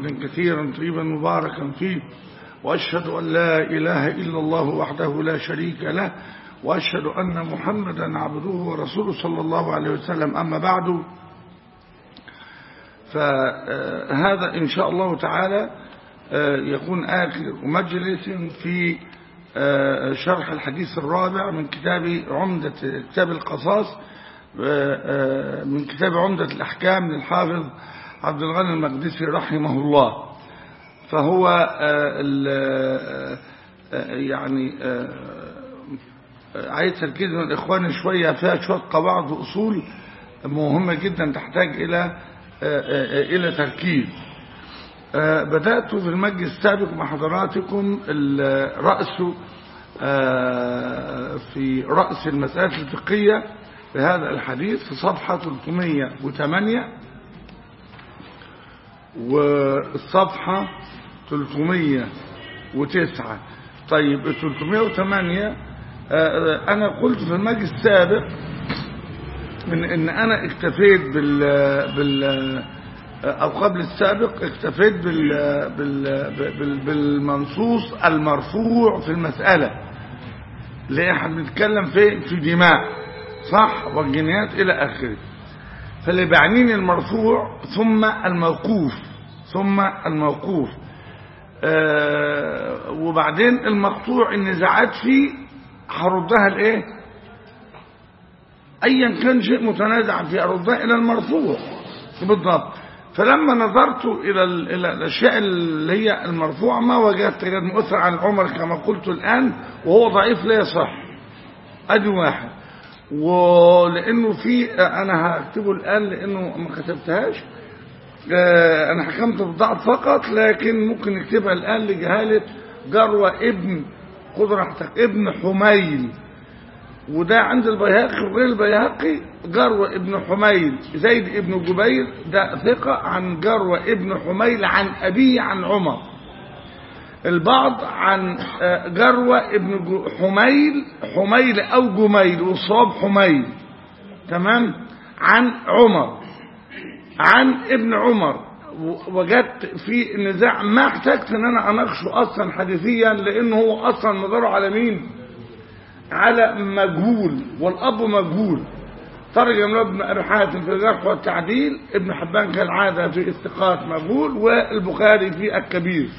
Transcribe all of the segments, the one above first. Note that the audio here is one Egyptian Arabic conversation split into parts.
حمدا كثيرا طيبا مباركا فيه وأشهد أن لا إله إلا الله وحده لا شريك له وأشهد أن محمدا عبده ورسوله صلى الله عليه وسلم أما بعد فهذا إن شاء الله تعالى يكون آخر مجلس في شرح الحديث الرابع من كتاب عمدة كتاب القصاص من كتاب عمدة الأحكام للحافظ عبد الغني المقدسي رحمه الله فهو يعني عايز تركيز من الإخوان شوية فيها شوية قواعد وأصول مهمة جدا تحتاج إلى إلى تركيز بدأت في المجلس السابق مع حضراتكم رأس في رأس المسألة الفقهية في هذا الحديث في صفحة 308 والصفحة 309 طيب 308 أنا قلت في المجلس السابق من ان انا اكتفيت بال بال او قبل السابق اكتفيت بال بال بال بالمنصوص المرفوع في المسألة اللي احنا بنتكلم في في دماء صح والجنيات الى اخره فاللي بعنين المرفوع ثم الموقوف ثم الموقوف آه وبعدين المقطوع النزاعات فيه هردها لايه ايا كان شيء متنازع فيه اردها الى المرفوع بالضبط فلما نظرت الى الى الاشياء اللي هي المرفوعه ما وجدت غير مؤثر عن عمر كما قلت الان وهو ضعيف لا يصح ادي واحد ولانه في انا هكتبه الان لانه ما كتبتهاش انا حكمت بالضعف فقط لكن ممكن نكتبها الان لجهاله جروه ابن خذ راحتك ابن حميل وده عند البيهقي وغير البيهقي جروة ابن حميل زيد ابن جبير ده ثقة عن جروة ابن حميل عن أبيه عن عمر البعض عن جروة ابن حميل حميل أو جميل وصاب حميل تمام عن عمر عن ابن عمر وجدت في نزاع ما احتجت ان انا اناقشه اصلا حديثيا لانه هو اصلا مداره على مين على مجهول والأب مجهول ترجم ابن أبي حاتم في الجرح والتعديل ابن حبان كالعادة في استقاط مجهول والبخاري في الكبير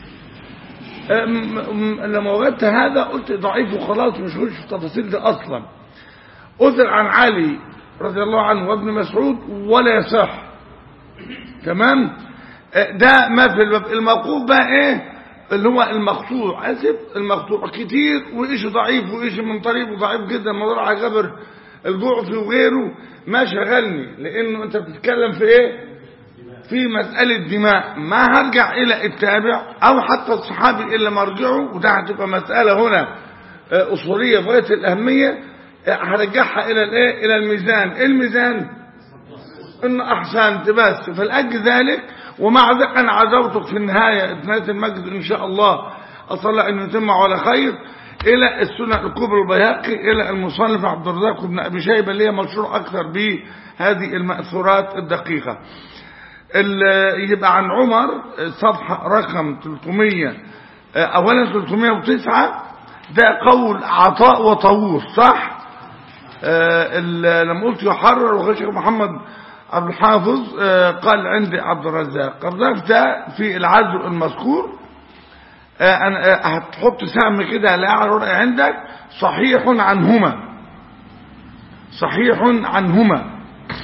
لما وجدت هذا قلت ضعيف وخلاص مش هخش في التفاصيل دي أصلا أثر عن علي رضي الله عنه وابن مسعود ولا يصح تمام ده ما في الباب الموقوف بقى ايه اللي هو المقطوع اسف المقطوع كتير وايش ضعيف وايش من طريقه ضعيف جدا موضوع على جبر الجعفي وغيره ما شغلني لانه انت بتتكلم في ايه في مسألة دماء ما هرجع الى التابع او حتى الصحابي الا مرجعه وده هتبقى مسألة هنا اصولية في غاية الاهمية هرجعها الى الايه الى الميزان ايه الميزان ان احسنت بس فلاجل ذلك ومع ذلك أنا عزوتك في النهاية نهاية المجد إن شاء الله أصلى أن يتم على خير إلى السنة الكبرى البيهقي إلى المصنف عبد الرزاق بن أبي شيبة اللي هي مشهور أكثر بهذه المأثورات الدقيقة يبقى عن عمر صفحة رقم 300 أولا 309 ده قول عطاء وطاووس صح لما قلت يحرر وغشر محمد عبد الحافظ قال عندي عبد الرزاق الرزاق ده في العزو المذكور انا هتحط سهم كده لا عندك صحيح عنهما صحيح عنهما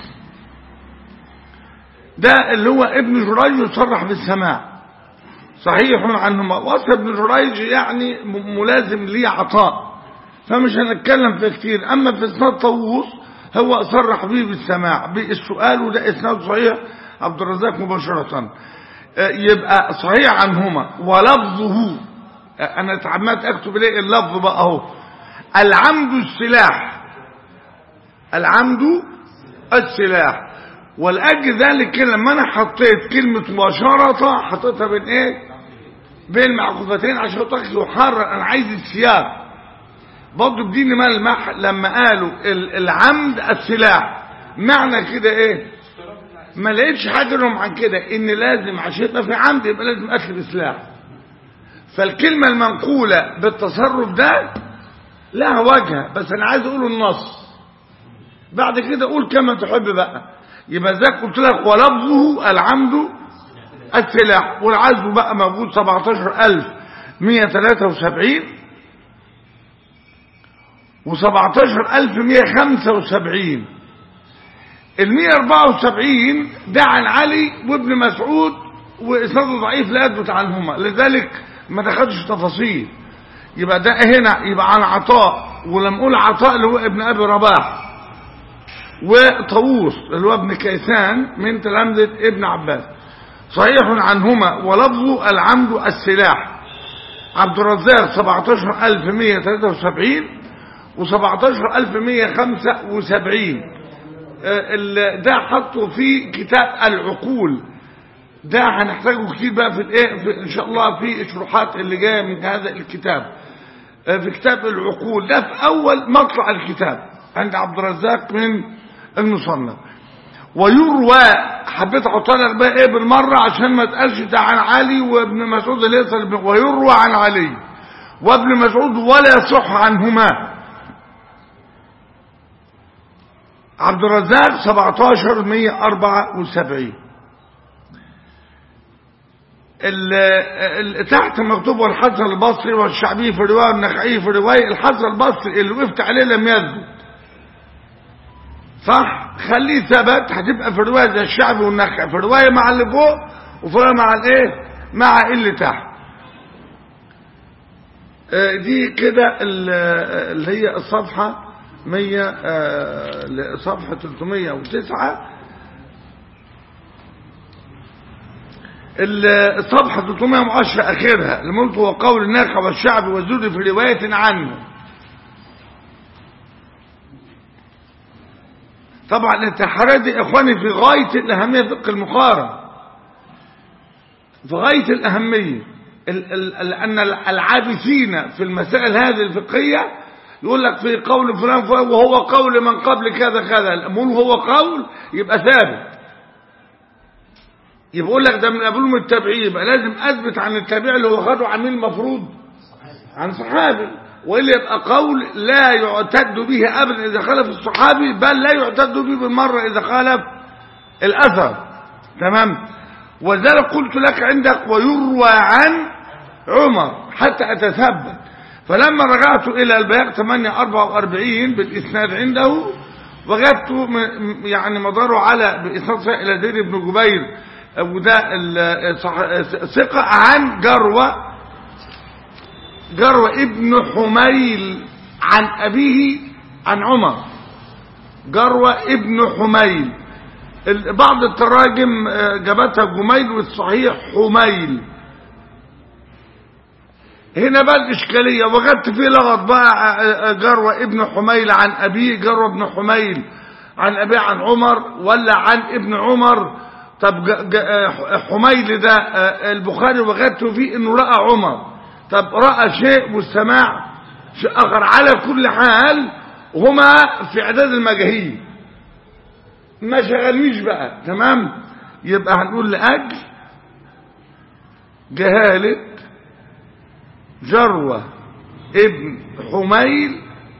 ده اللي هو ابن جريج يصرح بالسماع صحيح عنهما وصف ابن جريج يعني ملازم ليه عطاء فمش هنتكلم فيه كتير اما في اسناد طاووس هو صرح به بالسماع بالسؤال وده اسناد صحيح عبد الرزاق مباشرة يبقى صحيح عنهما ولفظه انا اتعمدت اكتب ليه اللفظ بقى اهو العمد السلاح العمد السلاح ولاجل ذلك لما انا حطيت كلمة مباشرة حطيتها بين ايه بين معقوفتين عشان يحرر انا عايز السياق برضه بدين ملمح لما قالوا العمد السلاح معنى كده ايه ما لقيتش حاجه لهم عن كده ان لازم عشان يبقى في عمد يبقى لازم قتل بسلاح فالكلمه المنقوله بالتصرف ده لها وجهه بس انا عايز اقول النص بعد كده قول كما تحب بقى يبقى ذاك قلت لك ولفظه العمد السلاح والعزم بقى موجود 17173 و 17175 ال 174 ده عن علي وابن مسعود واسناده ضعيف لا يثبت عنهما لذلك ما دخلش تفاصيل يبقى ده هنا يبقى عن عطاء ولما اقول عطاء اللي هو ابن ابي رباح وطاووس اللي هو ابن كيسان من تلامذة ابن عباس صحيح عنهما ولفظه العمد السلاح عبد الرزاق 17173 و 17175 ده حطه في كتاب العقول ده هنحتاجه كتير بقى في الايه في ان شاء الله في الشروحات اللي جايه من هذا الكتاب في كتاب العقول ده في اول مطلع الكتاب عند عبد الرزاق من المصنف ويروى حبيت احطها لك بقى ايه بالمره عشان ما تقالش ده عن علي وابن مسعود اللي يصل ويروى عن علي وابن مسعود ولا يصح عنهما عبد الرزاق 17174 تحت مكتوب والحسن البصري والشعبي في روايه والنخعي في روايه الحسن البصري اللي وقفت عليه لم يثبت صح خليه ثبت هتبقى في روايه زي الشعبي والنخعي في روايه مع اللي فوق وفي روايه مع الايه مع اللي تحت دي كده اللي هي الصفحه 100 صفحه 309 الصفحة 310 آخرها الملك هو قول الناخع والشعب والزهد في رواية عنه طبعا التحريات دي إخواني في غاية الأهمية فقه المقارن في غاية الأهمية لأن العابثين في المسائل هذه الفقهية يقول لك في قول فلان وهو قول من قبل كذا كذا الأمور هو قول يبقى ثابت يبقى يقول لك ده من قبلهم التابعين يبقى لازم اثبت عن التابع اللي هو خده عن مين المفروض عن صحابي والا يبقى قول لا يعتد به ابدا اذا خالف الصحابي بل لا يعتد به بالمره اذا خالف الاثر تمام وذلك قلت لك عندك ويروى عن عمر حتى اتثبت فلما رجعت الى البياق 844 بالاسناد عنده وجدت يعني مداره على باسناد الى زيد بن جبير وده ثقة عن جروة جروة ابن حميل عن أبيه عن عمر جروة ابن حميل بعض التراجم جابتها جميل والصحيح حميل هنا بقى الإشكالية وجدت فيه لغط بقى جروة ابن حميل عن أبيه جروة ابن حميل عن أبيه عن عمر ولا عن ابن عمر طب حميل ده البخاري وجدته فيه انه راى عمر طب راى شيء والسماع شيء اخر على كل حال هما في اعداد المجاهيل ما شغلنيش بقى تمام يبقى هنقول لاجل جهاله جروه ابن حميل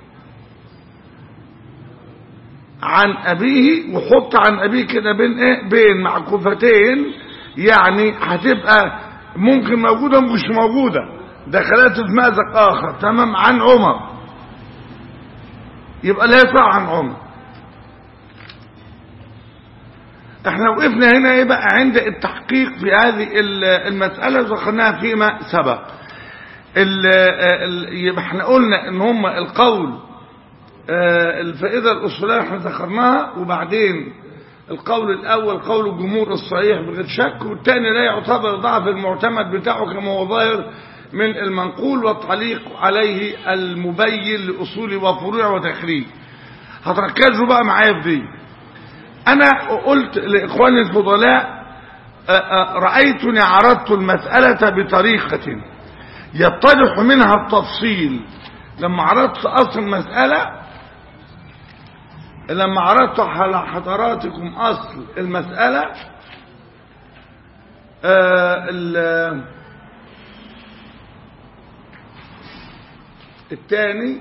عن أبيه وحط عن أبيه كده بين إيه بين معكوفتين يعني هتبقى ممكن موجودة مش موجودة دخلت في مأزق آخر تمام عن عمر يبقى لا يطلع عن عمر احنا وقفنا هنا ايه بقى عند التحقيق في هذه المسألة ذكرناها فيما سبق يبقى احنا قلنا ان هم القول الفائدة الأصولية احنا ذكرناها وبعدين القول الأول قول الجمهور الصحيح بغير شك والثاني لا يعتبر ضعف المعتمد بتاعه كما هو ظاهر من المنقول والتعليق عليه المبين لأصول وفروع وتخريج هتركزوا بقى معايا في دي أنا قلت لإخواني الفضلاء رأيتني عرضت المسألة بطريقة يتضح منها التفصيل لما عرضت أصل المسألة لما عرضت على حضراتكم أصل المسألة آه ال- الثاني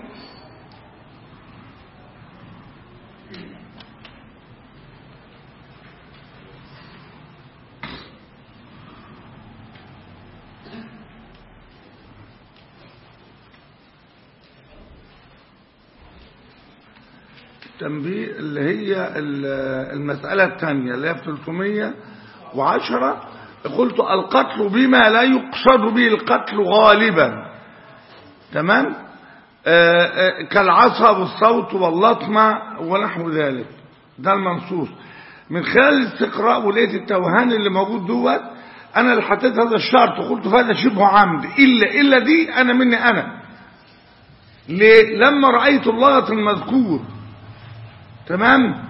التنبيه اللي هي ال- المسألة الثانية اللي هي في 310 قلت القتل بما لا يقصد به القتل غالبا تمام آه، آه، كالعصا والصوت واللطمة ونحو ذلك ده المنصوص من خلال الاستقراء ولقيت التوهان اللي موجود دوت انا اللي حطيت هذا الشرط وقلت هذا شبه عمد الا الا دي انا مني انا ليه لما رايت اللغط المذكور تمام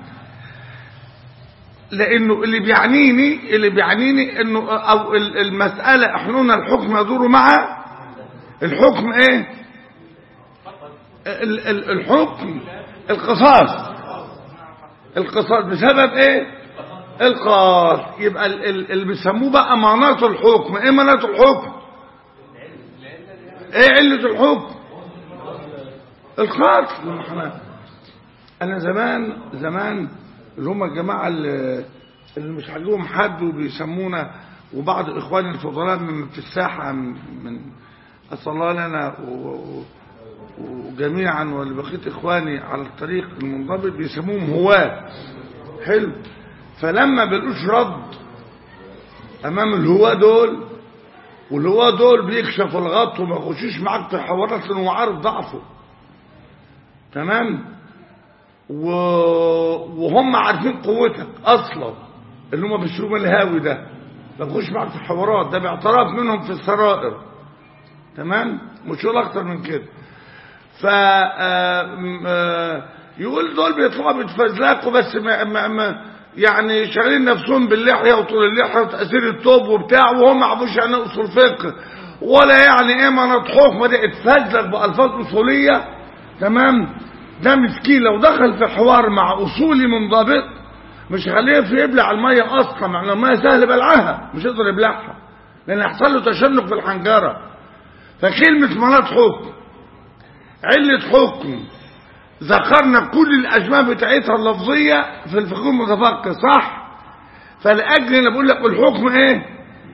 لانه اللي بيعنيني اللي بيعنيني انه او ال- المساله احنا الحكم يدور مع الحكم ايه ال- ال- الحكم القصاص القصاص بسبب ايه القاص يبقى ال- ال- اللي بيسموه بقى مناط الحكم ايه مناط الحكم ايه علة الحكم القتل ما احنا انا زمان زمان اللي هم الجماعه اللي, اللي مش عاجبهم حد وبيسمونا وبعض اخواني الفضلاء من في الساحه من, من اسال الله لنا و- و- وجميعا ولبقيه اخواني على الطريق المنضبط بيسموهم هواه حلو فلما بيلقوش رد امام الهواه دول والهواه دول بيكشفوا الغط وما يخشوش معاك في حوارات لانه عارف ضعفه تمام و... وهم عارفين قوتك اصلا اللي هم بيشتروا الهاوي ده ما بخش معاك في الحوارات ده باعتراف منهم في السرائر تمام مش يقول اكتر من كده ف آم، آه، يقول دول بيطلعوا بيتفزلكوا بس ما ما ما يعني شغالين نفسهم باللحيه وطول اللحيه وتاثير التوب وبتاع وهم ما يعرفوش يعني إيه اصول فقه ولا يعني ايه مناط حكم ده اتفزلك بالفاظ اصوليه تمام ده مسكين لو دخل في حوار مع اصولي منضبط مش هخليه في يبلع الميه اصلا مع إن الميه سهل بلعها مش يقدر يبلعها لان يحصل له تشنج في الحنجره فكلمه مناط حكم علة حكم ذكرنا كل الأسماء بتاعتها اللفظية في الفقه المتفقه صح فلأجل أنا بقول لك الحكم إيه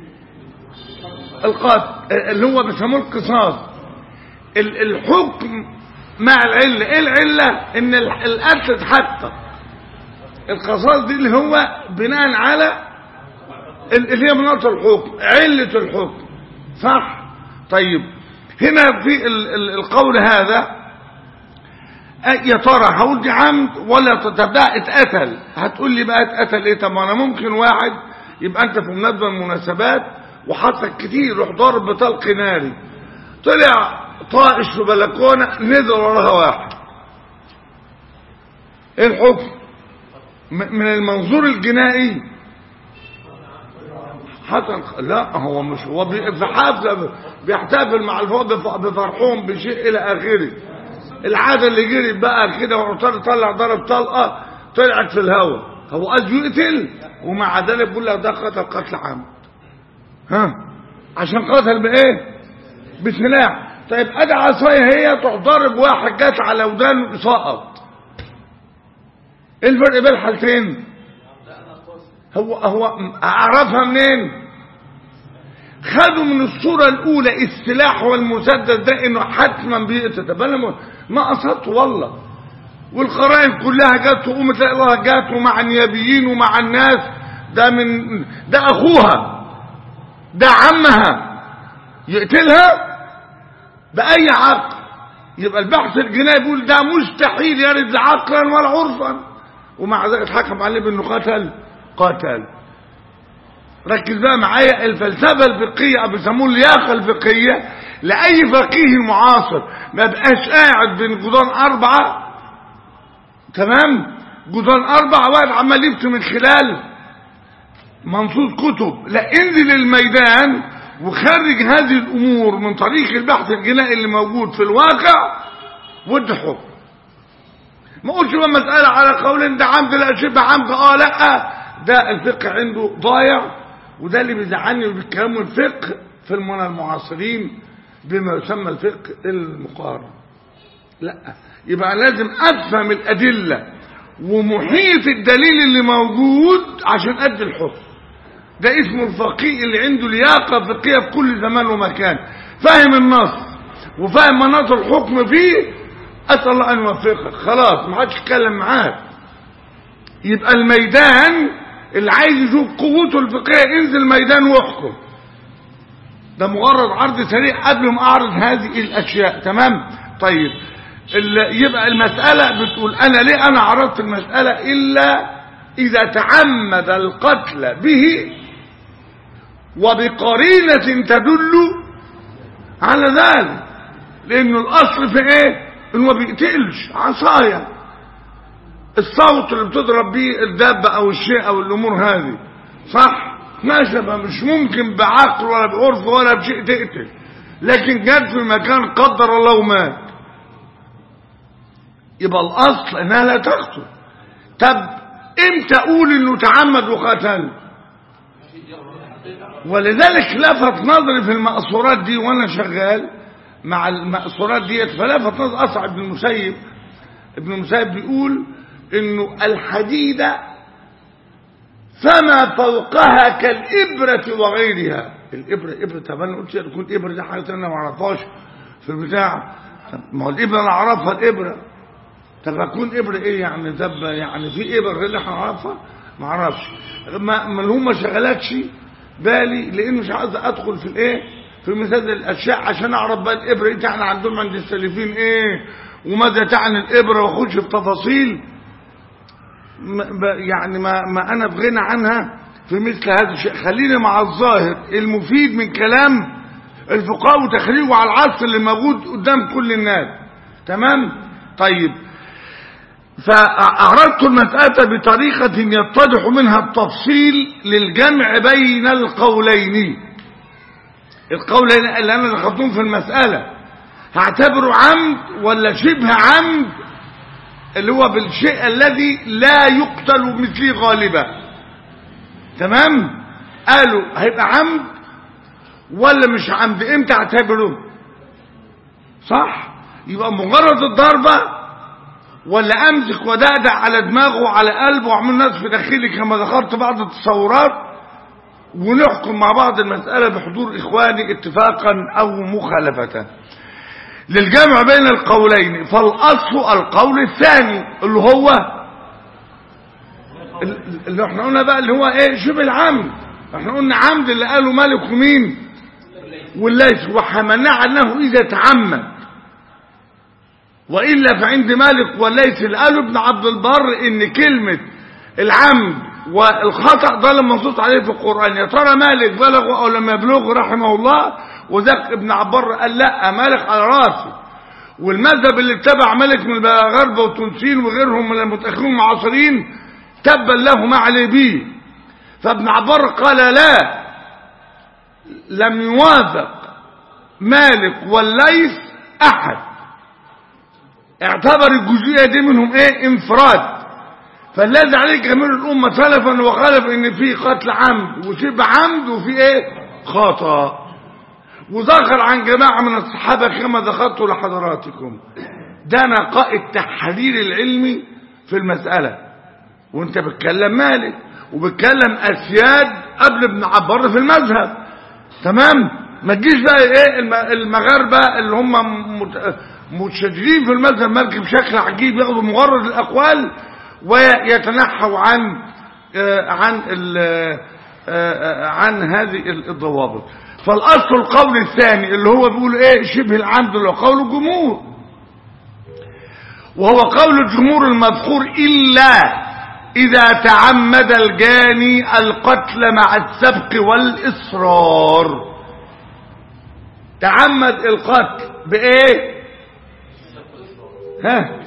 القتل اللي هو بيسموه القصاص ال- الحكم مع العلة إيه العلة إن ال- القتل اتحقق القصاص دي اللي هو بناء على ال- اللي هي مناط الحكم علة الحكم صح طيب هنا في ال- ال- القول هذا أه يا ترى هقول دي عمد ولا طب ده اتقتل هتقول لي بقى اتقتل ايه طب ما انا ممكن واحد يبقى انت في مناسبه من المناسبات وحطك كتير روح ضارب بطلق ناري طلع طائش في بلكونه نزل وراها واحد ايه الحكم م- من المنظور الجنائي حصل لا هو مش هو بي- في حفله بيحتفل مع الفوق بف- بفرحهم بشيء الى اخره العاده اللي جري بقى كده وعطار طلع ضرب طلقه طلعت في الهواء هو قصده يقتل ومع ذلك بيقول لك ده قتل قتل عمد ها عشان قتل بايه بسلاح طيب ادي عصايه هي تروح ضارب واحد جت على ودانه سقط ايه الفرق بين الحالتين هو هو اعرفها منين خدوا من الصورة الأولى السلاح والمسدس ده إنه حتما بيقتل طب أنا ما- ما قصدته والله والقرائن كلها جت وقوم تلاقي الله جت ومع النيابيين ومع الناس ده من ده أخوها ده عمها يقتلها بأي عقل يبقى البحث الجنائي بيقول ده مستحيل يرد لا عقلا ولا عرفا ومع ذلك حكم عليه بأنه قتل قتل ركز بقى معايا الفلسفه الفقهيه او بيسموه اللياقه الفقهيه لاي فقيه معاصر ما بقاش قاعد بين جدران اربعه تمام جدران اربعه واحد عمال يفتي من خلال منصوص كتب لا انزل الميدان وخرج هذه الامور من طريق البحث الجنائي اللي موجود في الواقع وادي حكم ما قلتش بقى مسألة على قول ده عمد لا شبه عمد اه لا ده الفقه عنده ضايع وده اللي بيزعلني وبيتكلموا الفقه في المنى المعاصرين بما يسمى الفقه المقارن لا يبقى لازم افهم الادله ومحيط الدليل اللي موجود عشان ادي الحكم ده اسمه الفقيه اللي عنده لياقه فقهيه في كل زمان ومكان فاهم النص وفاهم مناط الحكم فيه اسال الله ان يوفقك خلاص ما حدش يتكلم معاك يبقى الميدان اللي عايز يشوف قوته الفقهيه انزل ميدان واحكم ده مجرد عرض سريع قبل ما اعرض هذه الاشياء تمام طيب ال- يبقى المسألة بتقول انا ليه انا عرضت المسألة الا اذا تعمد القتل به وبقرينة تدل على ذلك لانه الاصل في ايه انه ما بيقتلش عصاية الصوت اللي بتضرب بيه الدابة او الشيء او الامور هذه صح ماشي بقى مش ممكن بعقل ولا بعرف ولا بشيء تقتل لكن جت في مكان قدر الله ومات يبقى الاصل انها لا تقتل طب امتى اقول انه تعمد وقتل ولذلك لفت نظري في المأثورات دي وانا شغال مع المأثورات ديت فلفت نظر اصعب بن المسيب ابن المسيب بيقول انه الحديدة فما فوقها كالإبرة وغيرها الإبرة إبرة طب أنا قلت تكون إبرة دي حاجة أنا ما أعرفهاش في البتاع طب ما هو الإبرة أنا أعرفها الإبرة طب أكون إبرة إيه يعني طب يعني في إبرة غير اللي إحنا نعرفها ما أعرفش ما ما اللي هم ما شغلكش بالي لأنه مش عايز أدخل في الإيه في مثال الأشياء عشان أعرف بقى الإبرة إيه تعني عندهم عند السلفين إيه وماذا تعني الإبرة وأخش في تفاصيل ما- ب- يعني ما, ما أنا في غنى عنها في مثل هذا الشيء خليني مع الظاهر المفيد من كلام الفقهاء وتخريجه على العصر اللي موجود قدام كل الناس تمام طيب فأعرضت المسألة بطريقة يتضح منها التفصيل للجمع بين القولين القولين اللي أنا دخلتهم في المسألة هعتبره عمد ولا شبه عمد اللي هو بالشيء الذي لا يقتل مثله غالبا تمام قالوا هيبقى عمد ولا مش عمد امتى اعتبره صح يبقى مجرد الضربة ولا امسك ودقدق على دماغه وعلى قلبه واعمل ناس في داخلي كما ذكرت بعض التصورات ونحكم مع بعض المسألة بحضور إخواني اتفاقا أو مخالفة للجمع بين القولين فالأصل القول الثاني اللي هو اللي احنا قلنا بقى اللي هو ايه شبه العمد احنا قلنا عمد اللي قاله مالك ومين والليث وحملناه انه اذا تعمد والا فعند مالك والليث اللي قاله ابن عبد البر ان كلمه العمد والخطا ده اللي منصوص عليه في القران يا ترى مالك بلغه او لم يبلغه رحمه الله وذاك ابن عبد البر قال لا مالك على راسي والمذهب اللي اتبع مالك من المغاربه والتونسيين وغيرهم من المتاخرين المعاصرين تبا له ما عليه به فابن عبر قال لا لم يوافق مالك والليث احد اعتبر الجزئيه دي منهم ايه انفراد فالذي عليه جميع الامه سلفا وخالف ان في قتل عمد وشبه عمد وفي ايه خطا وذكر عن جماعه من الصحابه كما ذكرت لحضراتكم ده نقاء التحليل العلمي في المساله وانت بتكلم مالك وبتكلم اسياد قبل ابن عبار في المذهب تمام ما تجيش بقى ايه الم- المغاربه اللي هم مت- متشددين في المذهب المالكي بشكل عجيب ياخدوا مجرد الاقوال ويتنحوا عن آه، عن ال- آه، آه، عن هذه الضوابط فالاصل القول الثاني اللي هو بيقول ايه شبه العمد اللي هو قول الجمهور وهو قول الجمهور المذكور إلا إذا تعمد الجاني القتل مع السبق والإصرار تعمد القتل بإيه ها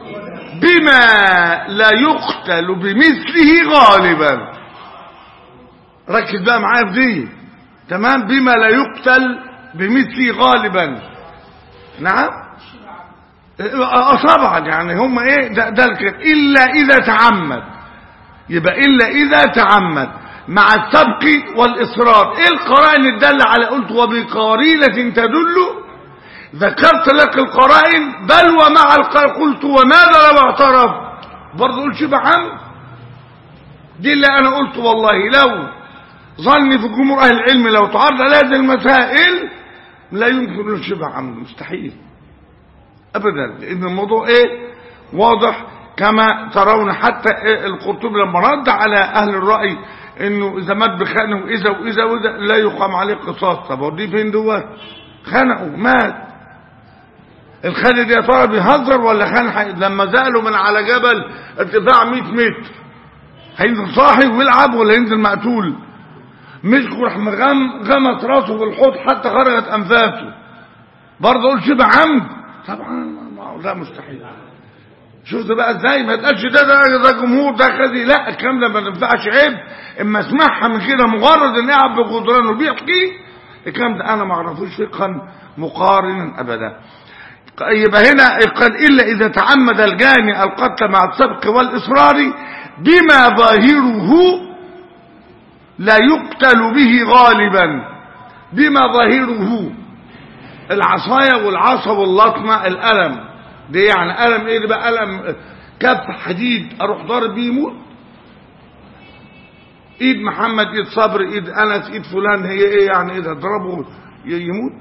بما لا يقتل بمثله غالبا ركز بقى معايا في دي تمام بما لا يقتل بمثله غالبا نعم اه طبعا يعني هم ايه ده, ده الكلام الا اذا تعمد يبقى الا اذا تعمد مع السبق والاصرار ايه القرائن الداله على قلت وبقارينه تدل ذكرت لك القرائن بل ومع القرائن قلت وماذا لو اعترف برضه قلت شبه عم دي اللي انا قلت والله لو ظني في جمهور اهل العلم لو تعرض على هذه المسائل لا يمكن له شبه عم مستحيل ابدا لان الموضوع ايه واضح كما ترون حتى إيه القرطبي لما رد على اهل الراي انه اذا مات بخانه واذا واذا واذا لا يقام عليه قصاص طب ودي فين دوت خنقه مات الخالد يا ترى بيهزر ولا خان حي... لما زالوا من على جبل ارتفاع 100 متر هينزل صاحي ويلعب ولا ينزل مقتول مسكوا راح مغم غمت راسه في الحوض حتى خرجت انفاسه برضه اقول شبه عمد طبعا لا مستحيل شفت بقى ازاي ما تقالش ده ده ده جمهور ده خزي لا الكلام ده ما ينفعش عيب اما اسمعها من كده مجرد ان قاعد بجدرانه بيحكي الكلام ده انا ما اعرفوش فقها مقارنا ابدا يبقى هنا قال الا اذا تعمد الجاني القتل مع السبق والاصرار بما ظاهره لا يقتل به غالبا بما ظاهره العصاية والعصا واللطمة الألم دي يعني ألم ايه ده بقى ألم كف حديد اروح ضارب بيه يموت ايد محمد ايد صبر ايد انس ايد فلان هي ايه يعني ايه اضربه يموت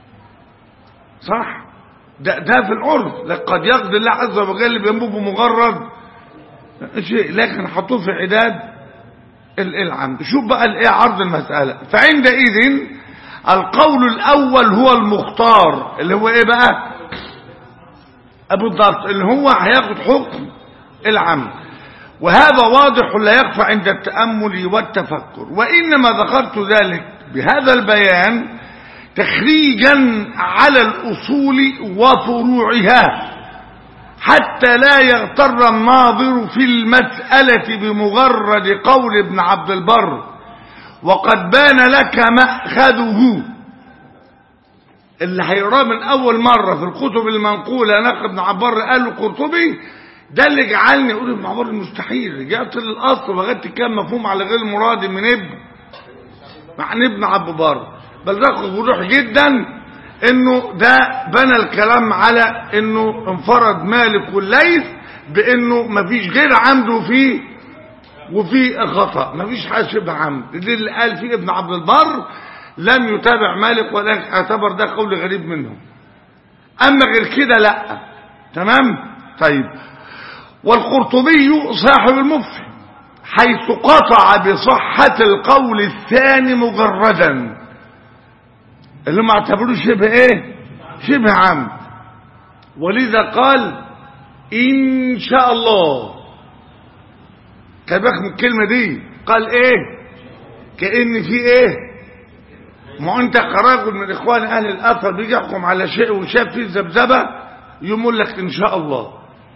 صح ده ده في العرف قد يقضي الله عز وجل بينبه بمجرد شيء لكن حطوه في عداد العمد شوف بقى الايه عرض المسألة فعندئذ القول الاول هو المختار اللي هو ايه بقى ابو الضبط اللي هو هياخد حكم العمد وهذا واضح لا يخفى عند التأمل والتفكر وإنما ذكرت ذلك بهذا البيان تخريجا على الأصول وفروعها حتى لا يغتر الناظر في المسألة بمجرد قول ابن عبد البر وقد بان لك مأخذه اللي هيقراه من أول مرة في الكتب المنقولة نقل ابن عبد البر قال له قرطبي ده اللي جعلني اقول ابن عبد البر مستحيل رجعت للأصل وغدت كام مفهوم على غير مراد من ابن مع ابن عبد البر بل ده وضوح جدا انه ده بنى الكلام على انه انفرد مالك والليث بانه مفيش غير عمده فيه وفي خطأ مفيش حاجه شبه عمد دي اللي قال فيه ابن عبد البر لم يتابع مالك ولكن اعتبر ده قول غريب منه اما غير كده لا تمام طيب والقرطبي صاحب المفهم حيث قطع بصحة القول الثاني مجردا اللي ما اعتبروه شبه ايه شبه عمد ولذا قال ان شاء الله كان من الكلمة دي قال ايه كأن في ايه ما انت كراجل من اخوان اهل الاثر بيجي يحكم على شيء وشاف فيه ذبذبه يقول لك ان شاء الله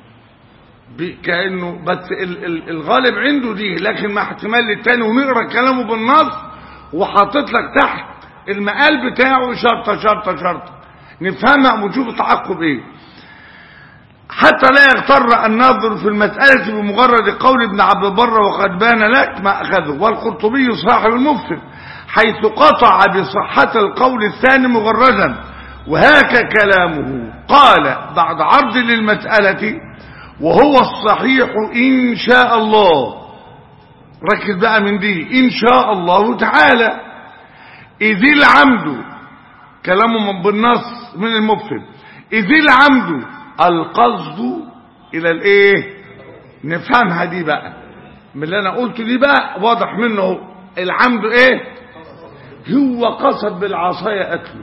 كانه بس ال ال الغالب عنده دي لكن مع احتمال للتاني ونقرا كلامه بالنص وحاطط لك تحت المقال بتاعه شرطه شرطه شرطه نفهمها ونشوف التعقب ايه حتى لا يغتر الناظر في المسألة بمجرد قول ابن عبد البر وقد بان لك ما أخذه والقرطبي صاحب المفهم حيث قطع بصحة القول الثاني مجردا وهاك كلامه قال بعد عرض للمسألة وهو الصحيح إن شاء الله ركز بقى من دي إن شاء الله تعالى إذ العمد كلامه بالنص من المفهم إذ العمد القصد إلى الإيه نفهمها دي بقى من اللي أنا قلته دي بقى واضح منه العمد إيه هو قصد بالعصاية قتله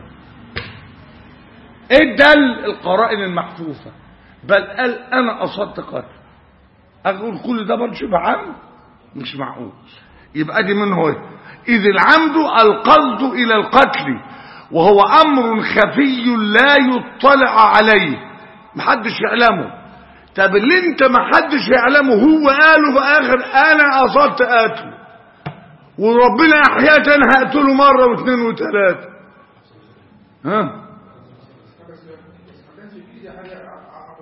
ايه دل القرائن المحفوفة بل قال انا قصدت قتل اقول كل ده برضه شبه عمد مش معقول يبقى دي منه ايه اذ العمد القصد الى القتل وهو امر خفي لا يطلع عليه محدش يعلمه طب اللي انت محدش يعلمه هو قاله في اخر انا قصدت قتله وربنا احياك انا هقتله مره واثنين وثلاثه ها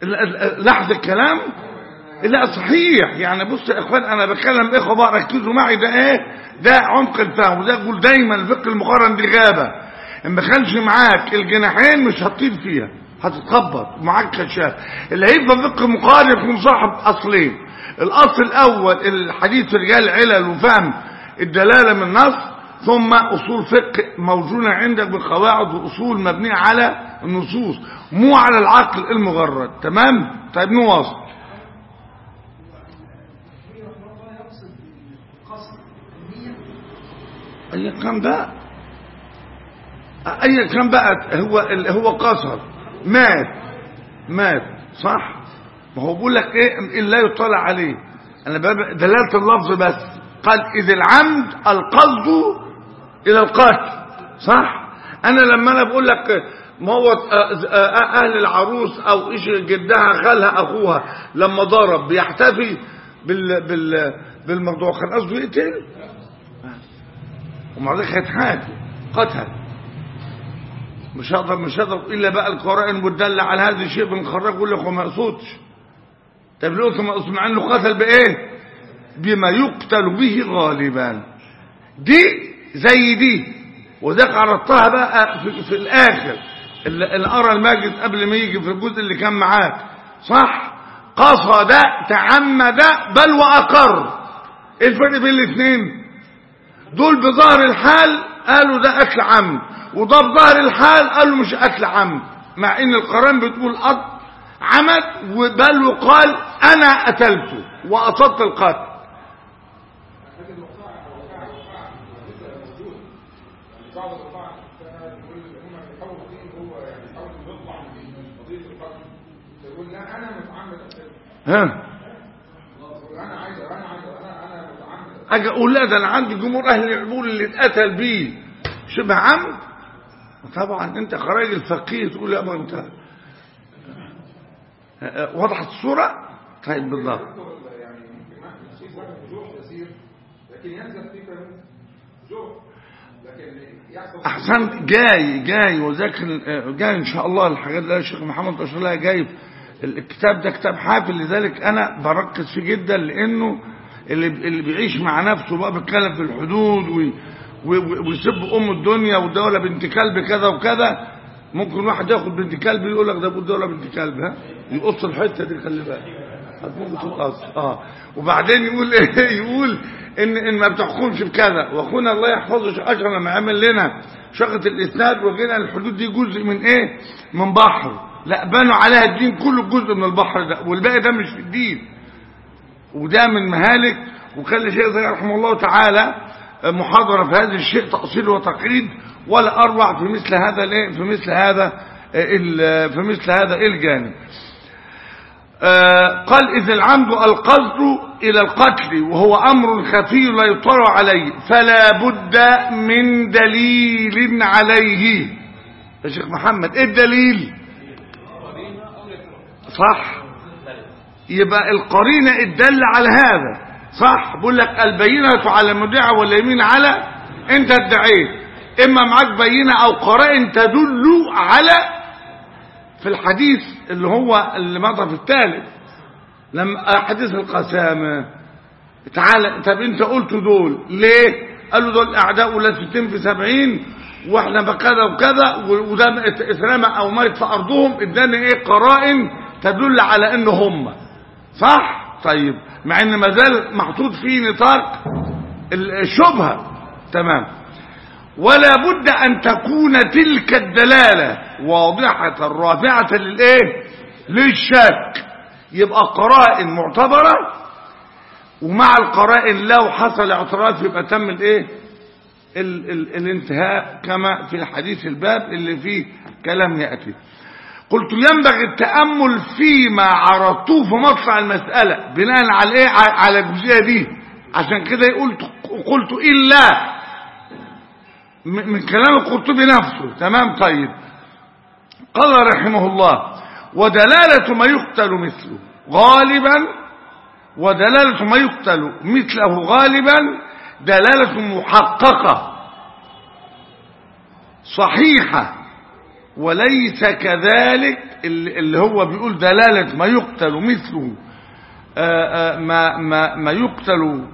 ال- ال- لحظة الكلام لا صحيح يعني بص يا اخوان انا بكلم اخوه بقى ركزوا معي ده ايه ده عمق الفهم وده اقول دايما الفقه المقارن دي غابه ان ما كانش معاك الجناحين مش هتطير فيها هتتخبط معاك كشاف اللي هيبقى فقه مقارن يكون صاحب اصلين الاصل الاول الحديث رجال علل وفهم الدلاله من النص ثم اصول فقه موجوده عندك بقواعد واصول مبنيه على النصوص مو على العقل المجرد تمام طيب نواصل اي كان بقى اي كان بقى هو ال- هو قصر مات مات صح ما هو بيقول لك ايه الا يطلع عليه انا باب- دلاله اللفظ بس قال اذ العمد القصد الى القتل صح انا لما انا بقول لك موت آه، آه، اهل العروس او ايش جدها خالها اخوها لما ضرب بيحتفي بال بال بالموضوع كان قصده يقتل ومع ذلك هيتحاكم قتل مش هقدر مش هقدر الا بقى القرائن بتدل على هذا الشيء بنخرجه يقول لك هو ما يقصدش طب ليه ما يقصد مع انه قتل بايه بما يقتل به غالبا دي زي دي وذاك عرضتها بقى في, في الاخر اللي اللي ارى الماجد قبل ما يجي في الجزء اللي كان معاك صح قصد تعمد بل واقر ايه الفرق بين الاثنين دول بظاهر الحال قالوا ده اكل عمد وده بظاهر الحال قالوا مش اكل عمد مع ان القرآن بتقول أط عمد بل وقال انا قتلته وقصدت القتل لكن الوقائع الوقائع الوقائع لسه موجود يعني بعض الوقائع يقول هم بيحاولوا فيه هو يعني بيحاول يطلع من قضيه القتل يقول لا انا متعمد اقتل ها يقول انا عايز انا عايز انا انا متعمد اجي اقول لا ده انا عندي جمهور اهل العبور اللي اتقتل بيه شبه عمد طبعا انت كراجل فقيه تقول يا ما انت وضحت الصوره طيب بالضبط يذكر يعني ممكن ما يصيب واحد بجوع يسير لكن ينزل فيه كمان جوع لكن يحصل احسنت جاي جاي وذاكر جاي ان شاء الله الحاجات اللي الشيخ محمد اشار لها جاي الكتاب ده كتاب حافل لذلك انا بركز فيه جدا لانه اللي اللي بيعيش مع نفسه بقى بيتكلم في الحدود وي- وي- ويسب ام الدنيا والدوله بنت كلب كذا وكذا ممكن واحد ياخد بنت كلب يقول لك ده ابو الدوله بنت كلب ها يقص الحته دي خلي بالك هتموت تتقص اه وبعدين يقول ايه يقول ان ان ما بتحكمش بكذا واخونا الله يحفظه شيخ اشرف لما عمل لنا شقه الاسناد وجينا الحدود دي جزء من ايه من بحر لا بنوا عليها الدين كله جزء من البحر ده والباقي ده مش في الدين وده من مهالك وكان الشيخ زكي رحمه الله تعالى محاضرة في هذا الشيء تأصيل وتقليد ولا أروع في مثل هذا الايه في مثل هذا ال- في مثل هذا الجانب آه، قال إذ العمد القصد إلى القتل وهو أمر خفي لا يطلع عليه فلا بد من دليل عليه يا شيخ محمد إيه الدليل صح يبقى القرينة الدل على هذا صح بقول لك البينة على المدعي واليمين على انت ادعيت اما معاك بينة او قرائن تدل على في الحديث اللي هو اللي مضى في الثالث لما حديث القسامة تعالى طب انت قلت دول ليه قالوا دول اعداء ولا ستين في سبعين واحنا بكذا وكذا وده اترمى او مات في ارضهم اداني ايه قرائن تدل على ان هم صح طيب مع ان ما زال محطوط فيه نطاق الشبهه تمام ولا بد ان تكون تلك الدلاله واضحه رافعه للايه للشك يبقى قرائن معتبره ومع القرائن لو حصل اعتراف يبقى تم الايه ال ال الانتهاء كما في الحديث الباب اللي فيه كلام ياتي قلت ينبغي التأمل فيما عرضته في مطلع المسألة بناء على ايه على الجزئية دي عشان كده قلت قلت إلا من كلام القرطبي نفسه تمام طيب قال رحمه الله ودلالة ما يقتل مثله غالبا ودلالة ما يقتل مثله غالبا دلالة محققة صحيحة وليس كذلك اللي اللي هو بيقول دلالة ما يقتل مثله آه، آه، ما ما ما يقتل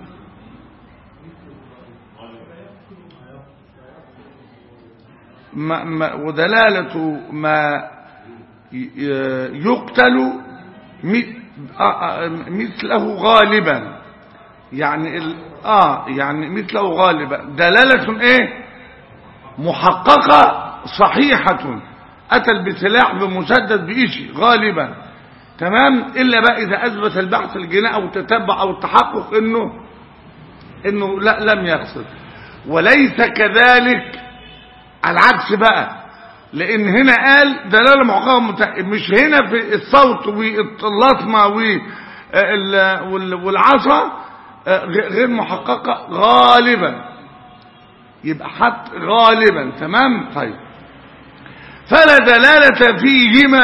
ما ما ودلالة ما ي- يقتل م- آه، آه، مثله غالبا يعني ال... اه يعني مثله غالبا دلالة ايه محققة صحيحة أتى بسلاح بمسدد بإشي غالبا تمام إلا بقى إذا أثبت البحث الجناء أو التتبع أو التحقق إنه إنه لا لم يقصد وليس كذلك على العكس بقى لأن هنا قال دلالة محققة مت- مش هنا في الصوت واللطمة وال- وال- والعصا آه، غير محققة غالبا يبقى حط غالبا تمام طيب فلا دلالة فيهما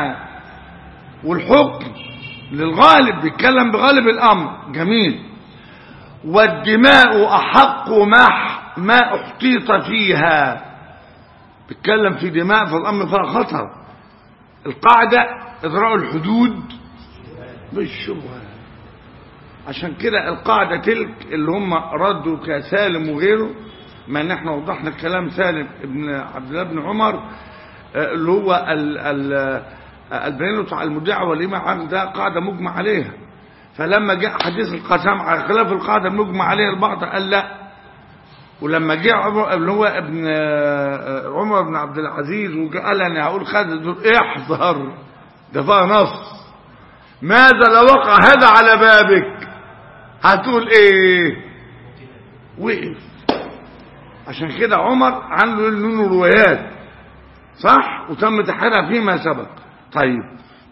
والحكم للغالب بيتكلم بغالب الأمر جميل والدماء أحق ما ما احتيط فيها بيتكلم في دماء فالأمر فيها خطر القاعدة إضراء الحدود بالشبهة عشان كده القاعدة تلك اللي هم ردوا كسالم وغيره ما ان احنا وضحنا الكلام سالم ابن عبد الله بن عمر آه، اللي هو ال ال آه، البيان بتاع المدعي والإمام ده قاعدة مجمع عليها فلما جاء حديث القسام على خلاف القاعدة المجمع عليها البعض قال لا ولما جاء عمر اللي هو ابن آه، عمر بن عبد العزيز وقال انا هقول خالد دول احذر ده فيها نص ماذا لو وقع هذا على بابك هتقول ايه وقف عشان كده عمر عنده منه روايات صح وتم تحريرها فيما سبق طيب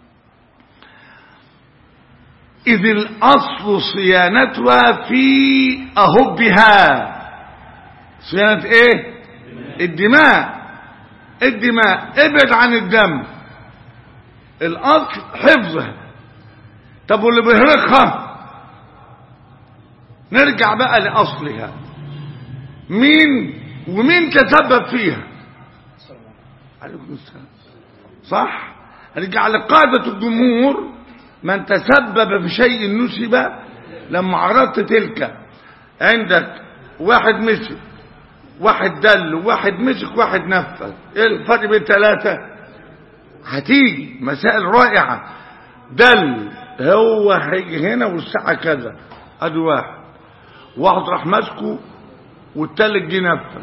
إذ الأصل صيانتها في أهبها صيانة إيه الدماء الدماء ابعد عن الدم الأصل حفظها طب واللي بيهرقها نرجع بقى لأصلها مين ومين تسبب فيها عليكم السلام صح نرجع لقاعدة الجمهور من تسبب في شيء نسب لما عرضت تلك عندك واحد مسك واحد دل واحد مسك واحد نفذ ايه الفرق بين ثلاثة هتيجي مسائل رائعة دل هو هيجي هنا والساعة كذا ادي واحد واحد راح ماسكه والتالت جه نفذ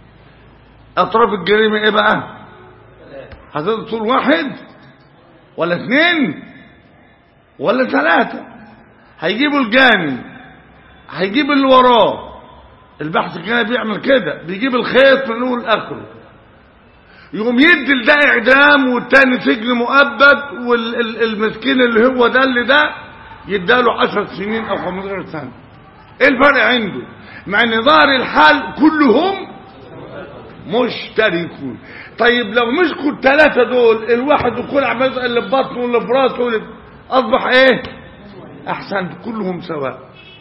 اطراف الجريمة ايه بقى هتقدر تقول واحد ولا اثنين ولا ثلاثة هيجيبوا الجاني هيجيب اللي وراه البحث كان بيعمل كده بيجيب الخيط من اول لاخره يقوم يدي لده اعدام والتاني سجن مؤبد والمسكين اللي هو ده اللي ده يداله 10 سنين او 15 سنه ايه الفرق عنده مع ان ظاهر الحال كلهم مشتركون طيب لو مسكوا الثلاثه دول الواحد وكل عمال اللي في بطنه واللي في راسه واللي اصبح ايه احسن كلهم سواء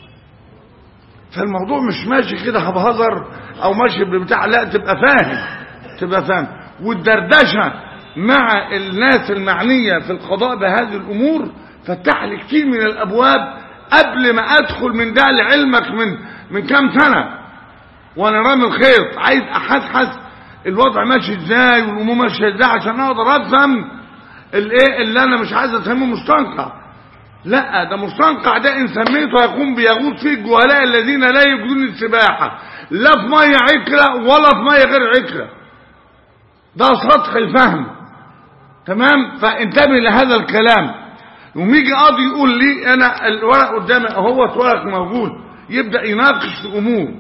فالموضوع مش ماشي كده هبهزر او ماشي ببتاع لا تبقى فاهم تبقى فاهم والدردشه مع الناس المعنيه في القضاء بهذه الامور فتح لي كتير من الابواب قبل ما ادخل من ده لعلمك من من كام سنه وانا رامي الخيط عايز احسحس الوضع ماشي ازاي والامور ماشيه ازاي عشان اقدر افهم الايه اللي انا مش عايز اسميه مستنقع لا ده مستنقع ده ان سميته هيكون بيغوص فيه الجهلاء الذين لا يجدون السباحه لا في ميه عكره ولا في ميه غير عكره ده سطح الفهم تمام فانتبه لهذا الكلام يوم يجي قاضي يقول لي انا الورق قدامي اهو ورق موجود يبدا يناقش في امور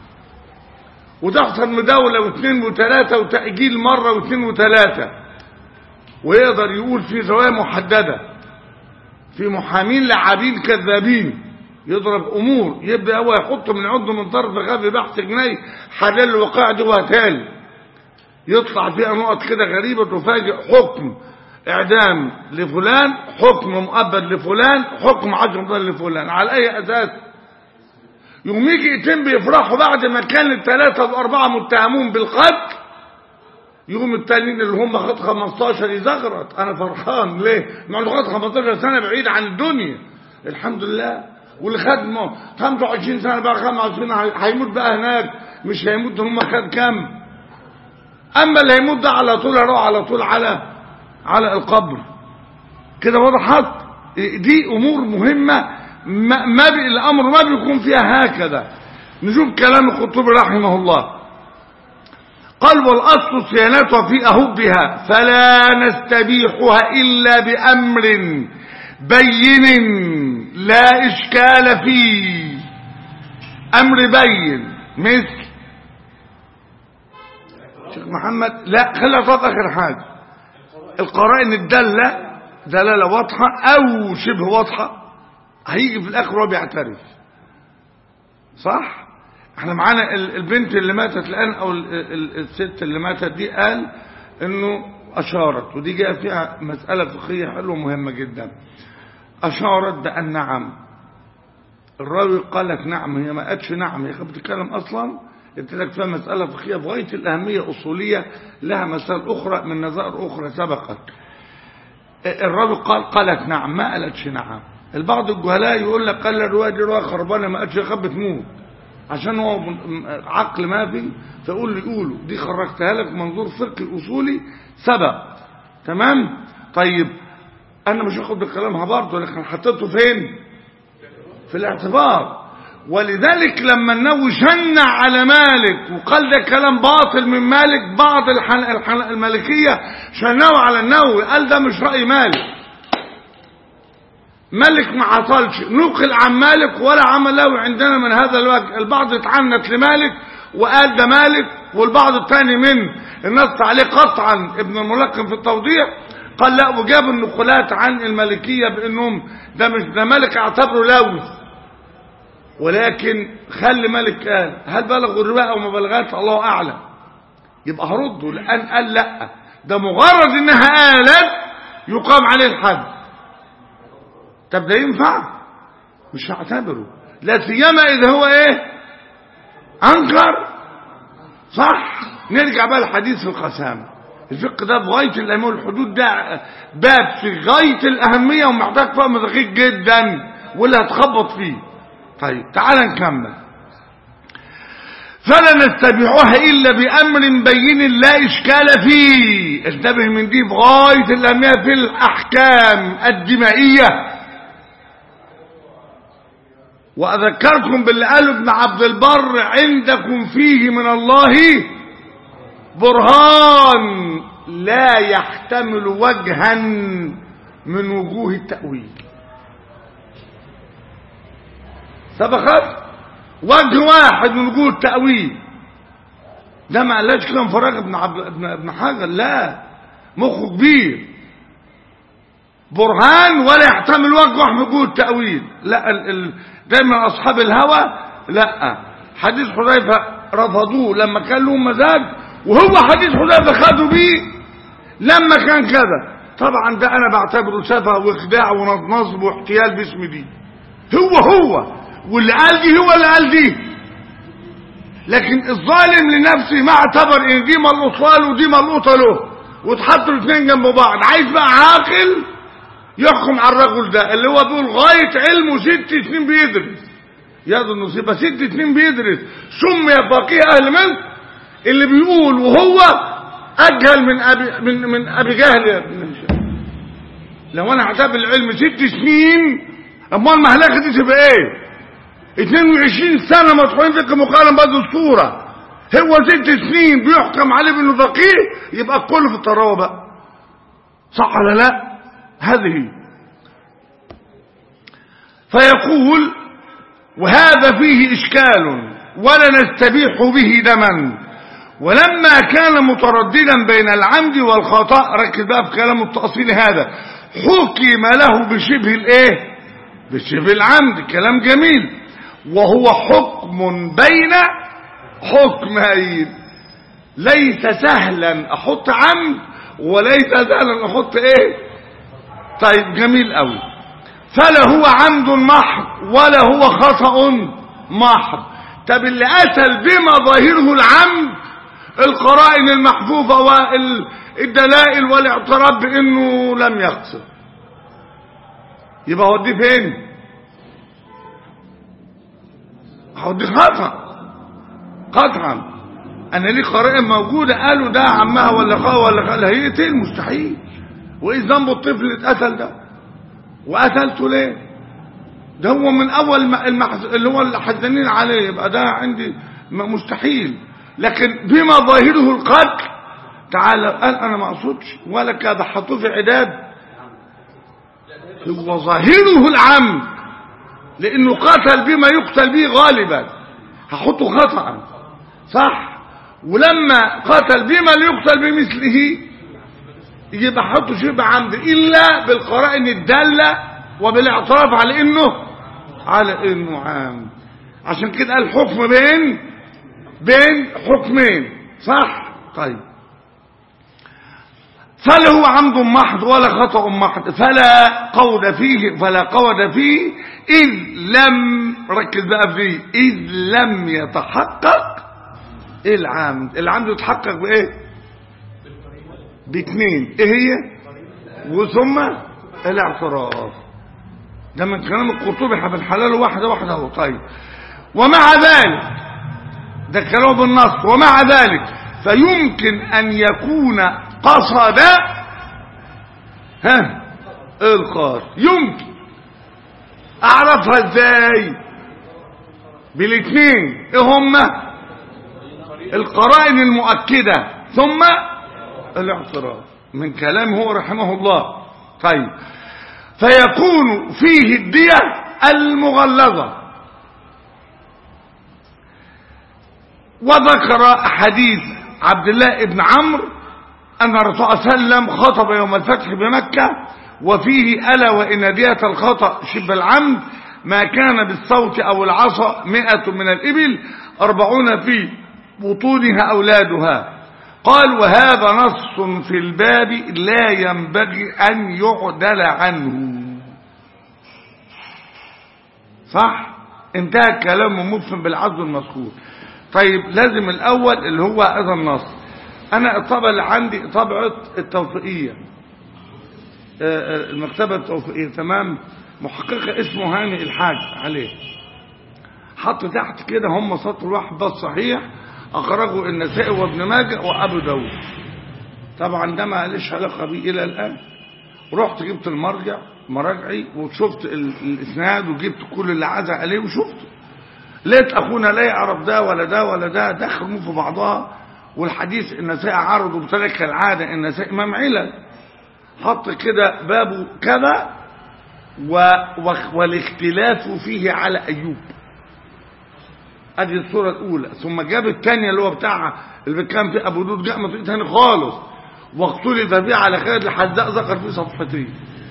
وتحصل مداوله واثنين وثلاثه وتاجيل مره واثنين وثلاثه ويقدر يقول في زوايا محدده في محامين لعابين كذابين يضرب امور يبدا هو يحط من عضو من طرف غبي بحث جناي حلال الوقائع دي وهتالي يطلع فيها نقط كده غريبه تفاجئ حكم اعدام لفلان حكم مؤبد لفلان حكم عشر مضل لفلان على اي اساس يوم يجي يتم بيفرحوا بعد ما كان الثلاثه واربعه متهمون بالقتل يوم التانيين اللي هم خد 15 يزغرط انا فرحان ليه مع انه خد 15 سنه بعيد عن الدنيا الحمد لله واللي خد مو- 25 سنه بقى 25 هي- هيموت بقى هناك مش هيموت هم خد كام اما اللي هيموت ده على طول هيروح على طول على على القبر كده وضحت دي امور مهمه ما, ما بي الامر ما بيكون فيها هكذا نشوف كلام الخطيب رحمه الله قال والاصل صيانتها في اهبها فلا نستبيحها الا بامر بين لا اشكال فيه امر بين مثل شيخ محمد لا خليها طب اخر حاجه القرائن الداله دلاله واضحه او شبه واضحه هيجي في الاخر وهو بيعترف صح احنا معانا ال- البنت اللي ماتت الان او ال- ال- الست اللي ماتت دي قال انه اشارت ودي جاء فيها مساله فقهيه حلوه مهمه جدا اشارت بان نعم الراوي قال لك نعم هي ما قالتش نعم هي كانت بتتكلم اصلا قلت لك فيها مساله فقهيه بغايه الاهميه اصوليه لها مسائل اخرى من نظائر اخرى سبقت الراوي قال قالت نعم ما قالتش نعم البعض الجهلاء يقول لك قال الروايه دي روايه خربانه ما قالتش خب تموت عشان هو من- عقل ما في فيقول لي قولوا دي خرجتها لك منظور فقهي اصولي سبق تمام طيب انا مش هاخد بكلامها برضه لكن حطيته فين في الاعتبار ولذلك لما النووي شنع على مالك وقال ده كلام باطل من مالك بعض الحل... الحل... المالكية شنعوا على النووي قال ده مش رأي مالك مالك ما عطلش نقل عن مالك ولا عمل له عندنا من هذا الوجه البعض اتعنت لمالك وقال ده مالك والبعض الثاني من النص عليه قطعا ابن الملقن في التوضيح قال لا وجاب النقولات عن المالكية بانهم ده مش ده مالك اعتبره لوث ولكن خلي مالك قال هل بلغوا الرواية او ما بلغتش الله اعلم يبقى هرده لان قال لا ده مجرد انها قالت يقام عليه الحد طب ده ينفع مش هعتبره لا سيما اذا هو ايه انكر صح نرجع بقى الحديث في القسامة الفقه ده بغاية الأهمية والحدود ده باب في غاية الأهمية ومحتاج فهم دقيق جدا واللي هتخبط فيه طيب تعال نكمل فلا نستبيحها إلا بأمر بين لا إشكال فيه انتبه من دي بغاية الأهمية في الأحكام الدمائية وأذكركم باللي قاله ابن عبد البر عندكم فيه من الله برهان لا يحتمل وجها من وجوه التأويل سبقت وجه واحد من وجوه التأويل ده ما قالش كده انفراج ابن عبد ابن ابن حجر لا مخه كبير برهان ولا يحتمل وجه واحد من وجوه التأويل لا ال ال دايما اصحاب الهوى لا حديث حذيفه رفضوه لما كان لهم مزاج وهو حديث حذيفه خدوا بيه لما كان كذا طبعا ده انا بعتبره سفه واخداع ونصب واحتيال باسم دي هو هو واللي قال دي هو اللي قال دي لكن الظالم لنفسه ما اعتبر ان دي ملقوطه له ودي ملقوطه له وتحطوا الاثنين جنب بعض عايز بقى عاقل يحكم على الرجل ده اللي هو بيقول غاية علمه ست سنين بيدرس يا ذو النصيبة ست سنين بيدرس سمي فقيه أهل مصر اللي بيقول وهو أجهل من أبي, من, من أبي جهل يا ابن هشام. لو أنا اعتبر العلم ست سنين أمال المهلكة دي تبقى إيه 22 سنة مطحونين فقه مقارن بهذه الصورة هو ست سنين بيحكم عليه بأنه فقيه يبقى كله في الطراوة بقى صح ولا لا؟ هذه فيقول وهذا فيه إشكال ولا نستبيح به دما ولما كان مترددا بين العمد والخطأ ركز بقى في كلام التأصيل هذا حكم له بشبه الايه بشبه العمد كلام جميل وهو حكم بين حكمين ليس سهلا احط عمد وليس سهلا احط ايه طيب جميل قوي فلا هو عمد محض ولا هو خطأ محض طب اللي قتل بما ظاهره العمد القرائن المحفوفة والدلائل والاعتراف بانه لم يقصد يبقى هوديه فين هوديه خطأ قطعا انا ليه قرائن موجودة قالوا ده عمها ولا خاله ولا خاله هيقتل مستحيل وايه ذنب الطفل اللي اتقتل ده وقتلته ليه ده هو من اول المحز... اللي هو اللي حزنين عليه يبقى ده عندي مستحيل لكن بما ظاهره القتل تعالى قال انا ما اقصدش ولا كده حطوه في عداد هو ظاهره العمد لانه قتل بما يقتل به غالبا هحطه خطأ صح ولما قتل بما لا يقتل بمثله يبقى حطه شبه عمد الا بالقرائن الداله وبالاعتراف على انه على انه عام عشان كده الحكم بين بين حكمين صح طيب فلا هو عمد محض ولا خطأ محض فلا قود فيه فلا قود فيه إذ لم ركز بقى فيه إذ لم يتحقق العمد العمد يتحقق بإيه باثنين إيه هي وثم الاعتراف ده من كلام القرطبي حب الحلال واحدة واحدة هو طيب ومع ذلك ده كلام بالنص ومع ذلك فيمكن أن يكون قصد ها القاص يمكن اعرفها ازاي بالاثنين ايه هما القرائن المؤكدة ثم الاعتراف من كلامه رحمه الله طيب فيكون فيه الدية المغلظة وذكر حديث عبد الله بن عمرو أن الرسول صلى الله عليه وسلم خطب يوم الفتح بمكة وفيه ألا وإن دية الخطأ شب العمد ما كان بالصوت أو العصا مئة من الإبل أربعون في بطونها أولادها قال وهذا نص في الباب لا ينبغي أن يعدل عنه صح انتهى كلامه مفهم بالعزو المذكور طيب لازم الأول اللي هو هذا النص أنا الطبعة اللي عندي طبعة التوفيقية المكتبة التوفيقية تمام محققة اسمه هاني الحاج عليه حط تحت كده هم سطر واحد بس صحيح أخرجه النسائي وابن ماجه وأبو داود طبعا ده ما ليش علاقة بيه إلى الآن ورحت جبت المرجع مراجعي وشفت الإسناد وجبت كل اللي عزى عليه وشفته لقيت أخونا لا يعرف ده ولا ده ولا ده دخلوا في بعضها والحديث النسائي عرضه بطريقة كالعادة النسائي إمام علل حط كده بابه كذا و... و... والاختلاف فيه على أيوب ادي الصورة الأولى ثم جاب الثانية اللي هو بتاعها اللي كان في أبو دود جاء مطريق تاني خالص واختلف فيه على خالد الحذاء ذكر فيه صفحتين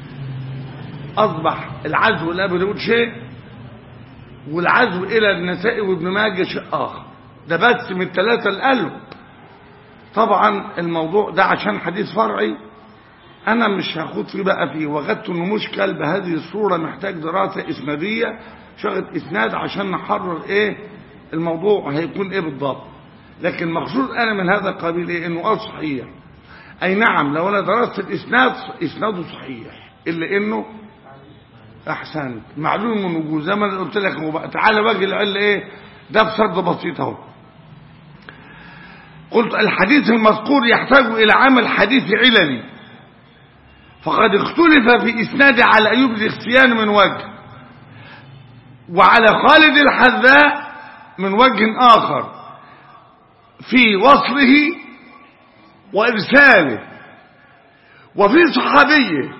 أصبح العزو إلى أبو داود شيء والعزو إلى النسائي وابن ماجه شيء آخر ده بس من الثلاثة اللي قالوا طبعا الموضوع ده عشان حديث فرعي انا مش هاخد فيه بقى فيه وجدت انه مشكل بهذه الصورة محتاج دراسة اسنادية شغل اسناد عشان نحرر ايه الموضوع هيكون ايه بالضبط لكن مقصود انا من هذا القبيل ايه انه قال صحيح اي نعم لو انا درست الاسناد اسناده صحيح الا انه احسنت معلوم من وجود زي ما قلت لك هو بقى تعالى باجي العل ايه ده في سرد بسيط اهو قلت الحديث المذكور يحتاج الى عمل حديث عللي فقد اختلف في اسناده على ايوب الاختيان من وجه وعلى خالد الحذاء من وجه اخر في وصله وارساله وفي صحابيه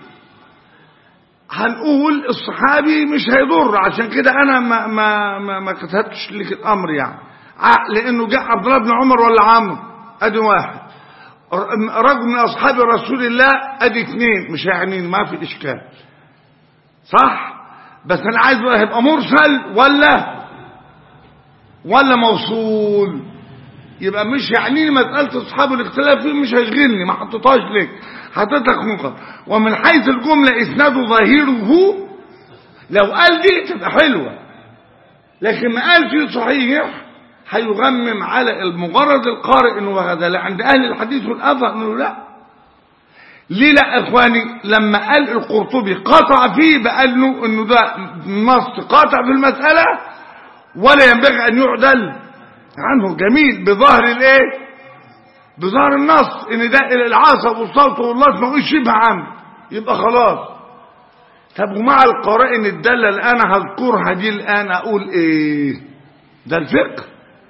هنقول الصحابي مش هيضر عشان كده انا ما ما ما, ما كتبتش لك الامر يعني لانه جاء عبد الله بن عمر ولا عمرو ادي واحد رجل من اصحاب رسول الله ادي اثنين مش هيعنين ما في اشكال صح بس انا عايز هيبقى مرسل ولا ولا موصول يبقى مش يعنيني مساله اصحاب الاختلاف فيه مش هيشغلني ما حطيتهاش لك حطيتك نقط ومن حيث الجمله اسناده ظاهره لو قال دي تبقى حلوه لكن ما قال فيه صحيح هيغمم على المجرد القارئ انه هذا لا عند اهل الحديث والاثر انه لا ليه لا يا اخواني لما قال القرطبي قطع فيه بقى له انه ده نص قاطع في المساله ولا ينبغي ان يعدل عنه جميل بظاهر الايه بظاهر النص ان ده العصب والصوت واللطم ما شبه عام يبقى خلاص طب ومع القرائن الداله اللي انا هذكرها دي الان اقول ايه ده الفقه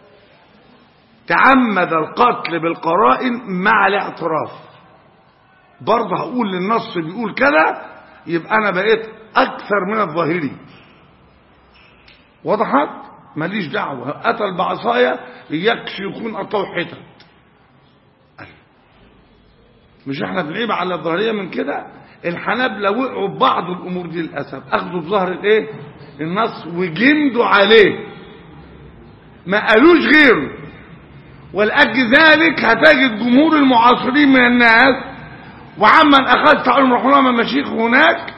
تعمد القتل بالقرائن مع الاعتراف برضه هقول للنص بيقول كده يبقى انا بقيت اكثر من الظاهري وضحت ماليش دعوه قتل بعصايه يكفي يكون قطعه حتت مش احنا بنعيب على الظاهريه من كده الحنابلة وقعوا ببعض الامور دي للاسف اخذوا بظهر الايه النص وجمدوا عليه ما قالوش غيره ولأجل ذلك هتجد جمهور المعاصرين من الناس وعمن أخذت علم رحمه الله من مشيخ هناك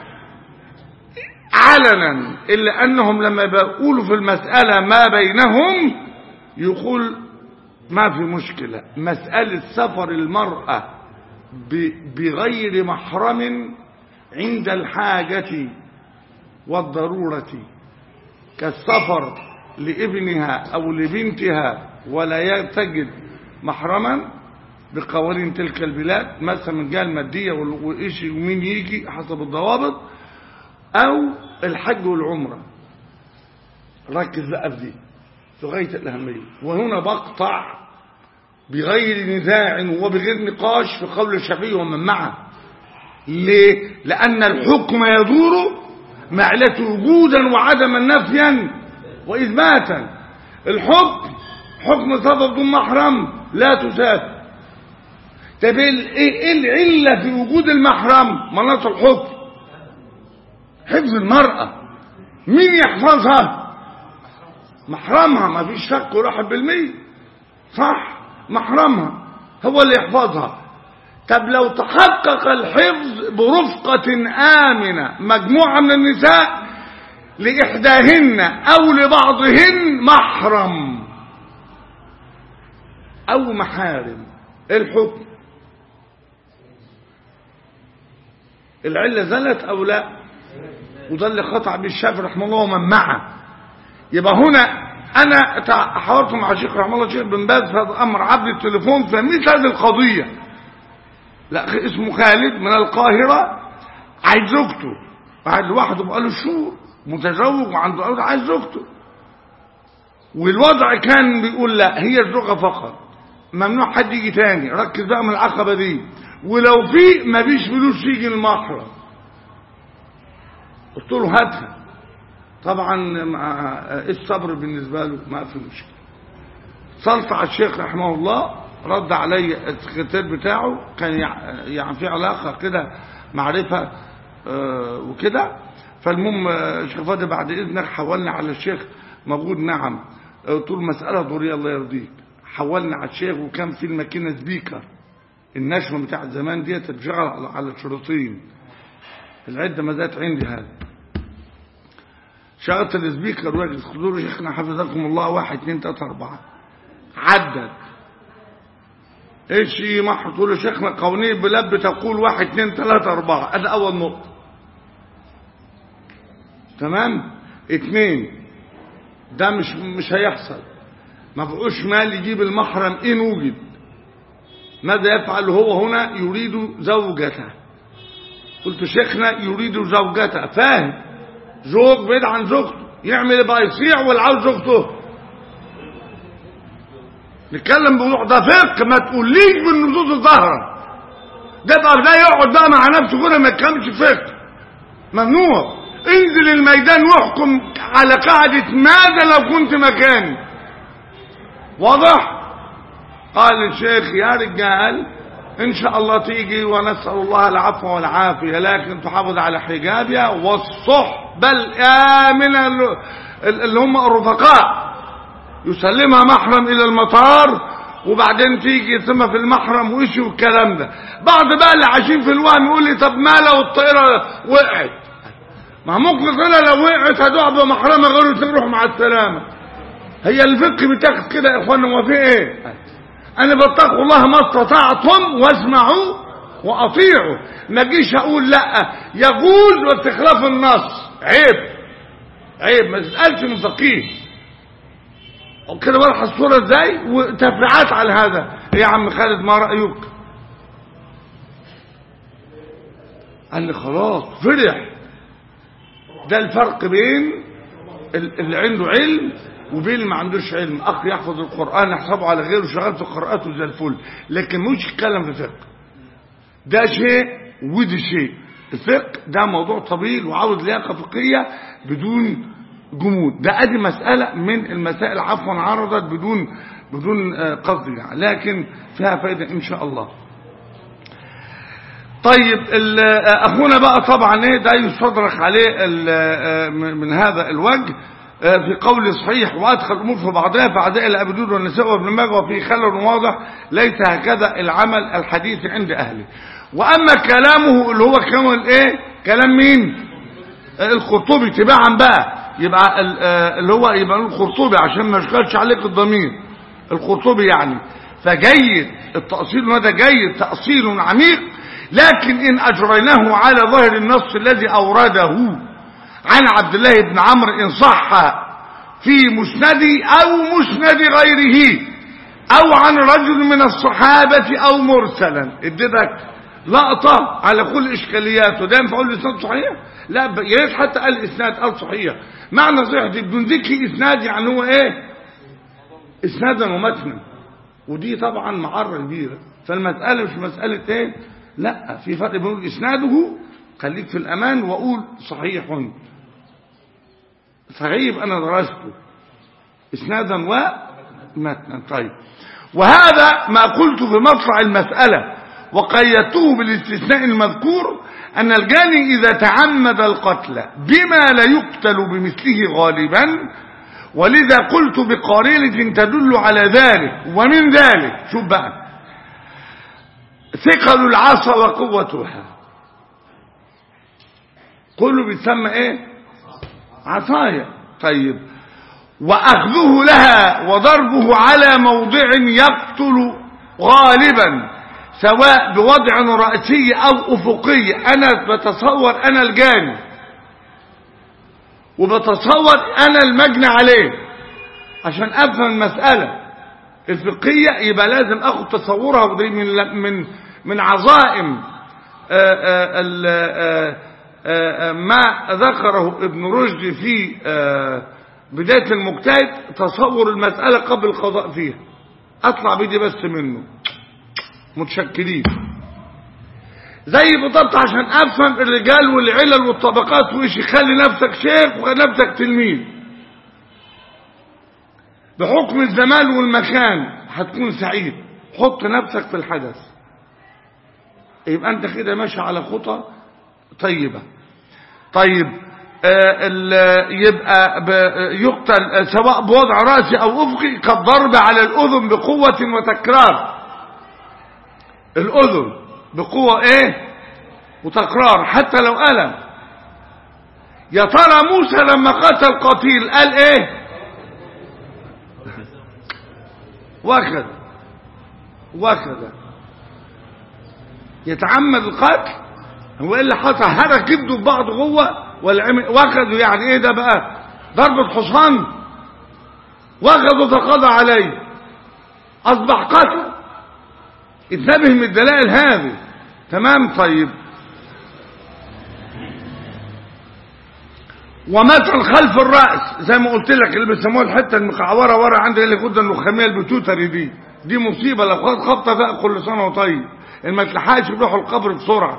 علنا إلا أنهم لما بيقولوا في المسألة ما بينهم يقول ما في مشكلة مسألة سفر المرأة بغير محرم عند الحاجة والضرورة كالسفر لابنها أو لبنتها ولا تجد محرما بقوانين تلك البلاد مثلا من جهه الماديه وايش ومين يجي حسب الضوابط او الحج والعمره ركز بقى في دي في غايه الاهميه وهنا بقطع بغير نزاع وبغير نقاش في قول الشافعي ومن معه ليه لان الحكم يدور مع علته وجودا وعدما نفيا واثباتا الحكم حكم سفر بدون محرم لا تسافر طب ايه العله في وجود المحرم مناط الحكم حفظ المراه مين يحفظها محرمها ما فيش شك ولا بالمية صح محرمها هو اللي يحفظها طب لو تحقق الحفظ برفقة آمنة مجموعة من النساء لإحداهن أو لبعضهن محرم أو محارم الحكم العلة زلت أو لا وده اللي خطأ بالشافعي رحمه الله ومن معه يبقى هنا أنا حاولت مع الشيخ رحمه الله الشيخ بن باز في هذا الأمر عبد التليفون في مثل هذه القضية لا اسمه خالد من القاهرة عايز زوجته قاعد لوحده بقاله شهور متزوج وعنده أولاد عايز زوجته والوضع كان بيقول لا هي الزوجة فقط ممنوع حد يجي تاني ركز بقى من العقبة دي ولو في ما فيش فلوس يجي المحرم قلت له هاتها طبعا مع الصبر بالنسبة له ما في مشكلة اتصلت على الشيخ رحمه الله رد علي السكرتير بتاعه كان يعني في علاقة كده معرفة اه وكده فالمهم الشيخ فاضل بعد اذنك حولنا على الشيخ موجود نعم قلت له مسألة ضرورية الله يرضيك حولنا على الشيخ وكان في الماكينة سبيكر النشمة بتاع زمان ديت بتشتغل على الشريطين العدة ما زالت عندي هذا شغلت السبيكر وقت خذوا له شيخنا حفظكم الله واحد اثنين ثلاثة أربعة عدد ايش محط له شيخنا قوانين البلاد بتقول واحد اثنين ثلاثة أربعة هذا أول نقطة تمام اثنين ده مش مش هيحصل ما بقوش مال يجيب المحرم إن وجد ماذا يفعل هو هنا يريد زوجته قلت شيخنا يريد زوجته فاهم زوج بعيد عن زوجته يعمل بقى يصيع ولا عاوز زوجته نتكلم بوضوح ده فقه ما تقوليش بالنصوص الظاهره ده بقى ده يقعد بقى مع نفسه كده ما يتكلمش فقه ممنوع انزل الميدان واحكم على قاعدة ماذا لو كنت مكاني واضح قال الشيخ يا رجال ان شاء الله تيجي ونسأل الله العفو والعافية لكن تحافظ على حجابها والصحبة الآمنة اللي هم الرفقاء يسلمها محرم الى المطار وبعدين تيجي ثم في المحرم وإيش والكلام ده بعض بقى اللي عايشين في الوهم يقول لي طب ما لو الطائرة وقعت ما ممكن الطائرة لو وقعت هتقع بمحرمة غير تروح مع السلامة هي الفقه بتاخد كده يا اخوانا هو في ايه انا بتقوا الله ما استطعتم واسمعوا واطيعوا ما اجيش اقول لا يجوز واستخلاف النص عيب عيب ما تسالش من فقيه وكده بلح الصورة ازاي وتفريعات على هذا إيه يا عم خالد ما رأيك قال لي خلاص فرح ده الفرق بين ال- اللي عنده علم وبين اللي ما عندوش علم اخ يحفظ القرآن يحسبه على غيره شغال في قراءاته زي الفل لكن مش يتكلم في فقه ده شيء وده شيء الفقه ده موضوع طويل وعاوز لياقه فقهيه بدون جمود ده ادي مساله من المسائل عفوا عرضت بدون بدون آه، قصد يعني لكن فيها فائده ان شاء الله طيب ال- آه، اخونا بقى طبعا ايه ده يستدرك عليه ال- آه، من من هذا الوجه آه، في قول صحيح وادخل الامور في بعضها فعداء الابي داود والنساء وابن ماجه وفي خلل واضح ليس هكذا العمل الحديث عند اهله واما كلامه اللي هو كلام الايه كلام مين آه، القرطبي تباعا بقى يبقى ال- آه، اللي هو يبقى القرطبي عشان ما يشغلش عليك الضمير القرطبي يعني فجيد التأصيل هذا جيد تأصيل عميق لكن إن أجريناه على ظاهر النص الذي أورده عن عبد الله بن عمرو إن صح في مسندي أو مسند غيره أو عن رجل من الصحابة أو مرسلا اديتك لقطة على كل إشكالياته ده ينفع أقول الإسناد صحيح لا ب- يا ريت حتى قال إسناد قال صحيح معنى صحيح دي بدون ذكر إسناد يعني هو إيه إسنادا ومتنا ودي طبعا معرة كبيرة فالمسألة مش مسألة إيه لا في فرق بين إسناده خليك في الأمان وأقول صحيح صحيح أنا درسته إسنادا ومتنا طيب وهذا ما قلت في مطلع المسألة وقيدته بالاستثناء المذكور أن الجاني إذا تعمد القتل بما لا يقتل بمثله غالبا ولذا قلت بقارنة تدل على ذلك ومن ذلك شوف بقى ثقل العصا وقوتها كله بيتسمى ايه عصايا طيب واخذه لها وضربه على موضع يقتل غالبا سواء بوضع رأسي او افقي انا بتصور انا الجاني وبتصور انا المجني عليه عشان افهم المسألة الفقهية يبقى لازم اخد تصورها ودي من من من عظائم آآ آآ ال- آآ آآ ما ذكره ابن رشد في آآ بداية المجتهد تصور المسألة قبل القضاء فيها اطلع بدي بس منه متشكلين زي بالضبط عشان افهم الرجال والعلل والطبقات وايش يخلي نفسك شيخ ونفسك تلميذ بحكم الزمان والمكان هتكون سعيد حط نفسك في الحدث يبقى انت كده ماشي على خطى طيبة طيب آه ال- يبقى ب- يقتل آه، سواء بوضع رأسي او افقي كالضرب على الاذن بقوة وتكرار الاذن بقوة ايه وتكرار حتى لو ألم يا ترى موسى لما قتل قتيل قال ايه وكذا وكذا يتعمد القتل هو ايه اللي حصل هرى كبده في بعض جوه ولا عمل وكذا يعني ايه ده بقى ضربة حصان وكذا فقضى عليه اصبح قتل انتبه من الدلائل هذه تمام طيب ومثل خلف الرأس زي ما قلت لك اللي بيسموها الحتة المقعورة ورا عند اللي كنت النخامية البتوتري دي دي مصيبة لو خد خبطة بقى كل سنة وطيب اللي ما تلحقش يروحوا القبر بسرعة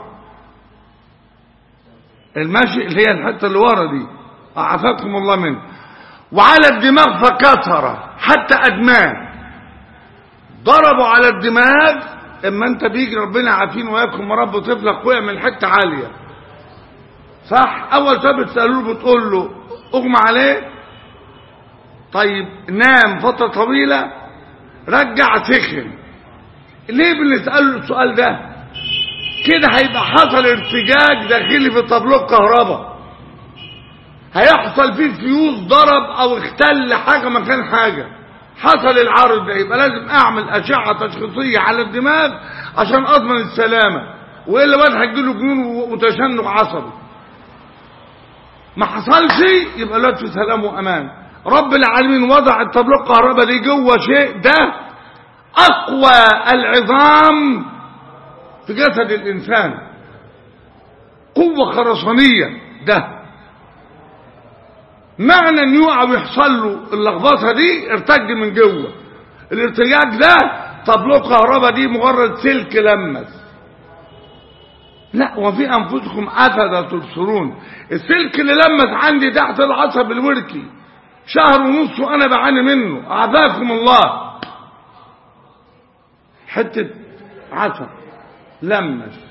المشي اللي هي الحتة اللي ورا دي عافاكم الله منه وعلى الدماغ فكسر حتى أدمان ضربوا على الدماغ اما انت بيجي ربنا عافين وياكم رب طفلك وقع من حته عاليه صح اول سؤال بتسالوا له بتقول له اغمى عليه طيب نام فتره طويله رجع سخن ليه بنساله السؤال ده كده هيبقى حصل ارتجاج داخلي في طابلوه الكهرباء هيحصل فيه فيوز ضرب او اختل حاجة مكان حاجة حصل العارض ده يبقى لازم اعمل اشعة تشخيصية على الدماغ عشان اضمن السلامة والا بقى هيجيله جنون وتشنج عصبي ما حصلش يبقى الواد في سلام وامان رب العالمين وضع الطبلة الكهرباء دي جوه شيء ده اقوى العظام في جسد الانسان قوة خرسانية ده معنى ان يقع ويحصل له اللخبطه دي ارتج من جوه الارتجاج ده طبلو كهرباء دي مجرد سلك لمس لا وفي انفسكم افلا تبصرون السلك اللي لمس عندي تحت العصب الوركي شهر ونص وانا بعاني منه اعافاكم الله حته عصب لمس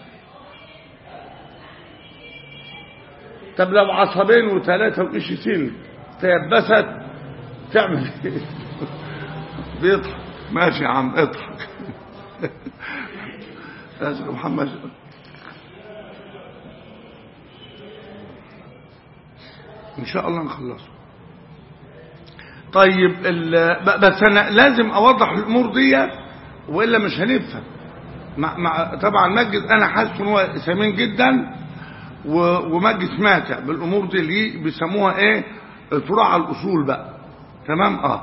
طب لو عصبين وثلاثة وإيش سلك تيبست تعمل ايه بيضحك ماشي يا عم اضحك يا شيخ محمد ان شاء الله نخلصه طيب بس انا لازم اوضح الامور دي والا مش هنفهم مع مع طبعا مجد انا حاسس ان هو ثمين جدا ومجلس ماتع بالامور دي اللي بيسموها ايه الفروع على الاصول بقى تمام اه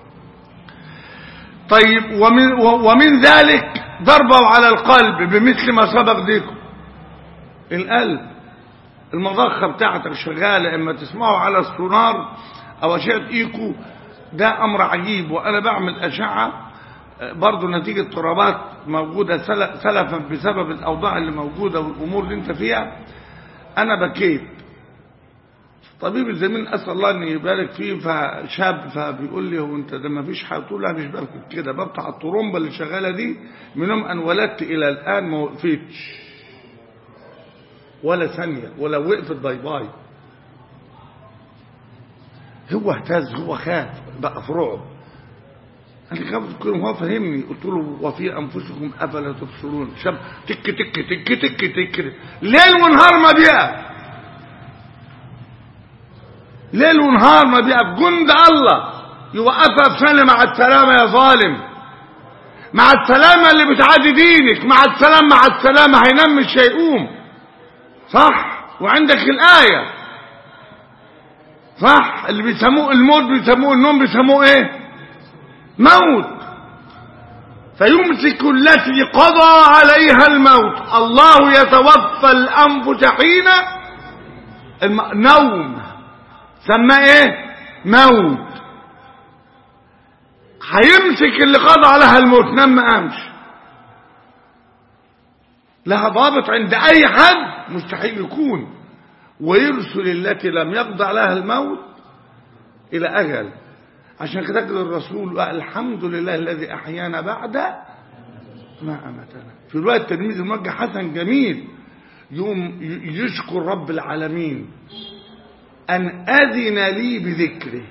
طيب ومن, ومن ذلك ضربه على القلب بمثل ما سبق ديكم القلب المضخه بتاعتك شغاله اما تسمعوا على السونار او اشعه ايكو ده امر عجيب وانا بعمل اشعه برضه نتيجه اضطرابات موجوده سلفا بسبب الاوضاع اللي موجوده والامور اللي انت فيها انا بكيت طبيب الزميل اسال الله ان يبارك فيه فشاب فبيقول لي هو انت ده ما فيش حاجه تقول لا مش بركب كده بفتح الطرمبه اللي شغاله دي من يوم ان ولدت الى الان ما وقفتش ولا ثانيه ولا وقفت باي باي هو اهتز هو خاف بقى في رعب انا خاف هو فهمني قلت له وفي انفسكم افلا تبصرون شاب تك تك تك تك تك ليل ونهار ما بيقف ليل ونهار ما بيقف جند الله يوقفها بسنة مع السلامة يا ظالم مع السلامة اللي بتعادي دينك مع السلامة مع السلامة هينام مش هيقوم صح وعندك الآية صح اللي بيسموه الموت بيسموه النوم بيسموه ايه موت فيمسك التي قضى عليها الموت الله يتوفى الأنفس حين الم... نوم سمى ايه موت هيمسك اللي قضى عليها الموت نام ما قامش لها ضابط عند اي حد مستحيل يكون ويرسل التي لم يقضى عليها الموت الى اجل عشان كده كده الرسول الحمد لله الذي احيانا بعد ما امتنا في روايه التلميذ الموجه حسن جميل يوم يشكر رب العالمين ان اذن لي بذكره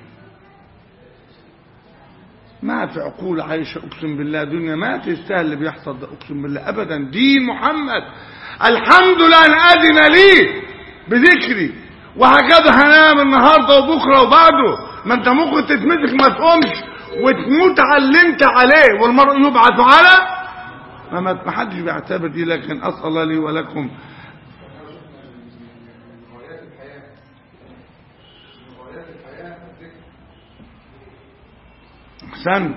ما في عقول عايشة أقسم بالله دنيا ما تستاهل اللي بيحصل ده أقسم بالله أبدا دين محمد الحمد لله أن أذن لي بذكري وهكذا هنام النهاردة وبكرة وبعده ما انت ممكن تتمسك ما تقومش وتموت على اللي انت عليه والمرء يبعث على ما ما حدش بيعتبر دي لكن اسال الله لي ولكم احسنت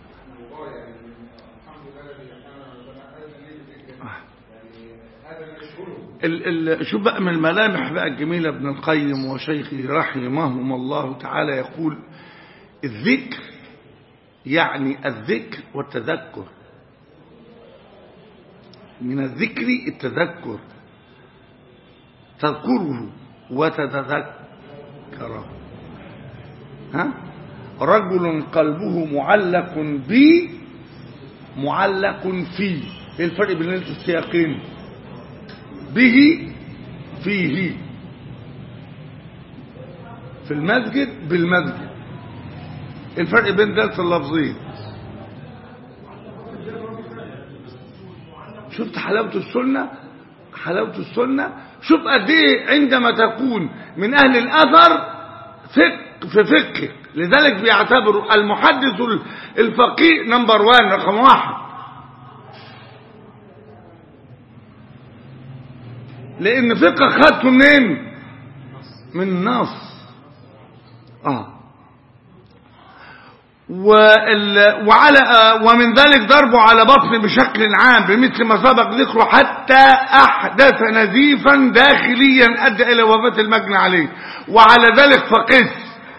ال ال شوف بقى من الملامح بقى الجميلة ابن القيم وشيخه رحمهم الله تعالى يقول الذكر يعني الذكر والتذكر من الذكر التذكر تذكره وتتذكره ها رجل قلبه معلق بي معلق فيه ايه الفرق بين السياقين به فيه في المسجد بالمسجد الفرق بين دالة اللفظين شفت حلاوة السنة حلاوة السنة شوف قد ايه عندما تكون من اهل الاثر فقه في فقه لذلك بيعتبروا المحدث الفقيه نمبر وان رقم واحد لان فقه خدته منين من النص اه وال... وعلى ومن ذلك ضربه على بطن بشكل عام بمثل ما سبق ذكره حتى احدث نزيفا داخليا ادى الى وفاه المجني عليه وعلى ذلك فقس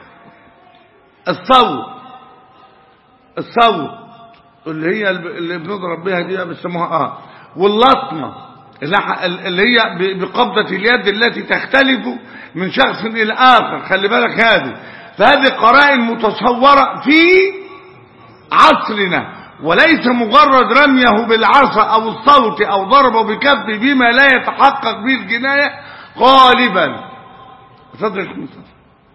الصوت الصوت اللي هي اللي بنضرب بها دي بيسموها اه واللطمه اللي هي بقبضه اليد التي تختلف من شخص الى اخر خلي بالك هذه فهذه قرائن متصورة في عصرنا وليس مجرد رميه بالعصا او الصوت او ضربه بكفه بما لا يتحقق به الجناية غالبا تفضل يا مصطفى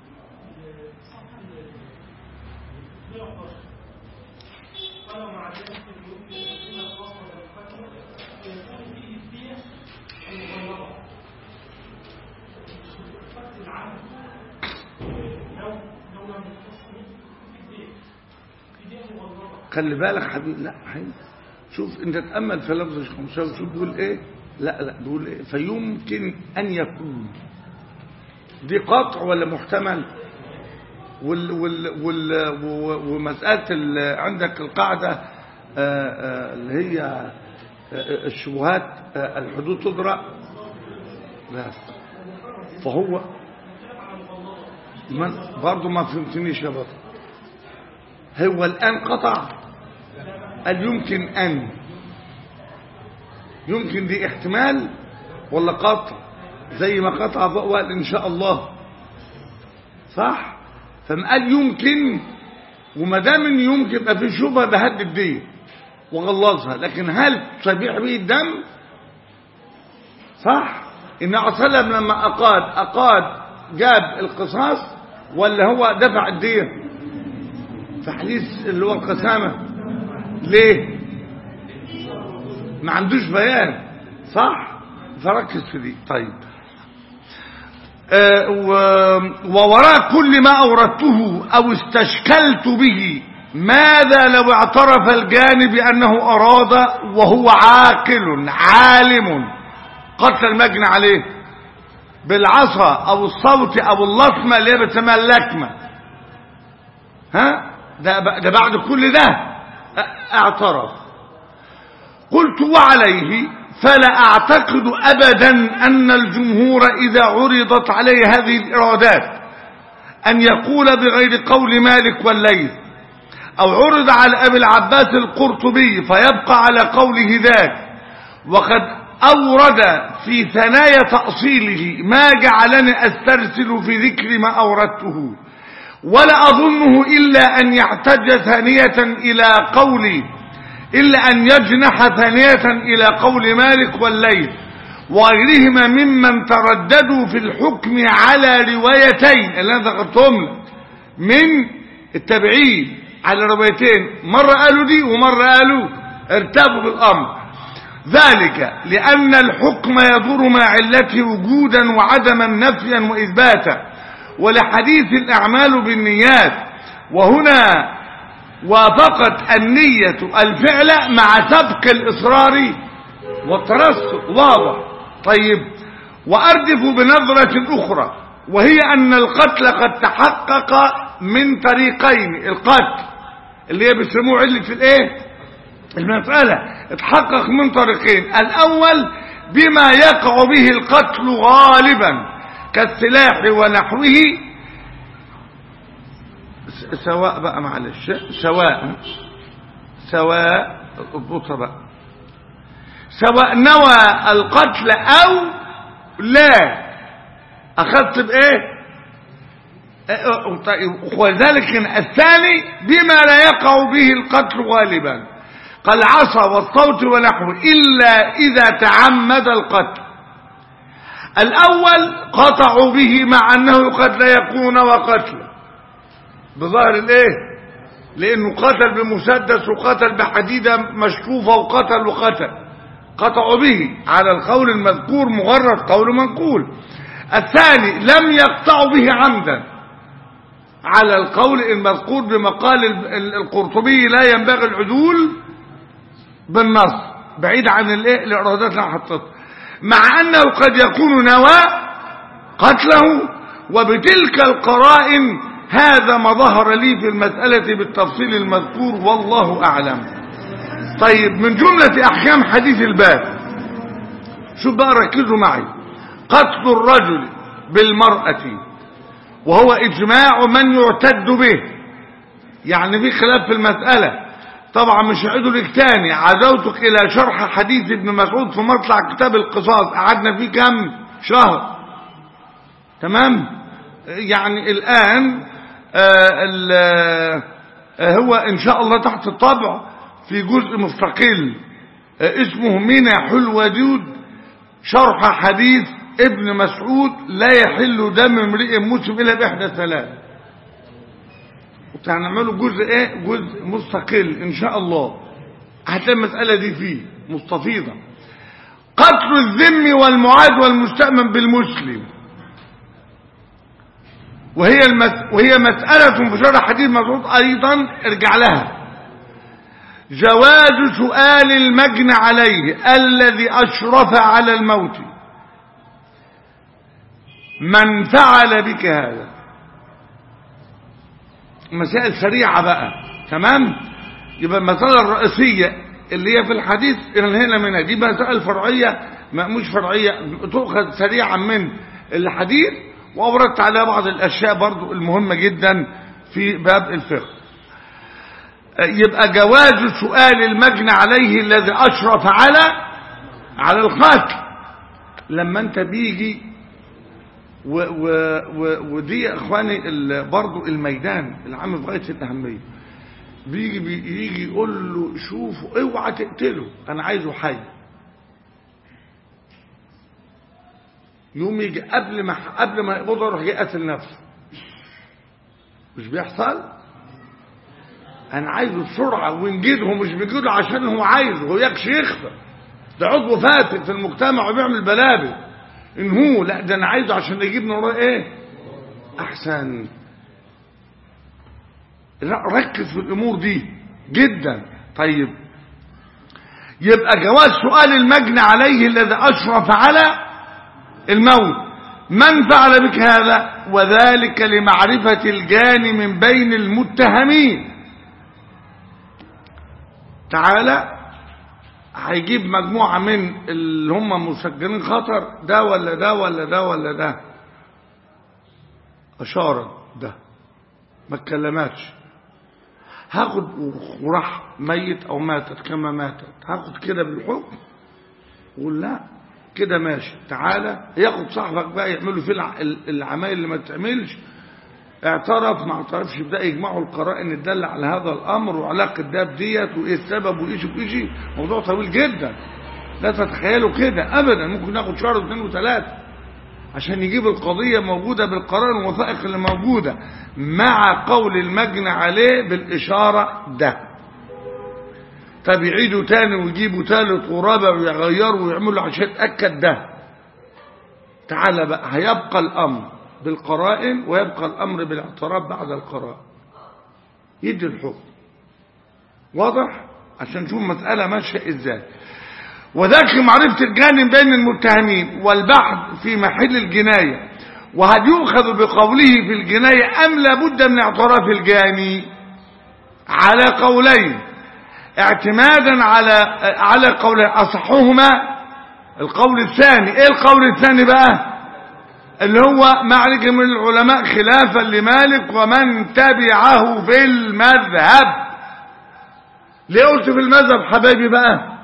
خلي بالك حبيبي لا حبيبي شوف انت تأمل في لفظ الشيخ مشاوي شوف بيقول ايه لا لا بيقول ايه فيمكن ان يكون دي قطع ولا محتمل وال وال وال ومسألة عندك القاعدة آآ آآ اللي هي الشبهات الحدود تدرى لا فهو من برضه ما فهمتنيش يا بطل هو الآن قطع قال يمكن أن يمكن دي احتمال ولا قطع زي ما قطع وقال إن شاء الله صح فما قال يمكن وما دام يمكن يبقى في شبهه بهدد دي وغلظها لكن هل تبيح به الدم صح ان وسلم لما اقاد اقاد جاب القصاص ولا هو دفع الديه في حديث اللي هو القسامة ليه ما عندوش بيان صح فركز في دي طيب آه ووراء كل ما أوردته أو استشكلت به ماذا لو اعترف الجانب بأنه أراد وهو عاقل عالم قتل المجنى عليه بالعصا أو الصوت أو اللطمة اللي هي بتسمى اللكمة ها ده, ده بعد كل ده اعترف قلت وعليه فلا اعتقد ابدا ان الجمهور اذا عرضت عليه هذه الارادات ان يقول بغير قول مالك والليث او عرض على ابي العباس القرطبي فيبقى على قوله ذاك وقد اورد في ثنايا تاصيله ما جعلني استرسل في ذكر ما اوردته ولا أظنه إلا أن يحتج ثانية إلى قول إلا أن يجنح ثانية إلى قول مالك والليل وغيرهما ممن ترددوا في الحكم على روايتين اللي أنا ذكرتهم من التابعين على روايتين مرة قالوا دي ومرة قالوا ارتابوا بالأمر ذلك لأن الحكم يدور مع علته وجودا وعدما نفيا وإثباتا ولحديث الأعمال بالنيات وهنا وافقت النية الفعل مع سبق الإصرار والترسل واضح طيب وأردف بنظرة أخرى وهي أن القتل قد تحقق من طريقين القتل اللي هي بيسموه علة في الايه المسألة اتحقق من طريقين الأول بما يقع به القتل غالبا كالسلاح ونحوه سواء بقى معلش سواء سواء اضبطها بقى سواء نوى القتل او لا اخذت بايه وذلك الثاني بما لا يقع به القتل غالبا كالعصا والصوت ونحوه الا اذا تعمد القتل الأول قطعوا به مع أنه قد لا يكون وقتل بظاهر الايه لأنه قتل بمسدس وقتل بحديدة مشكوفة وقتل وقتل قطعوا به على القول المذكور مجرد قول منقول الثاني لم يقطعوا به عمدا على القول المذكور بمقال القرطبي لا ينبغي العدول بالنص بعيد عن الايه الارادات اللي حطتها مع انه قد يكون نوى قتله وبتلك القرائن هذا ما ظهر لي في المسألة بالتفصيل المذكور والله أعلم طيب من جملة أحكام حديث الباب شوف بقى ركزوا معي قتل الرجل بالمرأة وهو إجماع من يعتد به يعني في خلاف في المسألة طبعا مش هعيده لك تاني عزوتك إلى شرح حديث ابن مسعود في مطلع كتاب القصاص قعدنا فيه كم شهر تمام يعني الآن آه آه هو إن شاء الله تحت الطبع في جزء مستقل آه اسمه منح الودود شرح حديث ابن مسعود لا يحل دم امرئ مسلم الا باحدى ثلاث هنعمله جزء ايه جزء مستقل ان شاء الله هتلاقي المساله دي فيه مستفيضه قتل الذم والمعاد والمستأمن بالمسلم وهي المس... وهي مسألة في شرح حديث مسعود أيضا ارجع لها جواز سؤال المجن عليه الذي أشرف على الموت من فعل بك هذا مسائل سريعة بقى تمام يبقى المسألة الرئيسية اللي هي في الحديث هنا منها دي مسائل فرعية مش فرعية تؤخذ سريعا من الحديث وأوردت عليها بعض الأشياء برضو المهمة جدا في باب الفقه يبقى جواز سؤال المجنى عليه الذي أشرف على على القتل لما انت بيجي و و و ودي يا اخواني برضو الميدان العام في غايه الاهميه بيجي بيجي يقول له شوفوا اوعى تقتله انا عايزه حي يوم يجي قبل ما قبل ما يقبضه يروح جاي قاتل نفسه مش بيحصل انا عايزه بسرعه ونجده مش بيجده عشان هو عايزه هو يكش يخفى ده عضو فاتن في المجتمع وبيعمل بلابل ان هو لا ده انا عايزه عشان يجيبني وراه ايه احسن لا ركز في الامور دي جدا طيب يبقى جواز سؤال المجني عليه الذي اشرف على الموت من فعل بك هذا وذلك لمعرفة الجاني من بين المتهمين تعالى هيجيب مجموعة من اللي هم مسجلين خطر ده ولا ده ولا ده ولا ده أشار ده ما اتكلماتش هاخد وراح ميت أو ماتت كما ماتت هاخد كده بالحكم وقول لا كده ماشي تعالى ياخد صاحبك بقى يعملوا فيه العمايل اللي ما تعملش اعترف ما اعترفش يبدا يجمعوا القرائن الداله على هذا الامر وعلاقه ده بديت وايه السبب وايش وايش موضوع طويل جدا لا تتخيلوا كده ابدا ممكن ياخد شهر واثنين وثلاثه عشان يجيب القضيه موجوده بالقرائن والوثائق اللي موجوده مع قول المجني عليه بالاشاره ده طب يعيدوا تاني ويجيبوا تالت ورابع ويغيروا ويعملوا عشان يتاكد ده تعالى بقى هيبقى الامر بالقرائن ويبقى الأمر بالاعتراف بعد القرائن يدي الحكم واضح عشان نشوف مسألة ماشية ازاي وذاك معرفة الجانب بين المتهمين والبحث في محل الجناية وهل يؤخذ بقوله في الجناية أم لابد من اعتراف الجاني على قولين اعتمادا على على قولين أصحهما القول الثاني ايه القول الثاني بقى اللي هو معركة من العلماء خلافا لمالك ومن تبعه في المذهب ليه قلت في المذهب حبايبي بقى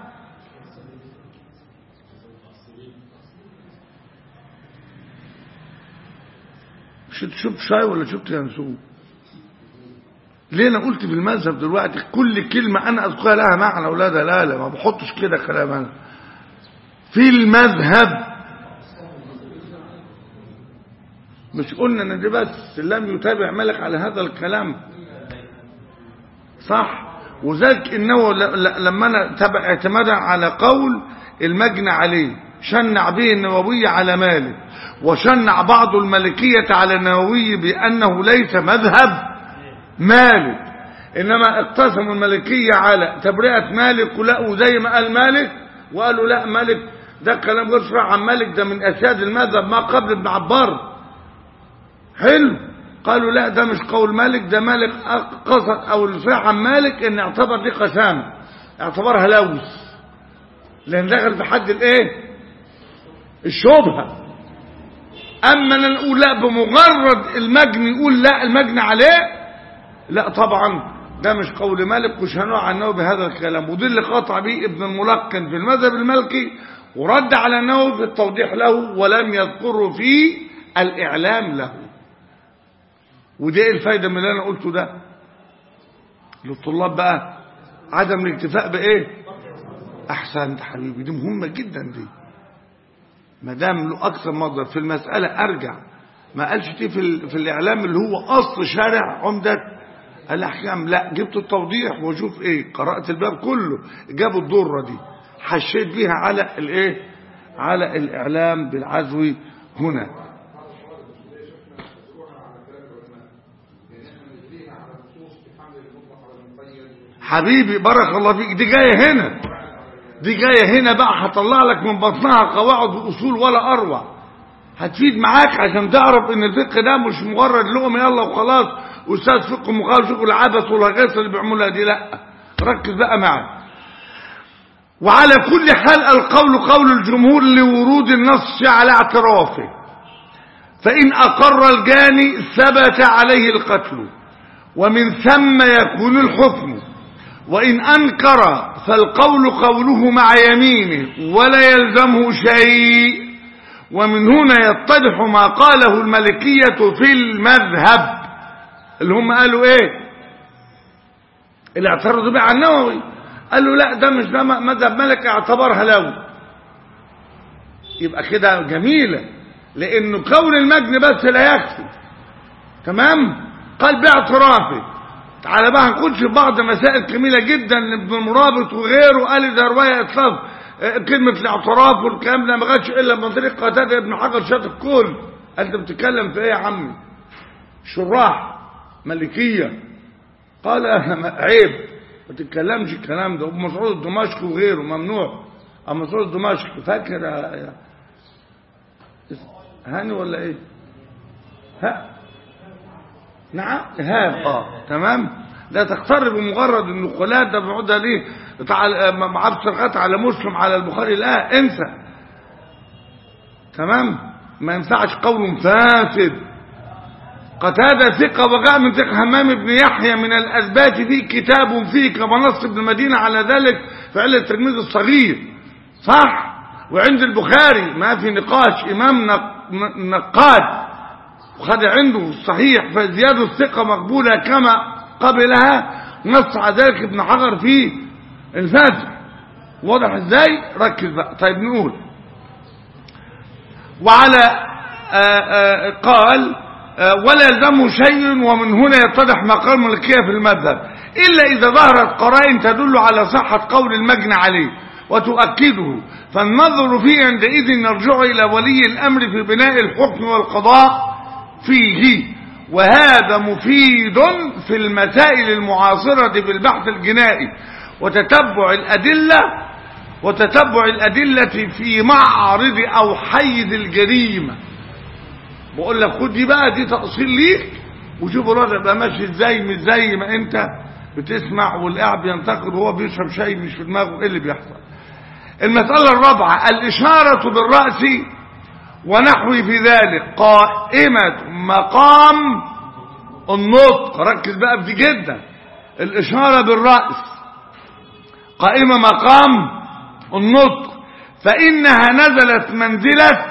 شفت شفت شاي ولا شفت ينسوه ليه انا قلت في المذهب دلوقتي كل كلمة انا اذكرها لها معنى ولا دلالة ما بحطش كده كلام انا في المذهب مش قلنا ان دي بس لم يتابع ملك على هذا الكلام صح وذلك انه لما انا تبع اعتمادا على قول المجنى عليه شنع به النووي على مالك وشنع بعض المالكية على النووي بأنه ليس مذهب مالك إنما اقتسموا المالكية على تبرئة مالك ولقوا زي ما قال مالك وقالوا لا مالك ده كلام غير صحيح عن مالك ده من أسياد المذهب ما قبل ابن عبار حلو قالوا لا ده مش قول مالك ده مالك قصد او الصحيح عن مالك ان اعتبر دي قسام اعتبرها لوث لان دخل في حد الايه الشبهه اما ان نقول لا بمجرد المجني يقول لا المجني عليه لا طبعا ده مش قول مالك مش هنوع عنه بهذا الكلام ودي اللي قاطع به ابن الملقن في المذهب المالكي ورد على النووي في التوضيح له ولم يذكره في الاعلام له ودي ايه الفايدة من اللي انا قلته ده للطلاب بقى عدم الاكتفاء بايه احسنت حبيبي دي مهمة جدا دي ما دام له اكثر مصدر في المسألة ارجع ما قالش دي في, ال... في الاعلام اللي هو اصل شارع عمدة الاحكام لا جبت التوضيح واشوف ايه قرأت الباب كله جابوا الضرة دي حشيت بيها على الايه على الاعلام بالعزو هنا حبيبي بارك الله فيك دي جايه هنا دي جايه هنا بقى هطلع لك من بطنها قواعد واصول ولا اروع هتفيد معاك عشان تعرف ان الفقه ده مش مجرد لقمه يلا وخلاص استاذ فقه مخالف شغل العبث والهجاس اللي بيعملها دي لا ركز بقى معايا وعلى كل حال القول قول الجمهور لورود النص على اعترافه فإن أقر الجاني ثبت عليه القتل ومن ثم يكون الحكم وإن أنكر فالقول قوله مع يمينه ولا يلزمه شيء ومن هنا يتضح ما قاله الملكية في المذهب اللي هم قالوا ايه اللي اعترضوا بيه على النووي قالوا لا ده مش ده مذهب ملك اعتبرها لو يبقى كده جميلة لانه كون المجن بس لا يكفي تمام قال باعترافه تعالى بقى هنخش في بعض مسائل جميلة جدا لابن المرابط وغيره قال ده رواية اطلاق كلمة الاعتراف والكلام ده ما جاتش الا من طريق قتادة ابن حجر شاط الكل انت بتتكلم في ايه يا عمي شراح ملكية قال عيب ما تتكلمش الكلام ده ابو مسعود الدمشقي وغيره ممنوع ابو مسعود الدمشقي فاكر يا هاني ولا ايه ها نعم إهاب اه تمام لا تقترب بمجرد النقولات ده بيقعدها ليه معاه بصرخات على مسلم على البخاري لا انسى تمام ما ينفعش قول فاسد قتادة ثقة وجاء من ثقة همام بن يحيى من الأثبات فيه كتاب فيه كما نص ابن المدينة على ذلك في علة التلميذ الصغير صح وعند البخاري ما في نقاش إمام نقاد وخد عنده صحيح فزيادة الثقة مقبولة كما قبلها نص على ذلك ابن حجر في الفاتح واضح ازاي ركز بقى طيب نقول وعلى آآ آآ قال ولا يلزمه شيء ومن هنا يتضح مقام الملكية في المذهب إلا إذا ظهرت قرائن تدل على صحة قول المجنى عليه وتؤكده فالنظر فيه عندئذ يرجع إلى ولي الأمر في بناء الحكم والقضاء فيه وهذا مفيد في المسائل المعاصرة بالبحث الجنائي وتتبع الأدلة وتتبع الأدلة في معرض أو حيز الجريمة بقول لك خد دي بقى دي تأصيل ليك وشوف الوضع بقى ماشي ازاي مش زي ما انت بتسمع والقاعد بينتقد وهو بيشرب شاي مش في دماغه ايه اللي بيحصل المسألة الرابعة الإشارة بالرأس ونحو في ذلك قائمة مقام النطق ركز بقى في دي جدا الإشارة بالرأس قائمة مقام النطق فإنها نزلت منزلة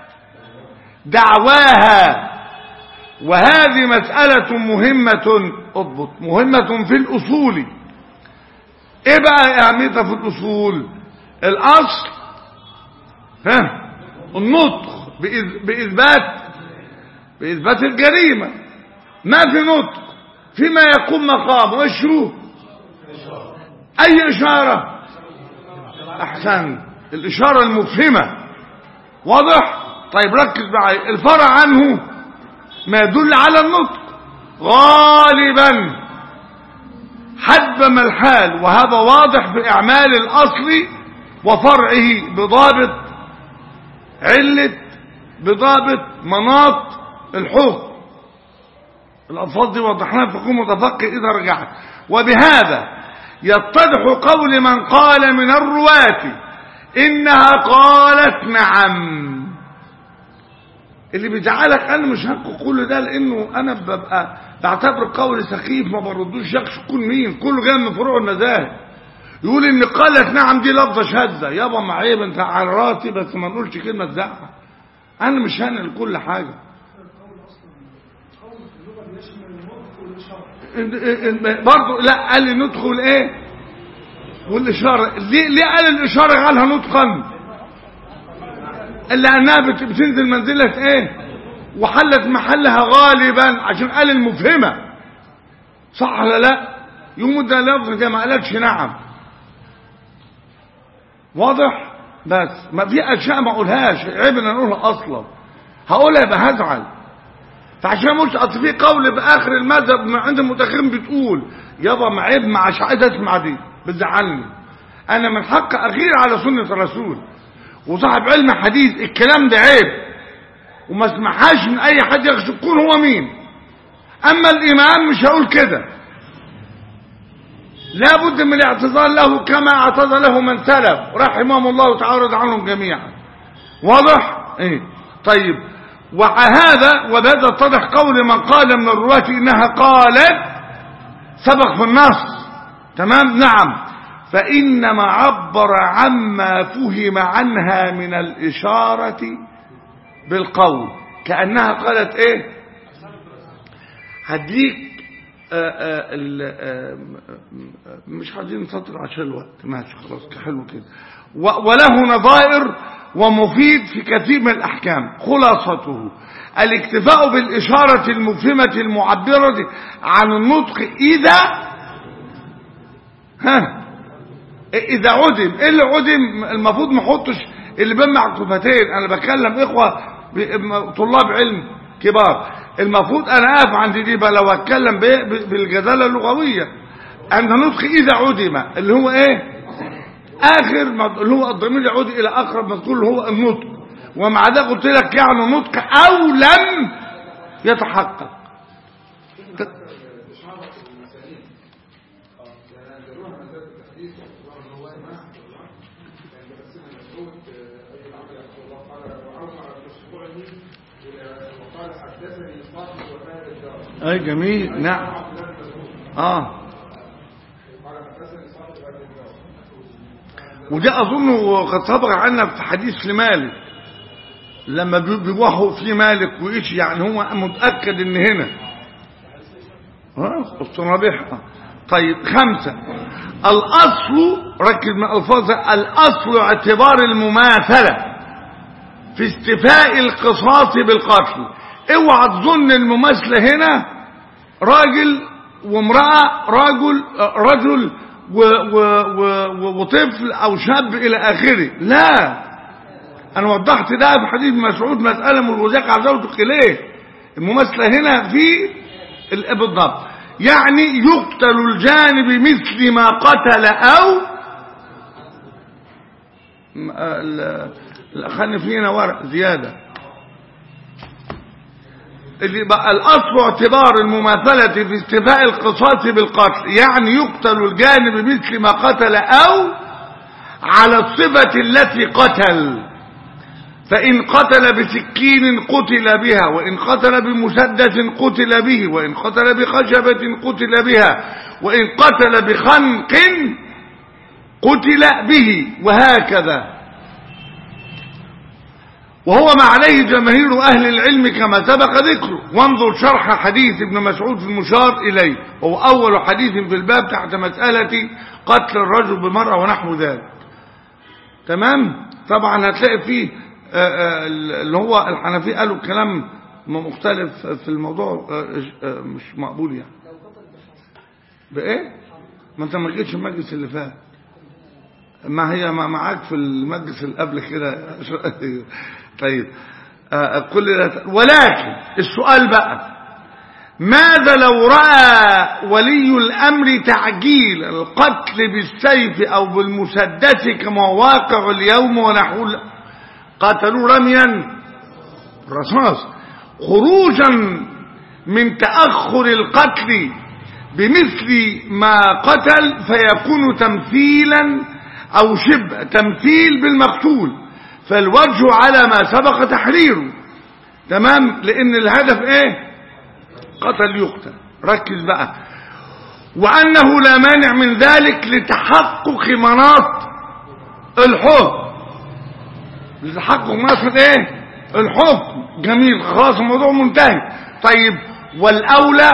دعواها وهذه مسألة مهمة اضبط مهمة في الأصول ايه بقى اهميتها في الأصول الأصل ها النطق بإثبات بإثبات الجريمة ما في نطق فيما يقوم مقام وشو أي إشارة أحسن الإشارة المفهمة واضح طيب ركز معي الفرع عنه ما يدل على النطق غالبا حسب ما الحال وهذا واضح في إعمال الأصل وفرعه بضابط علة بضابط مناط الحكم الألفاظ دي وضحناها فكون متفقه إذا رجعت وبهذا يتضح قول من قال من الرواة إنها قالت نعم اللي بيزعلك أنا مش هنقل كل ده لأنه أنا ببقى بعتبر قول سخيف ما بردوش يكش يكون مين كله جاي من فروع المذاهب يقول إن قالت نعم دي لفظة شاذة يابا ما عيب أنت على راسي بس ما نقولش كلمة تزعل أنا مش هنقل كل حاجة برضه لا قال لي ندخل ايه والاشاره ليه ليه قال الاشاره قالها نطقا الا انها بت- بتنزل منزله ايه وحلت محلها غالبا عشان قال المفهمه صح ولا لا يوم ده لفظ ده ما قالكش نعم واضح بس ما في اشياء ما اقولهاش عيب ان اقولها اصلا هقولها يبقى هزعل فعشان مش اصل في قول باخر المذهب من عند المتاخرين بتقول يابا ما عيب ما عش عايز اسمع دي بتزعلني انا من حق اغير على سنه الرسول وصاحب علم حديث الكلام ده عيب وما اسمعهاش من اي حد يخشى يكون هو مين اما الامام مش هقول كده لابد من الاعتذار له كما اعتذر له من سلف رحمهم الله تعالى ورضي عنهم جميعا واضح ايه طيب وهذا وبهذا اتضح قول من قال من الرواة انها قالت سبق في النص تمام نعم فانما عبر عما فهم عنها من الاشارة بالقول كأنها قالت ايه هديك آه، آه، ال- آه، مش عايزين نسطر عشان الوقت ماشي خلاص حلو كده و- وله نظائر ومفيد في كثير من الأحكام خلاصته الاكتفاء بالإشارة المفهمة المعبرة عن النطق إذا ها إذا عدم إيه اللي عدم المفروض ما احطش اللي بين معكوفتين أنا بكلم إخوة ب- طلاب علم كبار المفروض أنا أقف عند دي بقى لو أتكلم بإيه؟ ب- بالجدالة اللغوية أن نطق إذا عدم اللي هو إيه آخر ما- اللي هو الضمير يعود إلى أقرب مذكور اللي هو النطق ومع ده قلت لك يعني نطق أو لم يتحقق الإشارة المسائل يعني أنزلوها منزلة التحديث واعتبار أن هو سماع كان بيقسمها مسعود أي العمل يا رسول الله قال وعمر بن الشبوعي وقال حدثني صاحب وفاة الدار أي جميل نعم عبد الله بن مسعود آه قال حدثني صاحب وفاة الدار وده أظنه قد سبق عنا في حديث لمالك لما بي- بيوحوا في مالك وإيش يعني هو متأكد إن هنا ها الصنابيح طيب خمسة الأصل ركز مع ألفاظها الأصل اعتبار المماثلة في استفاء القصاص بالقتل اوعى تظن المماثلة هنا راجل وامرأة رجل رجل و و و و وطفل او شاب الى اخره لا انا وضحت ده في حديث مسعود مسألة من الوزاق عزوتك اليه المماثلة هنا في ال- بالضبط يعني يقتل الجانب مثل ما قتل او م- ال- الاخوان فينا ورق زياده اللي بقى الأصل اعتبار المماثلة في استفاء القصاص بالقتل يعني يقتل الجانب مثل ما قتل أو على الصفة التي قتل فإن قتل بسكين قتل بها وإن قتل بمسدس قتل به وإن قتل بخشبة قتل بها وإن قتل بخنق قتل به وهكذا وهو ما عليه جماهير أهل العلم كما سبق ذكره وانظر شرح حديث ابن مسعود في المشار إليه وهو أول حديث في الباب تحت مسألة قتل الرجل بمرأة ونحو ذلك تمام طبعا هتلاقي فيه آه، آه، اللي هو الحنفية قالوا كلام مختلف في الموضوع آه، آه، مش مقبول يعني بإيه؟ ما انت ما جيتش المجلس اللي فات ما هي ما معاك في المجلس اللي قبل كده طيب آه، كل ده ولكن السؤال بقى ماذا لو رأى ولي الأمر تعجيل القتل بالسيف أو بالمسدس كما هو واقع اليوم ونحو قتلوا رميا رصاص خروجا من تأخر القتل بمثل ما قتل فيكون تمثيلا أو شبه تمثيل بالمقتول فالوجه على ما سبق تحريره تمام لأن الهدف إيه قتل يقتل ركز بقى وأنه لا مانع من ذلك لتحقق مناط الحكم لتحقق مناط ايه الحكم جميل خلاص الموضوع منتهي طيب والأولى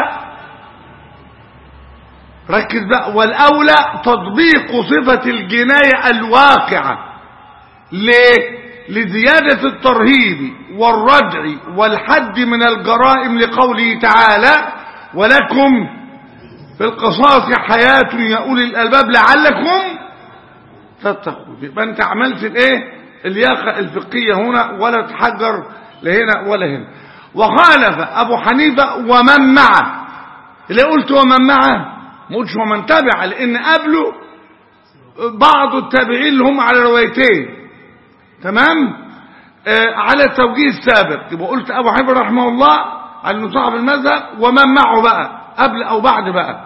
ركز بقى والأولى تطبيق صفة الجناية الواقعة ليه لزيادة الترهيب والردع والحد من الجرائم لقوله تعالى ولكم في القصاص حياة يا أولي الألباب لعلكم تتقون يبقى أنت عملت الإيه الياقة الفقهية هنا ولا تحجر لهنا ولا هنا وخالف أبو حنيفة ومن معه اللي قلت ومن معه مقولش ومن تبع لأن قبله بعض التابعين اللي هم على روايتين تمام آه على التوجيه السابق يبقى قلت ابو حنيفه رحمه الله على انه صاحب المذهب ومن معه بقى قبل او بعد بقى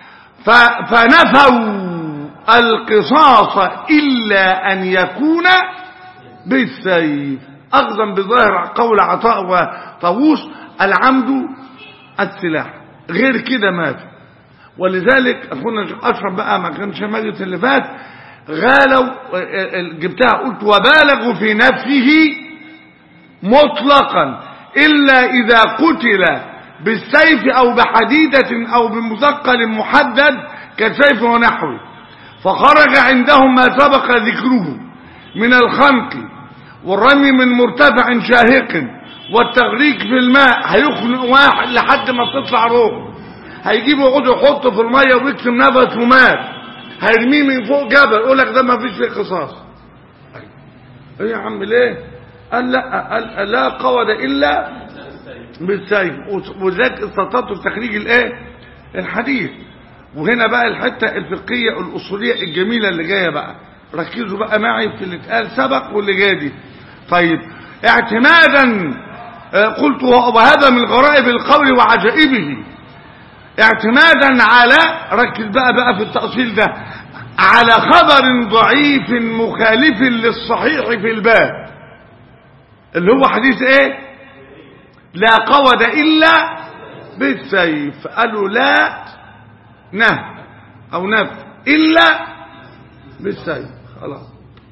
فنفوا القصاص الا ان يكون بالسيف اخذا بظاهر قول عطاء وطاووس العمد السلاح غير كده ما في ولذلك اخونا اشرف بقى ما كانش مجلس اللي فات غالوا جبتها قلت وبالغوا في نفيه مطلقا إلا إذا قتل بالسيف أو بحديدة أو بمثقل محدد كالسيف ونحوه فخرج عندهم ما سبق ذكره من الخنق والرمي من مرتفع شاهق والتغريق في الماء هيخنق واحد لحد ما تطلع روحه هيجيبه يقعد يحطه في الميه ويكتم نفس ومات هيرميه من فوق جبل يقول لك ده ما فيش فيه قصاص ايه يا عم ليه قال لا قال لا قود الا بالسيف وذاك استطاعته تخريج الايه الحديث وهنا بقى الحته الفقهيه الاصوليه الجميله اللي جايه بقى ركزوا بقى معي في اللي اتقال سبق واللي جاي دي طيب اعتمادا قلت وهذا من غرائب القول وعجائبه اعتمادا على ركز بقى بقى في التأصيل ده على خبر ضعيف مخالف للصحيح في الباب اللي هو حديث ايه لا قود الا بالسيف قالوا لا نه او نف الا بالسيف خلاص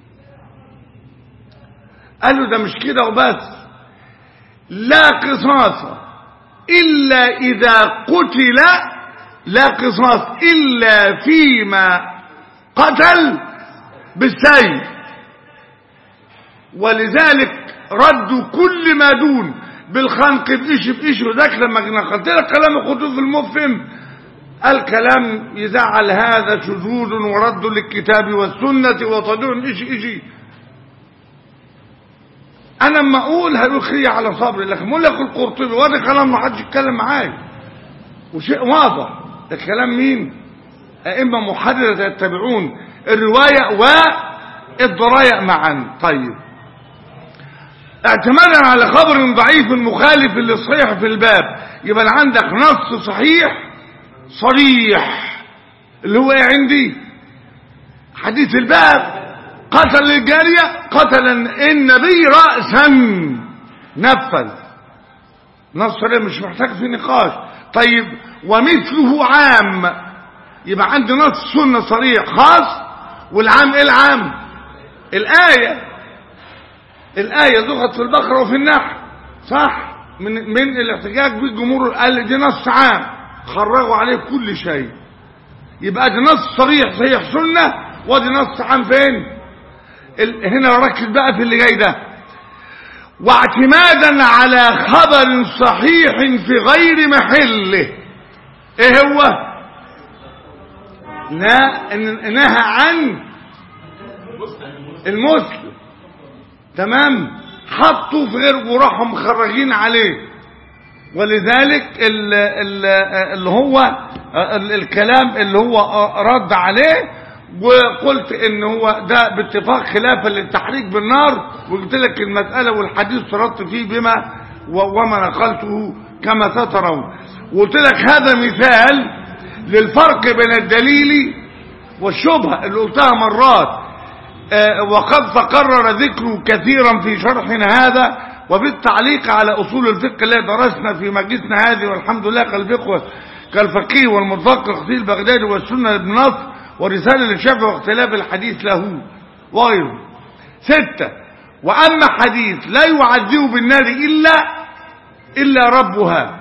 قالوا ده مش كده وبس لا قصاص إلا إذا قتل لا قصاص إلا فيما قتل بالسيف ولذلك ردوا كل ما دون بالخنق بإيش بإيش وذاك لما نقلت لك كلام الخطوب المفهم الكلام يزعل هذا شذوذ ورد للكتاب والسنة وطدون إيش إيش انا اما اقول هيقول على صبري لكن بقول لك القرطبي وده كلام ما حدش يتكلم معايا وشيء واضح ده كلام مين ائمه محدده يتبعون الروايه والدرايه معا طيب اعتمادا على خبر ضعيف مخالف للصحيح في الباب يبقى عندك نص صحيح صريح اللي هو ايه عندي حديث الباب قتل الجارية قتل النبي رأسا نفذ نص مش محتاج في نقاش طيب ومثله عام يبقى عندي نص سنة صريح خاص والعام ايه العام الآية الآية ذكرت في البقرة وفي النحل صح من من الاحتجاج بالجمهور قال دي نص عام خرجوا عليه كل شيء يبقى دي نص صريح صحيح سنة ودي نص عام فين هنا ركز بقى في اللي جاي ده واعتمادا على خبر صحيح في غير محله ايه هو لا نهى عن المسلم تمام حطوا في غير وراحوا مخرجين عليه ولذلك ال ال اللي هو ال الكلام اللي هو رد عليه وقلت ان هو ده باتفاق خلافا للتحريك بالنار وقلت لك المسألة والحديث ردت فيه بما وما نقلته كما سترون وقلت لك هذا مثال للفرق بين الدليل والشبهة اللي قلتها مرات آه وقد تقرر ذكره كثيرا في شرحنا هذا وفي التعليق على أصول الفقه اللي درسنا في مجلسنا هذه والحمد لله كالفقه كالفقيه والمدقق في البغدادي والسنة لابن نصر ورسالة للشافعي واختلاف الحديث له وغيره ستة وأما حديث لا يعذب بالنار إلا إلا ربها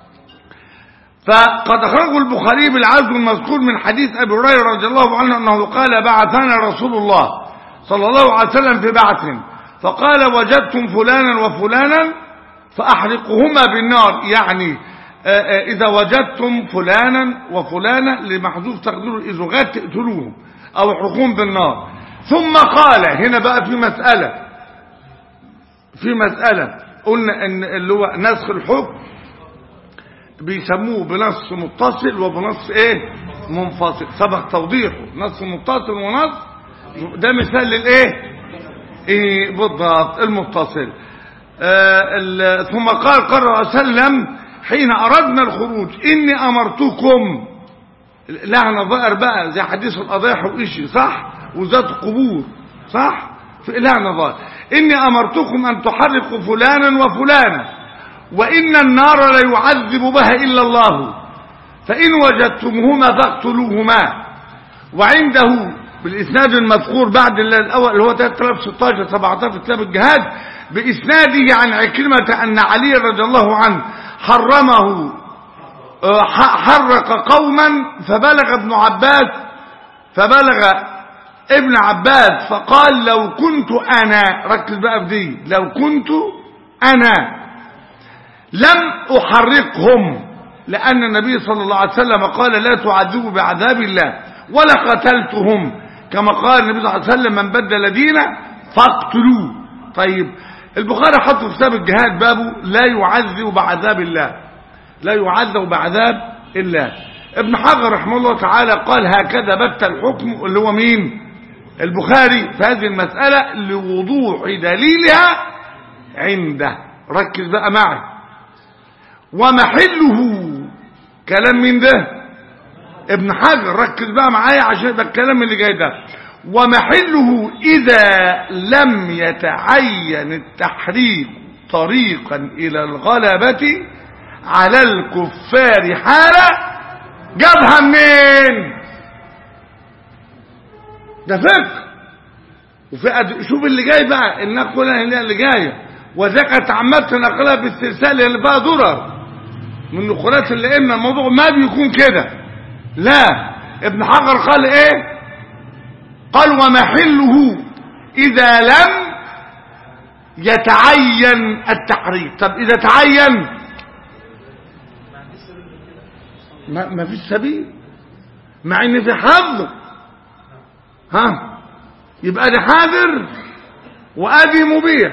فقد أخرجه البخاري بالعزم المذكور من حديث أبي هريرة رضي الله عنه أنه قال بعثنا رسول الله صلى الله عليه وسلم في بعث فقال وجدتم فلانا وفلانا فأحرقهما بالنار يعني إذا وجدتم فلانا وفلانا لمحذوف تقدير الإزوغات تقتلوهم أو احرقوهم بالنار ثم قال هنا بقى في مسألة في مسألة قلنا ان اللي هو نسخ الحكم بيسموه بنص متصل وبنص ايه منفصل سبق توضيحه نص متصل ونص ده مثال للايه ايه بالضبط المتصل آه ثم قال قال الله وسلم حين اردنا الخروج اني امرتكم لعنة ظاهر بقى زي حديث الاضاحي وإشي صح وذات قبور صح في لعنة ظاهر اني امرتكم ان تحرقوا فلانا وفلانا وان النار لا يعذب بها الا الله فان وجدتموهما فاقتلوهما وعنده بالاسناد المذكور بعد الاول اللي هو 3016 17 في كتاب الجهاد باسناده عن عكرمه ان علي رضي الله عنه حرمه حرق قوما فبلغ ابن عباس فبلغ ابن عباس فقال لو كنت انا ركز بقى في دي لو كنت انا لم احرقهم لان النبي صلى الله عليه وسلم قال لا تعذبوا بعذاب الله ولا قتلتهم كما قال النبي صلى الله عليه وسلم من بدل دينه فاقتلوه طيب البخاري حط في كتاب الجهاد بابه لا يعذب بعذاب الله لا يعذب بعذاب الله ابن حجر رحمه الله تعالى قال هكذا بت الحكم اللي هو مين البخاري في هذه المسألة لوضوح دليلها عنده ركز بقى معي ومحله كلام من ده ابن حجر ركز بقى معايا عشان ده الكلام اللي جاي ده ومحله إذا لم يتعين التحريك طريقا إلى الغلبة على الكفار حالة جابها منين ده فقه وفي أد... شوف اللي جاي بقى النقل هنا اللي جايه وذاك تعمدت نقلها بالسلسله اللي فيها ضرر من نقولات اللي إما الموضوع ما بيكون كده لا ابن حجر قال ايه قال ومحله اذا لم يتعين التحريك طب اذا تعين ما, ما فيش سبيل مع ان في حظ ها يبقى دي حاضر وادي مبيح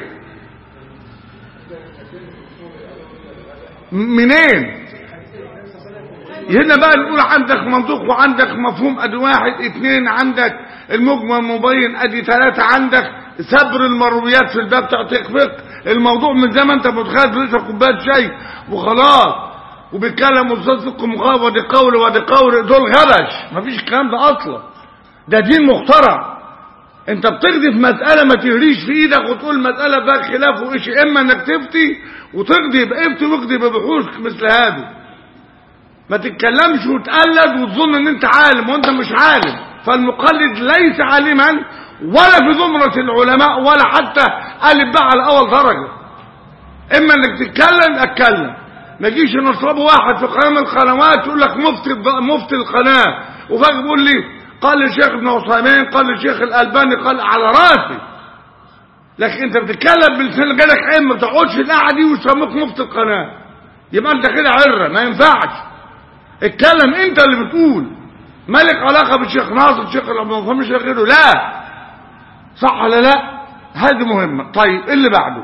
منين هنا بقى نقول عندك منطق وعندك مفهوم ادي واحد اتنين عندك المجمل مبين ادي ثلاثة عندك سبر المرويات في الباب تعطيك فقه الموضوع من زي ما انت متخيل بيشرب كوبايه شاي وخلاص وبيتكلم استاذ فقه مقابل ودي قول ودي قول دول غبش مفيش الكلام ده اصلا ده دين مخترع انت بتقضي في مسألة ما تهريش في ايدك وتقول المسألة بقى خلاف وإيش اما انك تفتي وتقضي بافتي واقضي ببحوث مثل هذه ما تتكلمش وتقلد وتظن ان انت عالم وانت مش عالم فالمقلد ليس عالما ولا في زمرة العلماء ولا حتى قالب بقى على اول درجة اما انك تتكلم اتكلم ما يجيش نصربه واحد في قناه القنوات يقول لك مفتي مفتي القناه وفجاه بيقول لي قال الشيخ ابن عثيمين قال الشيخ الالباني قال على راسي لكن انت بتتكلم بلسان جالك عين ما بتقعدش القعده دي ويسموك مفتي القناه يبقى انت كده عره ما ينفعش اتكلم انت اللي بتقول مالك علاقه بالشيخ ناصر الشيخ ابن عثيمين الشيخ غيره لا صح ولا لا هذه مهمة طيب إيه اللي بعده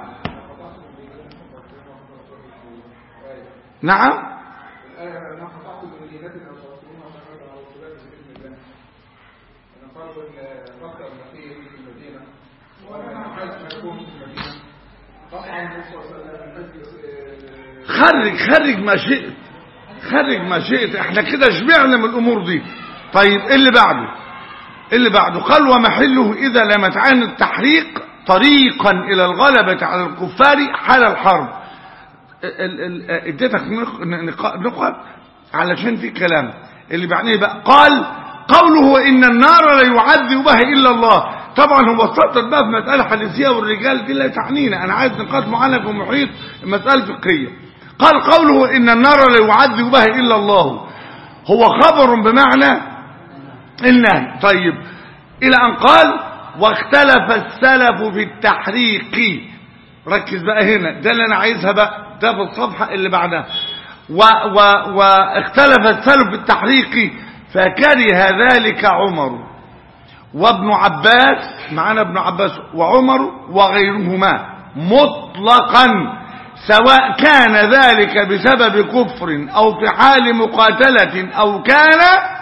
نعم الآية أنا قطعت بمدينة أو صرفتموها فماذا على الصلاة بإذن الله أنا قالوا إن قطع المسيح في المدينة وأنا حاج ما يكون في المدينة قطع النبي صلى الله عليه وسلم من أجل خرج خرج ما شئت خرج ما شئت احنا كده شبعنا من الامور دي طيب ايه اللي بعده إيه اللي بعده قال ومحله اذا لم يتعين التحريق طريقا الى الغلبة على الكفار حال الحرب ال- ال- اديتك نق- نق- نقط علشان في كلام اللي بعدين بقى قال قوله ان النار لا يعذب بها الا الله طبعا هو استطرد بقى في مسألة حديثية والرجال دي لا تعنينا انا عايز نقاط معانا في محيط مسألة فقهية قال قوله ان النار لا يعذب بها الا الله هو خبر بمعنى النهي طيب الى ان قال واختلف السلف في التحريق ركز بقى هنا ده اللي انا عايزها بقى ده في الصفحة اللي بعدها و و واختلف السلف في التحريق فكره ذلك عمر وابن عباس معنا ابن عباس وعمر وغيرهما مطلقا سواء كان ذلك بسبب كفر او في حال مقاتلة او كان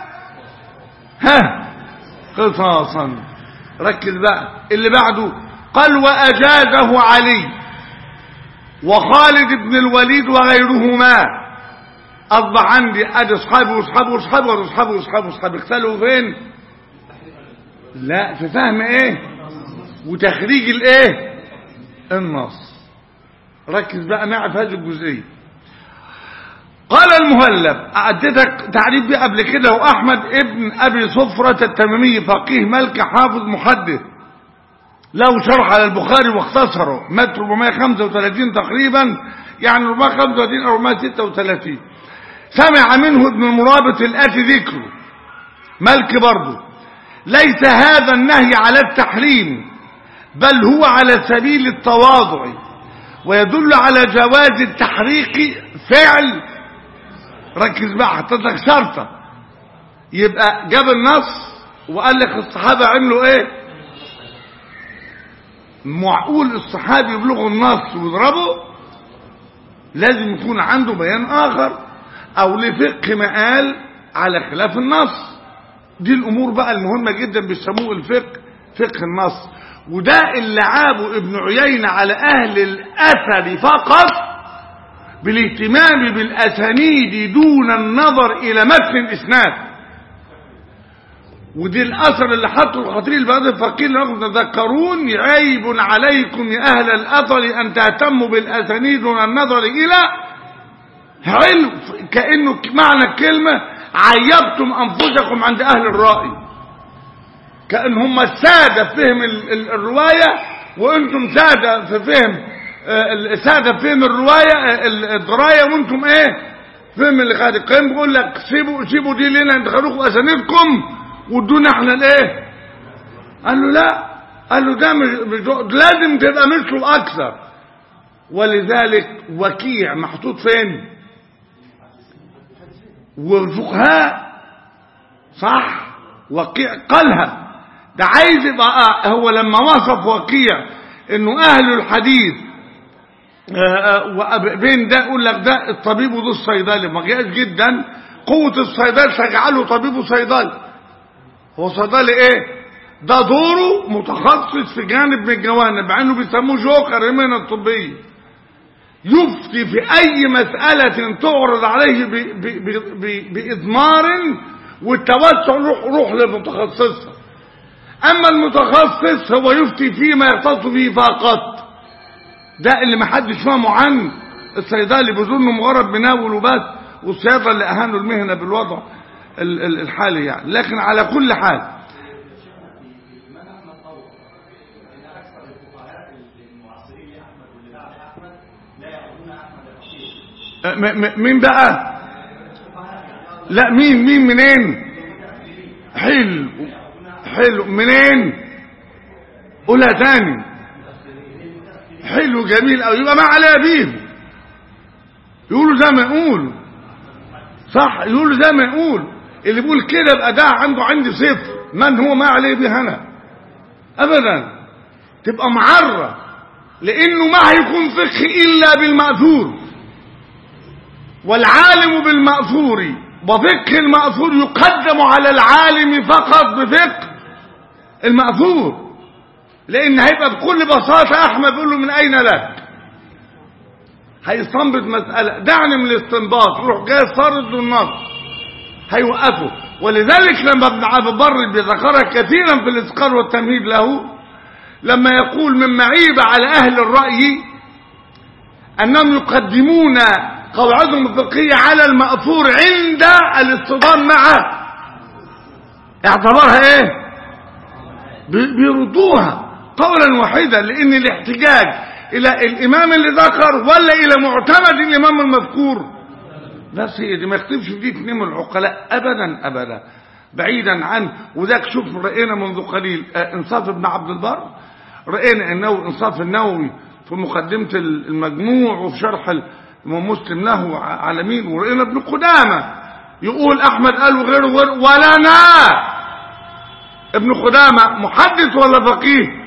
ها قصاصا ركز بقى اللي بعده قال واجازه علي وخالد بن الوليد وغيرهما اصبح عندي ادي اصحابي واصحابي واصحابي واصحابي واصحابي واصحابي اختلفوا فين لا في فهم ايه وتخريج الايه النص ركز بقى معي في هذه الجزئيه قال المهلب اديتك تعريف بيه قبل كده واحمد ابن ابي صفرة التميمي فقيه ملك حافظ محدث له شرح على البخاري واختصره مات 435 تقريبا يعني 435 او 436 سمع منه ابن المرابط الاتي ذكره ملك برضه ليس هذا النهي على التحريم بل هو على سبيل التواضع ويدل على جواز التحريق فعل ركز بقى حطيت لك شرطة يبقى جاب النص وقال لك الصحابة عملوا ايه معقول الصحابي يبلغوا النص ويضربه لازم يكون عنده بيان اخر او لفقه مقال على خلاف النص دي الامور بقى المهمة جدا بيسموه الفقه فقه النص وده اللي عابه ابن عيينة على اهل الاثر فقط بالاهتمام بالاسانيد دون النظر الى متن الاسناد ودي الاثر اللي حطه الخطيب البغدادي الفقيه لكم تذكرون عيب عليكم يا اهل الاثر ان تهتموا بالاسانيد دون النظر الى علم كانه معنى الكلمه عيبتم انفسكم عند اهل الراي كان هم الساده في فهم ال- ال- الروايه وانتم ساده في فهم آه، الساده في فهم الروايه آه، ال- الدرايه وانتم ايه فهم اللي قاعد القيم بيقول لك سيبوا سيبوا دي لنا انت خلوكم اسانيدكم وادونا احنا الايه قال له لا قال له ده مش مش- لازم تبقى مثله اكثر ولذلك وكيع محطوط فين والفقهاء صح وقيع قالها ده عايز يبقى هو لما وصف وقيع انه اهل الحديث آه، آه، وأب- بين ده يقول لك ده الطبيب وده الصيدلي ما جاش جدا قوة الصيدلي تجعله طبيب صيدلي هو صيدلي ايه ده دوره متخصص في جانب من الجوانب مع انه بيسموه جوكر المهنة الطبية يفتي في اي مسألة تعرض عليه ب- ب- ب- ب- باضمار والتوسع روح روح للمتخصصة اما المتخصص هو يفتي فيما يختص به فقط ده اللي محدش فاهمه عن الصيدلي بظنه مجرد بناول وبس والصيادله اللي اهانوا المهنه بالوضع ال- ال- الحالي يعني لكن على كل حال م- م- مين بقى لا مين مين منين حلو حلو منين قولها تاني حلو جميل أو يبقى ما عليها بيه يقولوا زي ما يقولوا صح يقولوا زي ما يقول اللي بيقول كده يبقى ده عنده عندي صفر من هو ما عليه به انا ابدا تبقى معرة لانه ما هيكون فقه الا بالمأثور والعالم بالمأثور وفقه المأثور يقدم على العالم فقط بفقه المأثور لان هيبقى بكل بساطة احمد بيقول له من اين لك هيستنبط مسألة دعني من الاستنباط يروح جاي صارد له النص هيوقفه ولذلك لما ابن عبد البر بيذكرها كثيرا في الاسقار والتمهيد له لما يقول من معيب على اهل الرأي انهم يقدمون قواعدهم الفقهية على المأثور عند الاصطدام معه اعتبرها ايه بيردوها قولا واحدا لان الاحتجاج الى الامام اللي ذكر ولا الى معتمد الامام المذكور بس هي دي ما يختلفش في دي اتنين من العقلاء ابدا ابدا بعيدا عن وذاك شوف راينا منذ قليل آه انصاف ابن عبد البر راينا انه انصاف النووي في مقدمه المجموع وفي شرح الامام مسلم له على مين ورأينا ابن قدامه يقول احمد قال وغيره وغيره ولنا ابن قدامه محدث ولا فقيه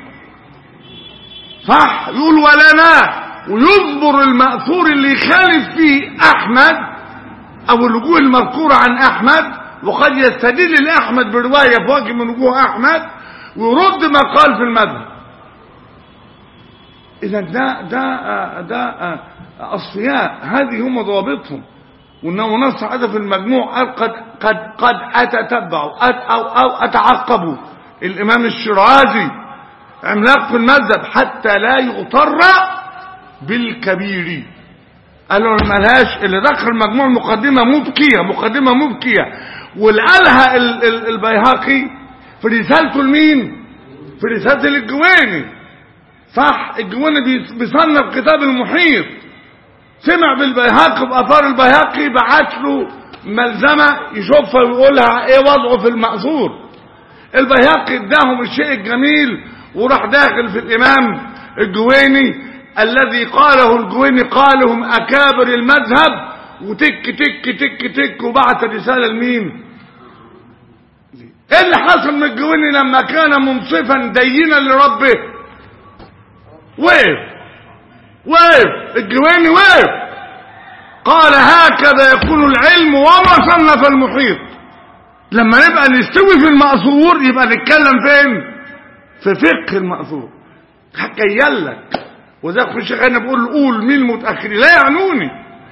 صح يقول ولنا ويذبر المأثور اللي يخالف فيه أحمد أو الوجوه المذكورة عن أحمد وقد يستدل لأحمد برواية في وجه من وجوه أحمد ويرد ما قال في المذهب إذا ده ده ده أصفياء هذه هم ضوابطهم وإنه نص هذا في المجموع قال قد قد قد أتتبع أو أو أتعقب الإمام الشيرازي عملاق في المذهب حتى لا يغتر بالكبير قالوا ملهاش اللي دخل المجموع مقدمة مبكية مقدمة مبكية واللي قالها البيهقي في رسالته لمين في رسالة الجواني صح الجواني بيصنف كتاب المحيط سمع بالبيهقي بأثار البيهقي بعت له ملزمة يشوفها ويقولها ايه وضعه في المأثور البيهقي اداهم الشيء الجميل وراح داخل في الامام الجويني الذي قاله الجويني قالهم اكابر المذهب وتك تك تك تك وبعت رسالة لمين ايه اللي حصل من الجويني لما كان منصفا دينا لربه وقف وقف الجويني وقف قال هكذا يكون العلم وما صنف المحيط لما نبقى نستوي في المأثور يبقى نتكلم فين في فقه المأثور هكيل لك وذاك في الشيخ انا بقول قول مين المتأخرين لا يعنوني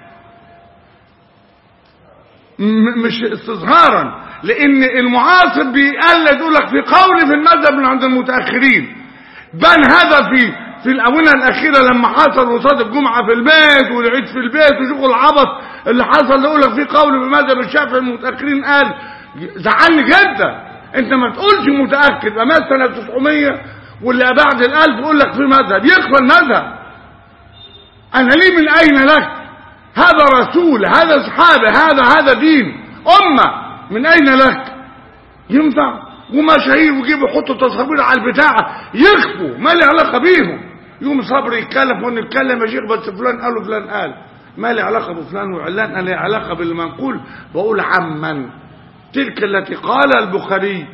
مش استصغارا لان المعاصر بيقلد يقول لك في قول في المذهب من عند المتأخرين بان هذا في في الاونه الاخيره لما حصل وصاد الجمعه في البيت والعيد في البيت وشوفوا العبط اللي حصل يقول لك في قول في مذهب الشافعي المتاخرين قال زعلني جدا انت ما تقولش متاكد ما سنه 900 واللي بعد الالف يقول لك في مذهب يقبل المذهب انا ليه من اين لك هذا رسول هذا صحابه هذا هذا دين امه من اين لك ينفع ومشاهير ويجيبوا يحطوا تصاوير على البتاعه يخفوا ما لي علاقه بيهم يوم صبري يتكلم وانا نتكلم يا شيخ بس فلان قال وفلان قال ما لي علاقه بفلان وعلان انا لي علاقه بالمنقول بقول عمن تلك التي قال البخاري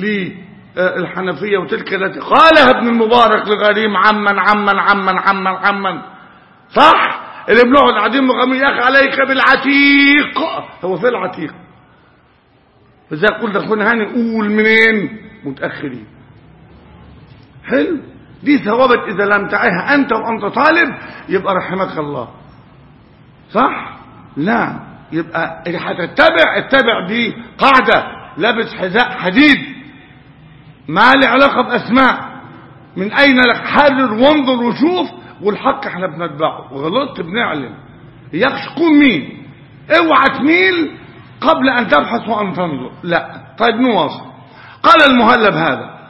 للحنفية وتلك التي قالها ابن المبارك لغريم عمن عمن عمن عمن عمن صح اللي بنقعد قاعدين مغامرين يا اخي عليك بالعتيق هو في العتيق فزي قلت اخونا هاني قول منين متاخرين حلو دي ثوابت اذا لم تعيها انت وانت طالب يبقى رحمك الله صح لا يبقى اللي هتتبع اتبع دي قاعدة لابس حذاء حديد ما له علاقة بأسماء من أين لك حرر وانظر وشوف والحق احنا بنتبعه وغلطت بنعلم يخش كون مين اوعى تميل قبل أن تبحث وأن تنظر لا طيب نواصل قال المهلب هذا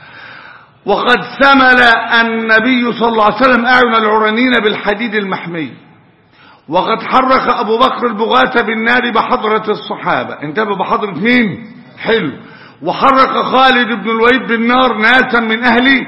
وقد سمل النبي صلى الله عليه وسلم أعين العرانين بالحديد المحمي وقد حرك أبو بكر البغاة بالنار بحضرة الصحابة انتبه بحضرة مين حلو وحرك خالد بن الوليد بالنار ناسا من أهل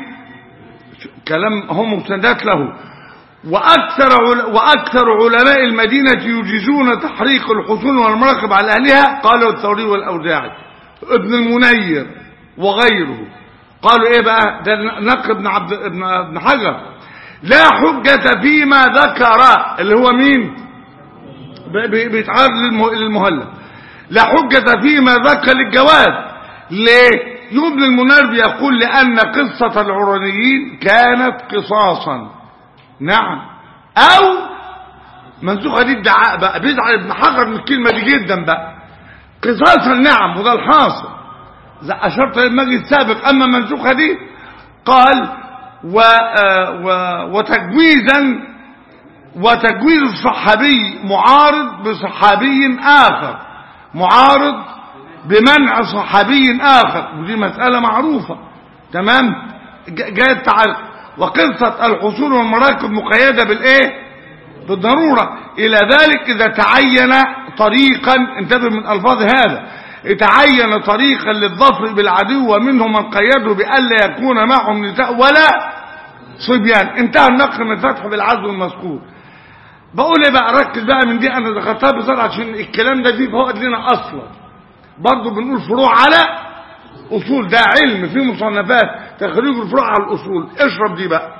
كلام هم مسندات له وأكثر, وأكثر علماء المدينة يجيزون تحريق الحصون والمراقب على أهلها قالوا الثوري والأوزاعي ابن المنير وغيره قالوا ايه بقى ده نقل ابن عبد ابن ابن حجر لا حجة فيما ذكر اللي هو مين ب- ب- بيتعرض للم- للمهلب لا حجة فيما ذكر للجواز ليه يبن المنار بيقول لأن قصة العرانيين كانت قصاصا نعم أو منسوخة دي ادعاء بقى بيزعل ابن حجر من الكلمة دي جدا بقى قصاصا نعم وده الحاصل زي أشرت المجلس السابق أما منسوخة دي قال و آه و وتجويزا وتجويز الصحابي معارض بصحابي آخر معارض بمنع صحابي آخر ودي مسألة معروفة تمام ج- جاء التعلق وقصة الحصول والمراكب مقيدة بالإيه بالضرورة إلى ذلك إذا تعين طريقا انتبه من ألفاظ هذا تعين طريقا للظفر بالعدو ومنهم من قيده بألا يكون معهم نساء ولا صبيان انتهى النقل من الفتح بالعدو المذكور بقول ايه بقى ركز بقى من دي انا ذكرتها بسرعه عشان الكلام ده فيه فوائد لنا اصلا برضه بنقول فروع على اصول ده علم في مصنفات تخريج الفروع على الاصول اشرب دي بقى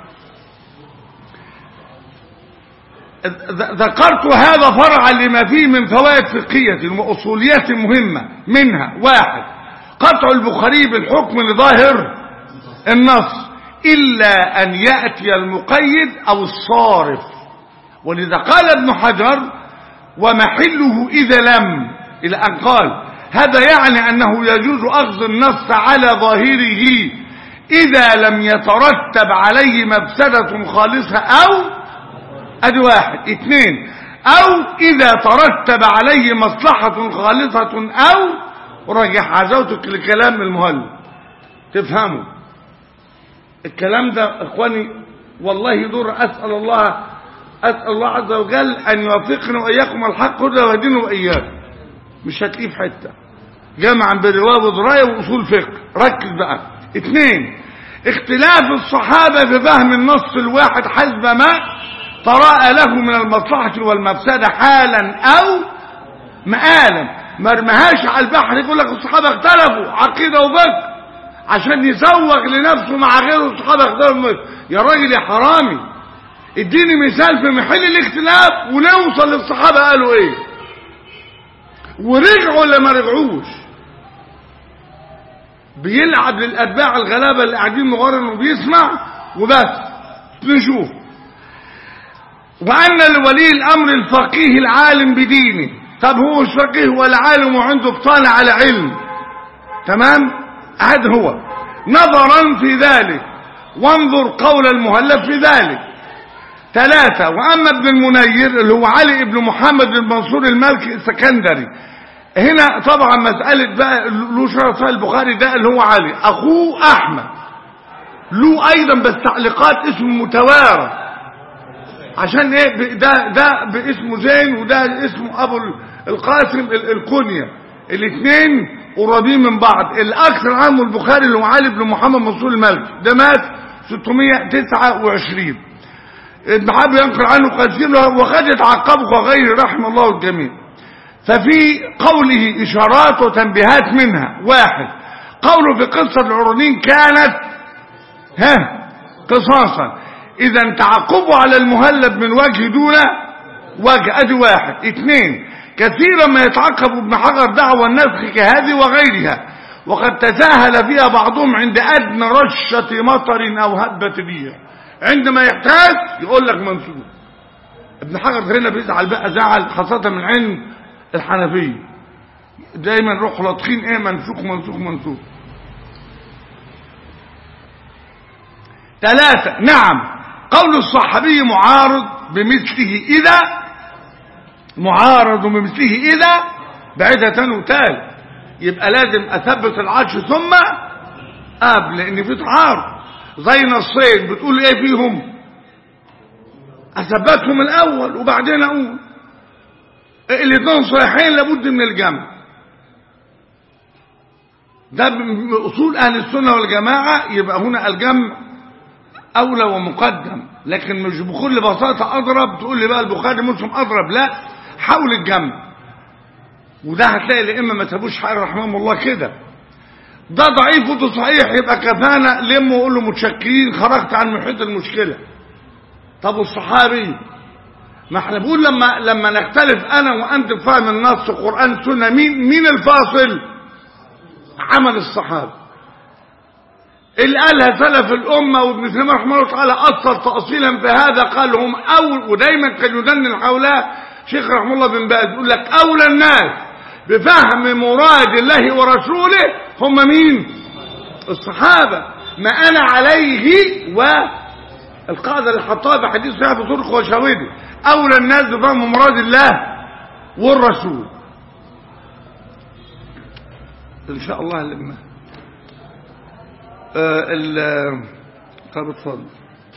ذ- ذكرت هذا فرعا لما فيه من فوائد فقهية وأصولية مهمة منها واحد قطع البخاري بالحكم لظاهر النص إلا أن يأتي المقيد أو الصارف ولذا قال ابن حجر ومحله إذا لم إلى أن قال هذا يعني أنه يجوز أخذ النص على ظاهره إذا لم يترتب عليه مفسدة خالصة أو ادي واحد اثنين او اذا ترتب عليه مصلحة خالصة او رجح عزوتك لكلام المهلب تفهموا الكلام ده اخواني والله يدور اسأل الله اسأل الله عز وجل ان يوفقنا واياكم الحق هدى ويهدينا واياكم مش هتلاقيه في حته جمعا بالروايه ودرايه واصول فقه ركز بقى اثنين اختلاف الصحابه في فهم النص الواحد حسب ما تراءى له من المصلحه والمفسده حالا او مآلا ما رمهاش على البحر يقول لك الصحابه اختلفوا عقيده وفقه عشان يسوق لنفسه مع غيره الصحابه اختلفوا يا راجل يا حرامي اديني مثال في محل الاختلاف ونوصل للصحابه قالوا ايه ورجعوا ولا ما رجعوش بيلعب للاتباع الغلابه اللي قاعدين مغارن وبيسمع وبس نشوف وان لولي الامر الفقيه العالم بدينه طب هو مش فقيه ولا عالم وعنده بطالة على علم تمام هذا هو نظرا في ذلك وانظر قول المهلب في ذلك ثلاثة وأما ابن المنير اللي هو علي بن محمد بن منصور المالكي السكندري هنا طبعا مسألة بقى له شرف البخاري ده اللي هو علي أخوه أحمد له أيضا بس تعليقات اسمه متوارث عشان ايه ب- ده ده باسمه زين وده اسمه ابو القاسم ال- الكنية الاثنين قريبين من بعض الاكثر عنه البخاري اللي هو علي بن محمد منصور المالكي ده مات 629 ابن حبيب ينقل عنه كثير وقد يتعقبه وغيره رحم الله الجميع ففي قوله اشارات وتنبيهات منها واحد قوله في قصة العرنين كانت ها قصاصا اذا تعقبه على المهلب من وجه دون وجه ادي واحد اثنين كثيرا ما يتعقب ابن حجر دعوى النسخ كهذه وغيرها وقد تساهل فيها بعضهم عند ادنى رشة مطر او هبة ريح عندما يحتاج يقول لك منسوب ابن حجر هنا بيزعل بقى زعل خاصة من علم الحنفية دايما روح لاطخين ايه منسوخ منسوخ منسوخ ثلاثة نعم قول الصحابي معارض بمثله إذا معارض بمثله إذا بعدة وتال يبقى لازم أثبت العرش ثم قبل لأن في تعارض زي نصين بتقول إيه فيهم أثبتهم الأول وبعدين أقول الاثنين صحيحين لابد من الجمع ده من أصول أهل السنة والجماعة يبقى هنا الجمع أولى ومقدم لكن مش بكل بساطة أضرب تقول لي بقى البخاري مسلم أضرب لا حول الجمع وده هتلاقي الأئمة ما سابوش حق رحمهم الله كده ده ضعيف وده صحيح يبقى كفانا لما وقول له متشكرين خرجت عن محيط المشكلة طب الصحابي ما احنا بنقول لما لما نختلف انا وانت في فهم النص قران سنه مين مين الفاصل عمل الصحابه اللي قالها سلف الامه وابن تيميه رحمه الله تعالى اصل تاصيلا في هذا قال هم اول ودايما كان يدندن حولها شيخ رحمه الله بن باز يقول لك اولى الناس بفهم مراد الله ورسوله هم مين الصحابه ما انا عليه و القاعدة اللي حطها في حديث صحيح بطرق وشواهده أولى الناس بفهم مراد الله والرسول إن شاء الله لما آه ال طب اتفضل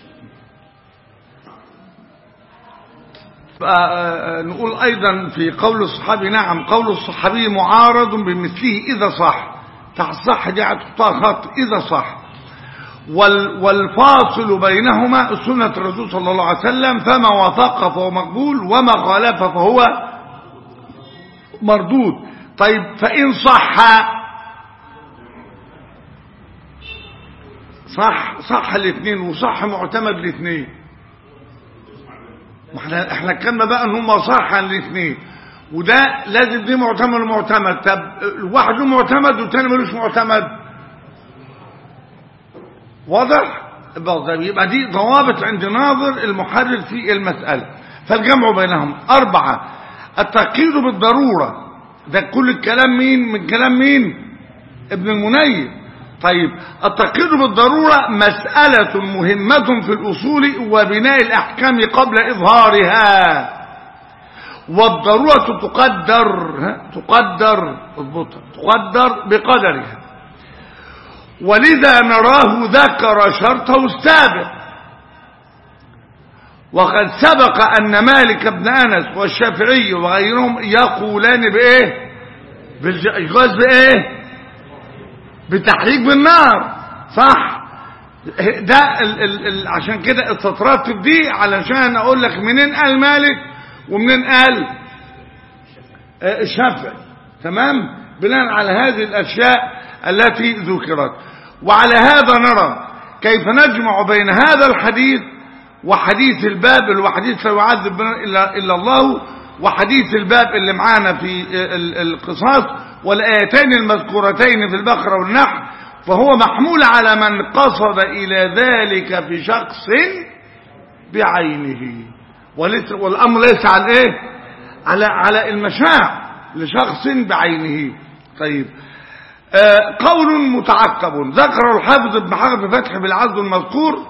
نقول أيضا في قول الصحابي نعم قول الصحابي معارض بمثله إذا صح تحت صح دي هتحطها خط إذا صح والفاصل بينهما سنة الرسول صلى الله عليه وسلم فما وافق فهو مقبول وما خالف فهو مردود طيب فإن صح صح صح الاثنين وصح معتمد الاثنين ما احنا احنا اتكلمنا بقى ان هم صح عن الاثنين وده لازم دي معتمد ومعتمد طب الواحد له معتمد والتاني ملوش معتمد واضح يبقى دي ضوابط عند ناظر المحرر في المسألة فالجمع بينهم أربعة التقييد بالضرورة ده كل الكلام مين من كلام مين ابن المنير طيب التقييد بالضرورة مسألة مهمة في الأصول وبناء الأحكام قبل إظهارها والضرورة تقدر تقدر اضبطها تقدر بقدرها ولذا نراه ذكر شرطه السابق وقد سبق أن مالك بن أنس والشافعي وغيرهم يقولان بإيه بالجواز بإيه بتحريك بالنار صح ده ال ال ال عشان كده استطردت دي علشان اقول لك منين قال مالك ومنين قال الشافعي تمام بناء على هذه الاشياء التي ذكرت وعلى هذا نرى كيف نجمع بين هذا الحديث وحديث الباب اللي هو حديث لا يعذب إلا, إلا الله وحديث الباب اللي معانا في القصاص والآيتين المذكورتين في البقرة والنحل فهو محمول على من قصد إلى ذلك في شخص بعينه والأمر ليس على إيه على على المشاع لشخص بعينه طيب آه قول متعقب ذكر الحافظ ابن حجر في فتح بالعزل المذكور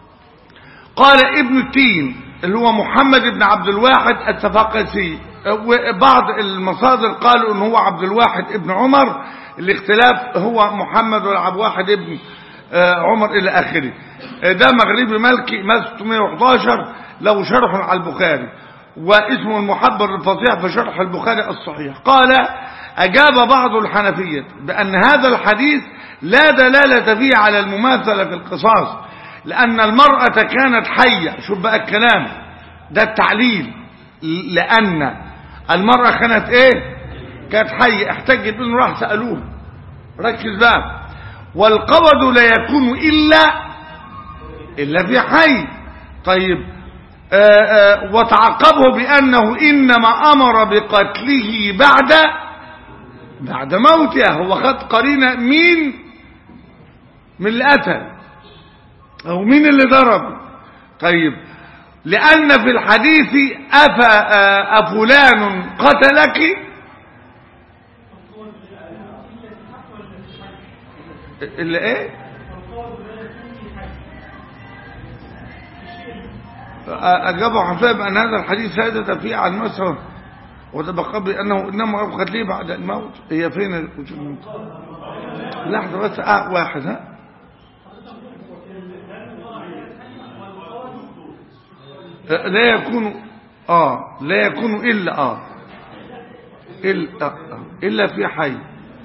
قال ابن التين اللي هو محمد بن عبد الواحد التفاقسي وبعض المصادر قالوا ان هو عبد الواحد ابن عمر الاختلاف هو محمد ولا عبد الواحد ابن آه عمر الى اخره آه ده مغربي ملكي مات 611 له شرح على البخاري واسمه المحبر الفصيح في شرح البخاري الصحيح قال أجاب بعض الحنفية بأن هذا الحديث لا دلالة فيه على المماثلة في القصاص لأن المرأة كانت حية شوف بقى الكلام ده التعليل لأن المرأة كانت ايه كانت حية احتجت انه راح سألوه ركز بقى والقبض لا يكون إلا إلا في حي طيب آآ آآ وتعقبه بأنه إنما أمر بقتله بعد بعد موته هو خد قرينة مين من اللي قتل أو مين اللي ضرب طيب لأن في الحديث أفا أفلان قتلك اللي ايه أجابه حفاظ بأن هذا الحديث سادة فيه عن مصر وتبقى بأنه إنما أبقت لي بعد الموت هي فين لحظة بس آه واحد ها لا يكون آه لا يكون إلا آه إلا, آه إلا في حي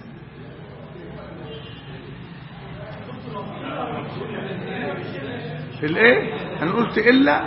الايه انا قلت الا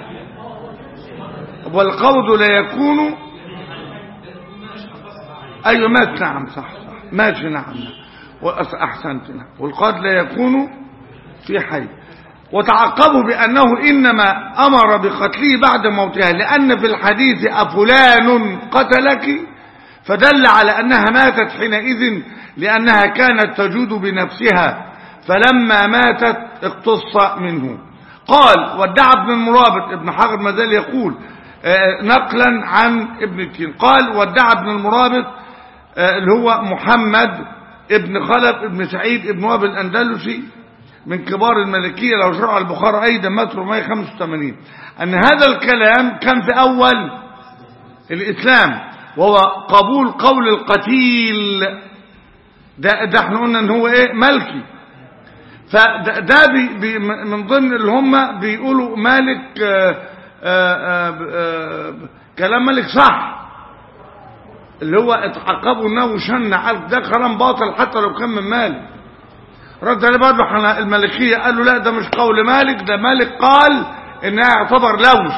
والقبض لا يكون ايوه مات نعم صح صح ماشي نعم, نعم. أحسنت والقاد لا يكون في حي وتعقبوا بأنه إنما أمر بقتله بعد موتها لأن في الحديث أفلان قتلك فدل على أنها ماتت حينئذ لأنها كانت تجود بنفسها فلما ماتت اقتص منه قال وادعى ابن المرابط ابن حجر ما زال يقول آه، نقلا عن ابن التين قال وادعى ابن المرابط آه، اللي هو محمد ابن خلف ابن سعيد ابن وهب الأندلسي من كبار الملكية لو شرع البخاري أيضا متر 185 أن هذا الكلام كان في أول الإسلام وهو قبول قول القتيل ده, ده احنا قلنا ان هو ايه ملكي فده ده بي بي من ضمن اللي هم بيقولوا مالك آآ آآ آآ كلام مالك صح اللي هو اتعقبوا انه وشن على ده كلام باطل حتى لو كان من مالك رد عليه برضه احنا الملكيه قالوا لا ده مش قول مالك ده مالك قال انها يعتبر لوث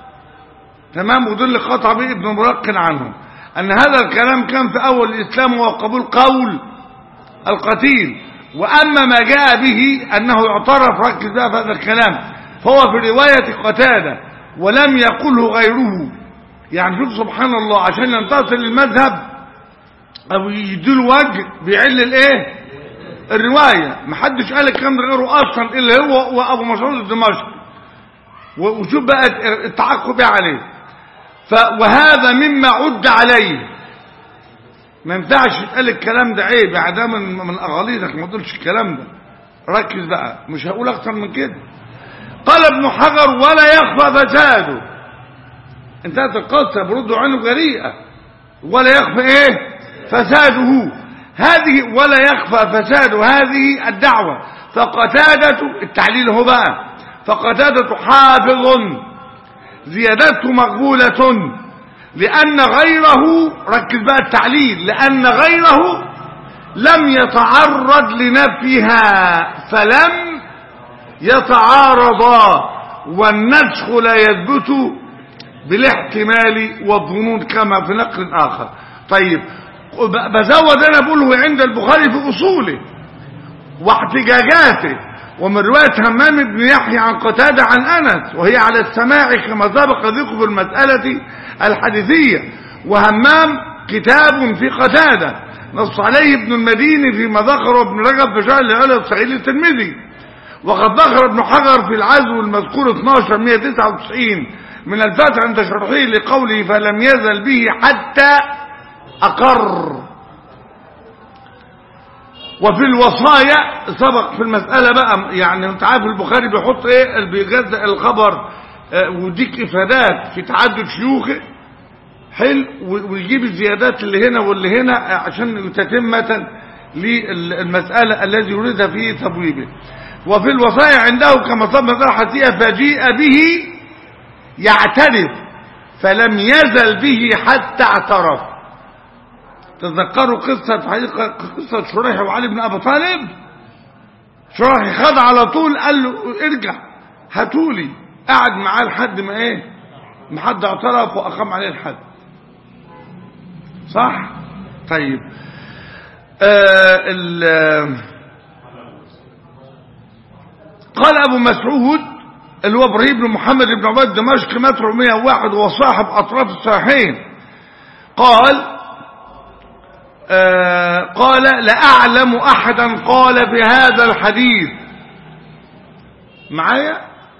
تمام ودول اللي قطع به ابن مرقن عنهم ان هذا الكلام كان في اول الاسلام وهو قبول قول القتيل واما ما جاء به انه يعترف ركز بقى في هذا الكلام فهو في روايه قتاده ولم يقله غيره يعني شوف سبحان الله عشان ينتصر للمذهب او يديله وجه بيعل الايه الروايه محدش قال الكلام ده غيره اصلا الا هو وابو مسعود الدمشقي وشوف بقى التعقب عليه وهذا مما عد عليه ما ينفعش يتقال الكلام ده عيب يعني ده من من اغاليطك ما تقولش الكلام ده ركز بقى مش هقول اكتر من كده قال ابن حجر ولا يخفى فساده انتهت القصه بردوا عنه جريئه ولا يخفى ايه فساده هذه ولا يخفى فساد هذه الدعوه فقتاده التعليل هو بقى فقتاده حافظ زيادته مقبوله لأن غيره ركز بقى التعليل لأن غيره لم يتعرض لنفيها فلم يتعارضا والنسخ لا يثبت بالاحتمال والظنون كما في نقل آخر طيب بزود أنا بقوله عند البخاري في أصوله واحتجاجاته ومن رواية همام بن يحيى عن قتادة عن أنس وهي على السماع كما سبق ذكر في المسألة الحديثية وهمام كتاب في قتادة نص عليه ابن المديني فيما ذكر ابن رجب في شهر العلا الصحيح للترمذي وقد ذكر ابن حجر في العزو المذكور 12 199 من الفتح عند شرحه لقوله فلم يزل به حتى أقر وفي الوصايا سبق في المسألة بقى يعني انت عارف البخاري بيحط ايه بيجزء الخبر اه ويديك افادات في تعدد شيوخه حلو ويجيب الزيادات اللي هنا واللي هنا عشان تتمة للمسألة الذي يريد فيه تبويبه وفي الوصايا عنده كما طب حسيئة فجيء به يعترف فلم يزل به حتى اعترف تذكروا قصة حقيقة قصة شريح وعلي بن أبي طالب شريح خد على طول قال له ارجع هاتولي قعد معاه لحد ما ايه ما حد اعترف واقام عليه الحد صح طيب آه ال قال ابو مسعود اللي هو ابراهيم بن محمد بن عباد دمشق متر 101 وصاحب اطراف الصحيحين قال آه قال لأعلم أحدا قال بهذا الحديث معايا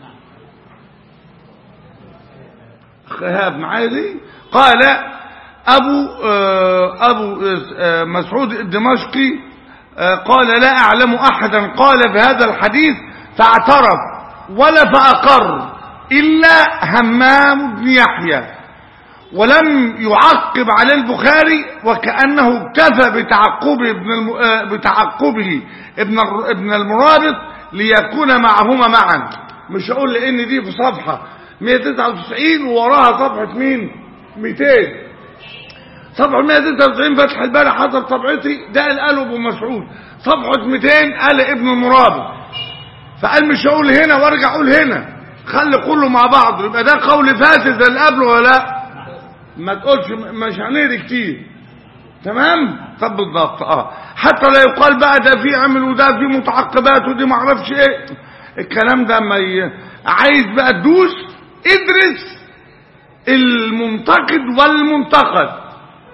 خهاب معايا دي قال أبو آه أبو آه مسعود الدمشقي قال لا أعلم أحدا قال بهذا الحديث فاعترف ولا فأقر إلا همام بن يحيى ولم يعقب على البخاري وكأنه اكتفى بتعقبه ابن الم... بتعقبه ابن ابن المرابط ليكون معهما معا مش هقول لان دي في صفحة 199 ووراها صفحة مين 200 صفحة 199 فتح الباري حضر طبعتي ده اللي قاله ابو مسعود صفحة 200 قال ابن المرابط فقال مش هقول هنا وارجع اقول هنا خلي كله مع بعض يبقى ده قول فاسد زي اللي قبله ولا لا ما تقولش مش هنقري كتير تمام طب بالضبط اه حتى لا يقال بقى ده في عمل وده في متعقبات ودي ما اعرفش ايه الكلام ده ما ي... عايز بقى تدوس ادرس المنتقد والمنتقد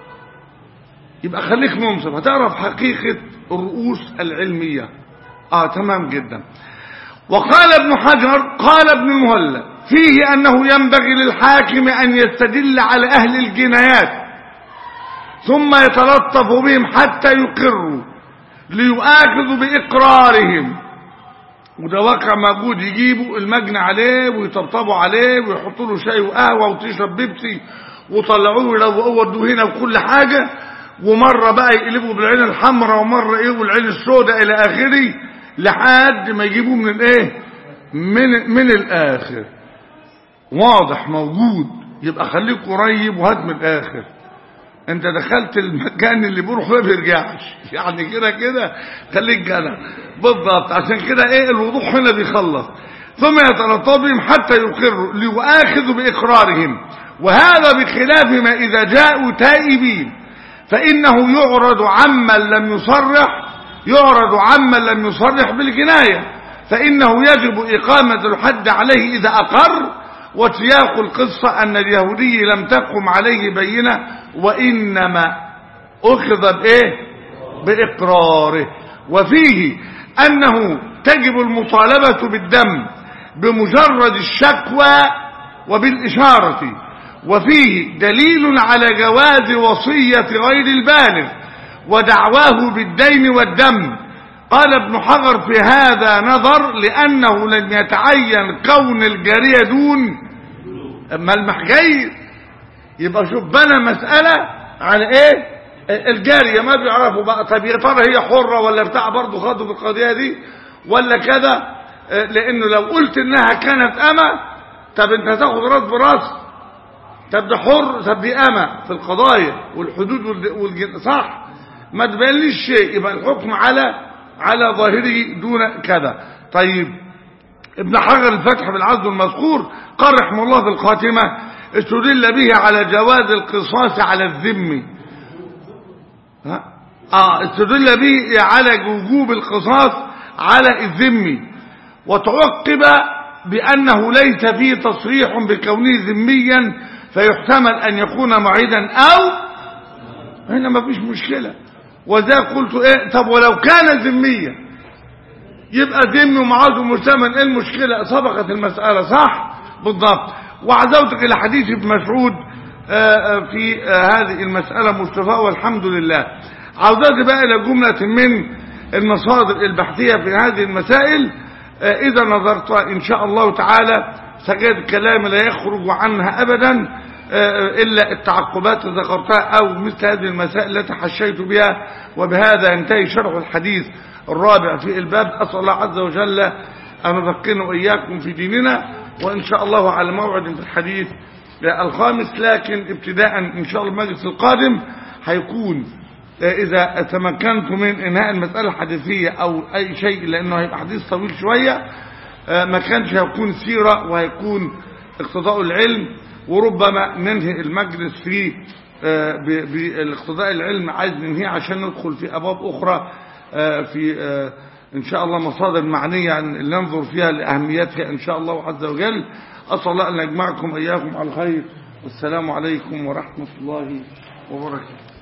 يبقى خليك منصف هتعرف حقيقة الرؤوس العلمية اه تمام جدا وقال ابن حجر قال ابن المهلب فيه انه ينبغي للحاكم ان يستدل على اهل الجنايات ثم يتلطف بهم حتى يقروا ليؤاخذوا باقرارهم وده واقع موجود يجيبوا المجني عليه ويطبطبوا عليه ويحطوا له شاي وقهوه وتشرب بيبسي وطلعوه لو ودوه هنا وكل حاجه ومره بقى يقلبوا بالعين الحمراء ومره ايه والعين السوداء الى اخره لحد ما يجيبوه من الايه من من الاخر واضح موجود يبقى خليك قريب وهات من الاخر انت دخلت المكان اللي بيروح ما بيرجعش يعني كده كده خليك جدع بالضبط عشان كده ايه الوضوح هنا بيخلص ثم يتلطف بهم حتى يقروا ليؤاخذوا باقرارهم وهذا بخلاف ما اذا جاءوا تائبين فانه يعرض عمن لم يصرح يعرض عمن لم يصرح بالجنايه فانه يجب اقامه الحد عليه اذا اقر وسياق القصة أن اليهودي لم تقم عليه بينة وإنما أخذ بإيه بإقراره وفيه أنه تجب المطالبة بالدم بمجرد الشكوى وبالإشارة وفيه دليل على جواز وصية غير البالغ ودعواه بالدين والدم قال ابن حجر في هذا نظر لأنه لم يتعين كون الجارية دون ملمح جيد يبقى شوف بنى مسألة على ايه الجارية ما بيعرفوا بقى طب يا ترى هي حرة ولا بتاع برضه خدوا في القضية دي ولا كذا لانه لو قلت انها كانت اما طب انت هتاخد راس براس طب ده حر طب دي اما في القضايا والحدود والجن صح ما تبينليش شيء يبقى الحكم على على ظاهره دون كذا طيب ابن حجر الفتح بالعزل المذكور قال رحمه الله في الخاتمة استدل به على جواز القصاص على الذم ها؟ اه استدل به على وجوب القصاص على الذم وتعقب بأنه ليس فيه تصريح بكونه ذميا فيحتمل أن يكون معيدا أو هنا ما فيش مشكلة وذا قلت ايه طب ولو كان ذميا يبقى ذمي ومعاذ ومستمن ايه المشكلة سبقت المسألة صح بالضبط وعزوتك الى حديث ابن مسعود في هذه المسألة مصطفى والحمد لله عودتك بقى الى جملة من المصادر البحثية في هذه المسائل اذا نظرت ان شاء الله تعالى سجاد الكلام لا يخرج عنها ابدا إلا التعقبات التي ذكرتها أو مثل هذه المسائل التي حشيت بها وبهذا ينتهي شرح الحديث الرابع في الباب أسأل الله عز وجل أن يذكرنا وإياكم في ديننا وإن شاء الله على موعد في الحديث الخامس لكن ابتداء إن شاء الله المجلس القادم هيكون إذا تمكنت من إنهاء المسألة الحديثية أو أي شيء لأنه هيبقى حديث طويل شوية ما كانش هيكون سيرة وهيكون اقتضاء العلم وربما ننهي المجلس في بالاقتضاء العلم عايز ننهيه عشان ندخل في أبواب أخرى في إن شاء الله مصادر معنية ننظر فيها لأهميتها إن شاء الله عز وجل أسأل الله أن يجمعكم إياكم على الخير والسلام عليكم ورحمة الله وبركاته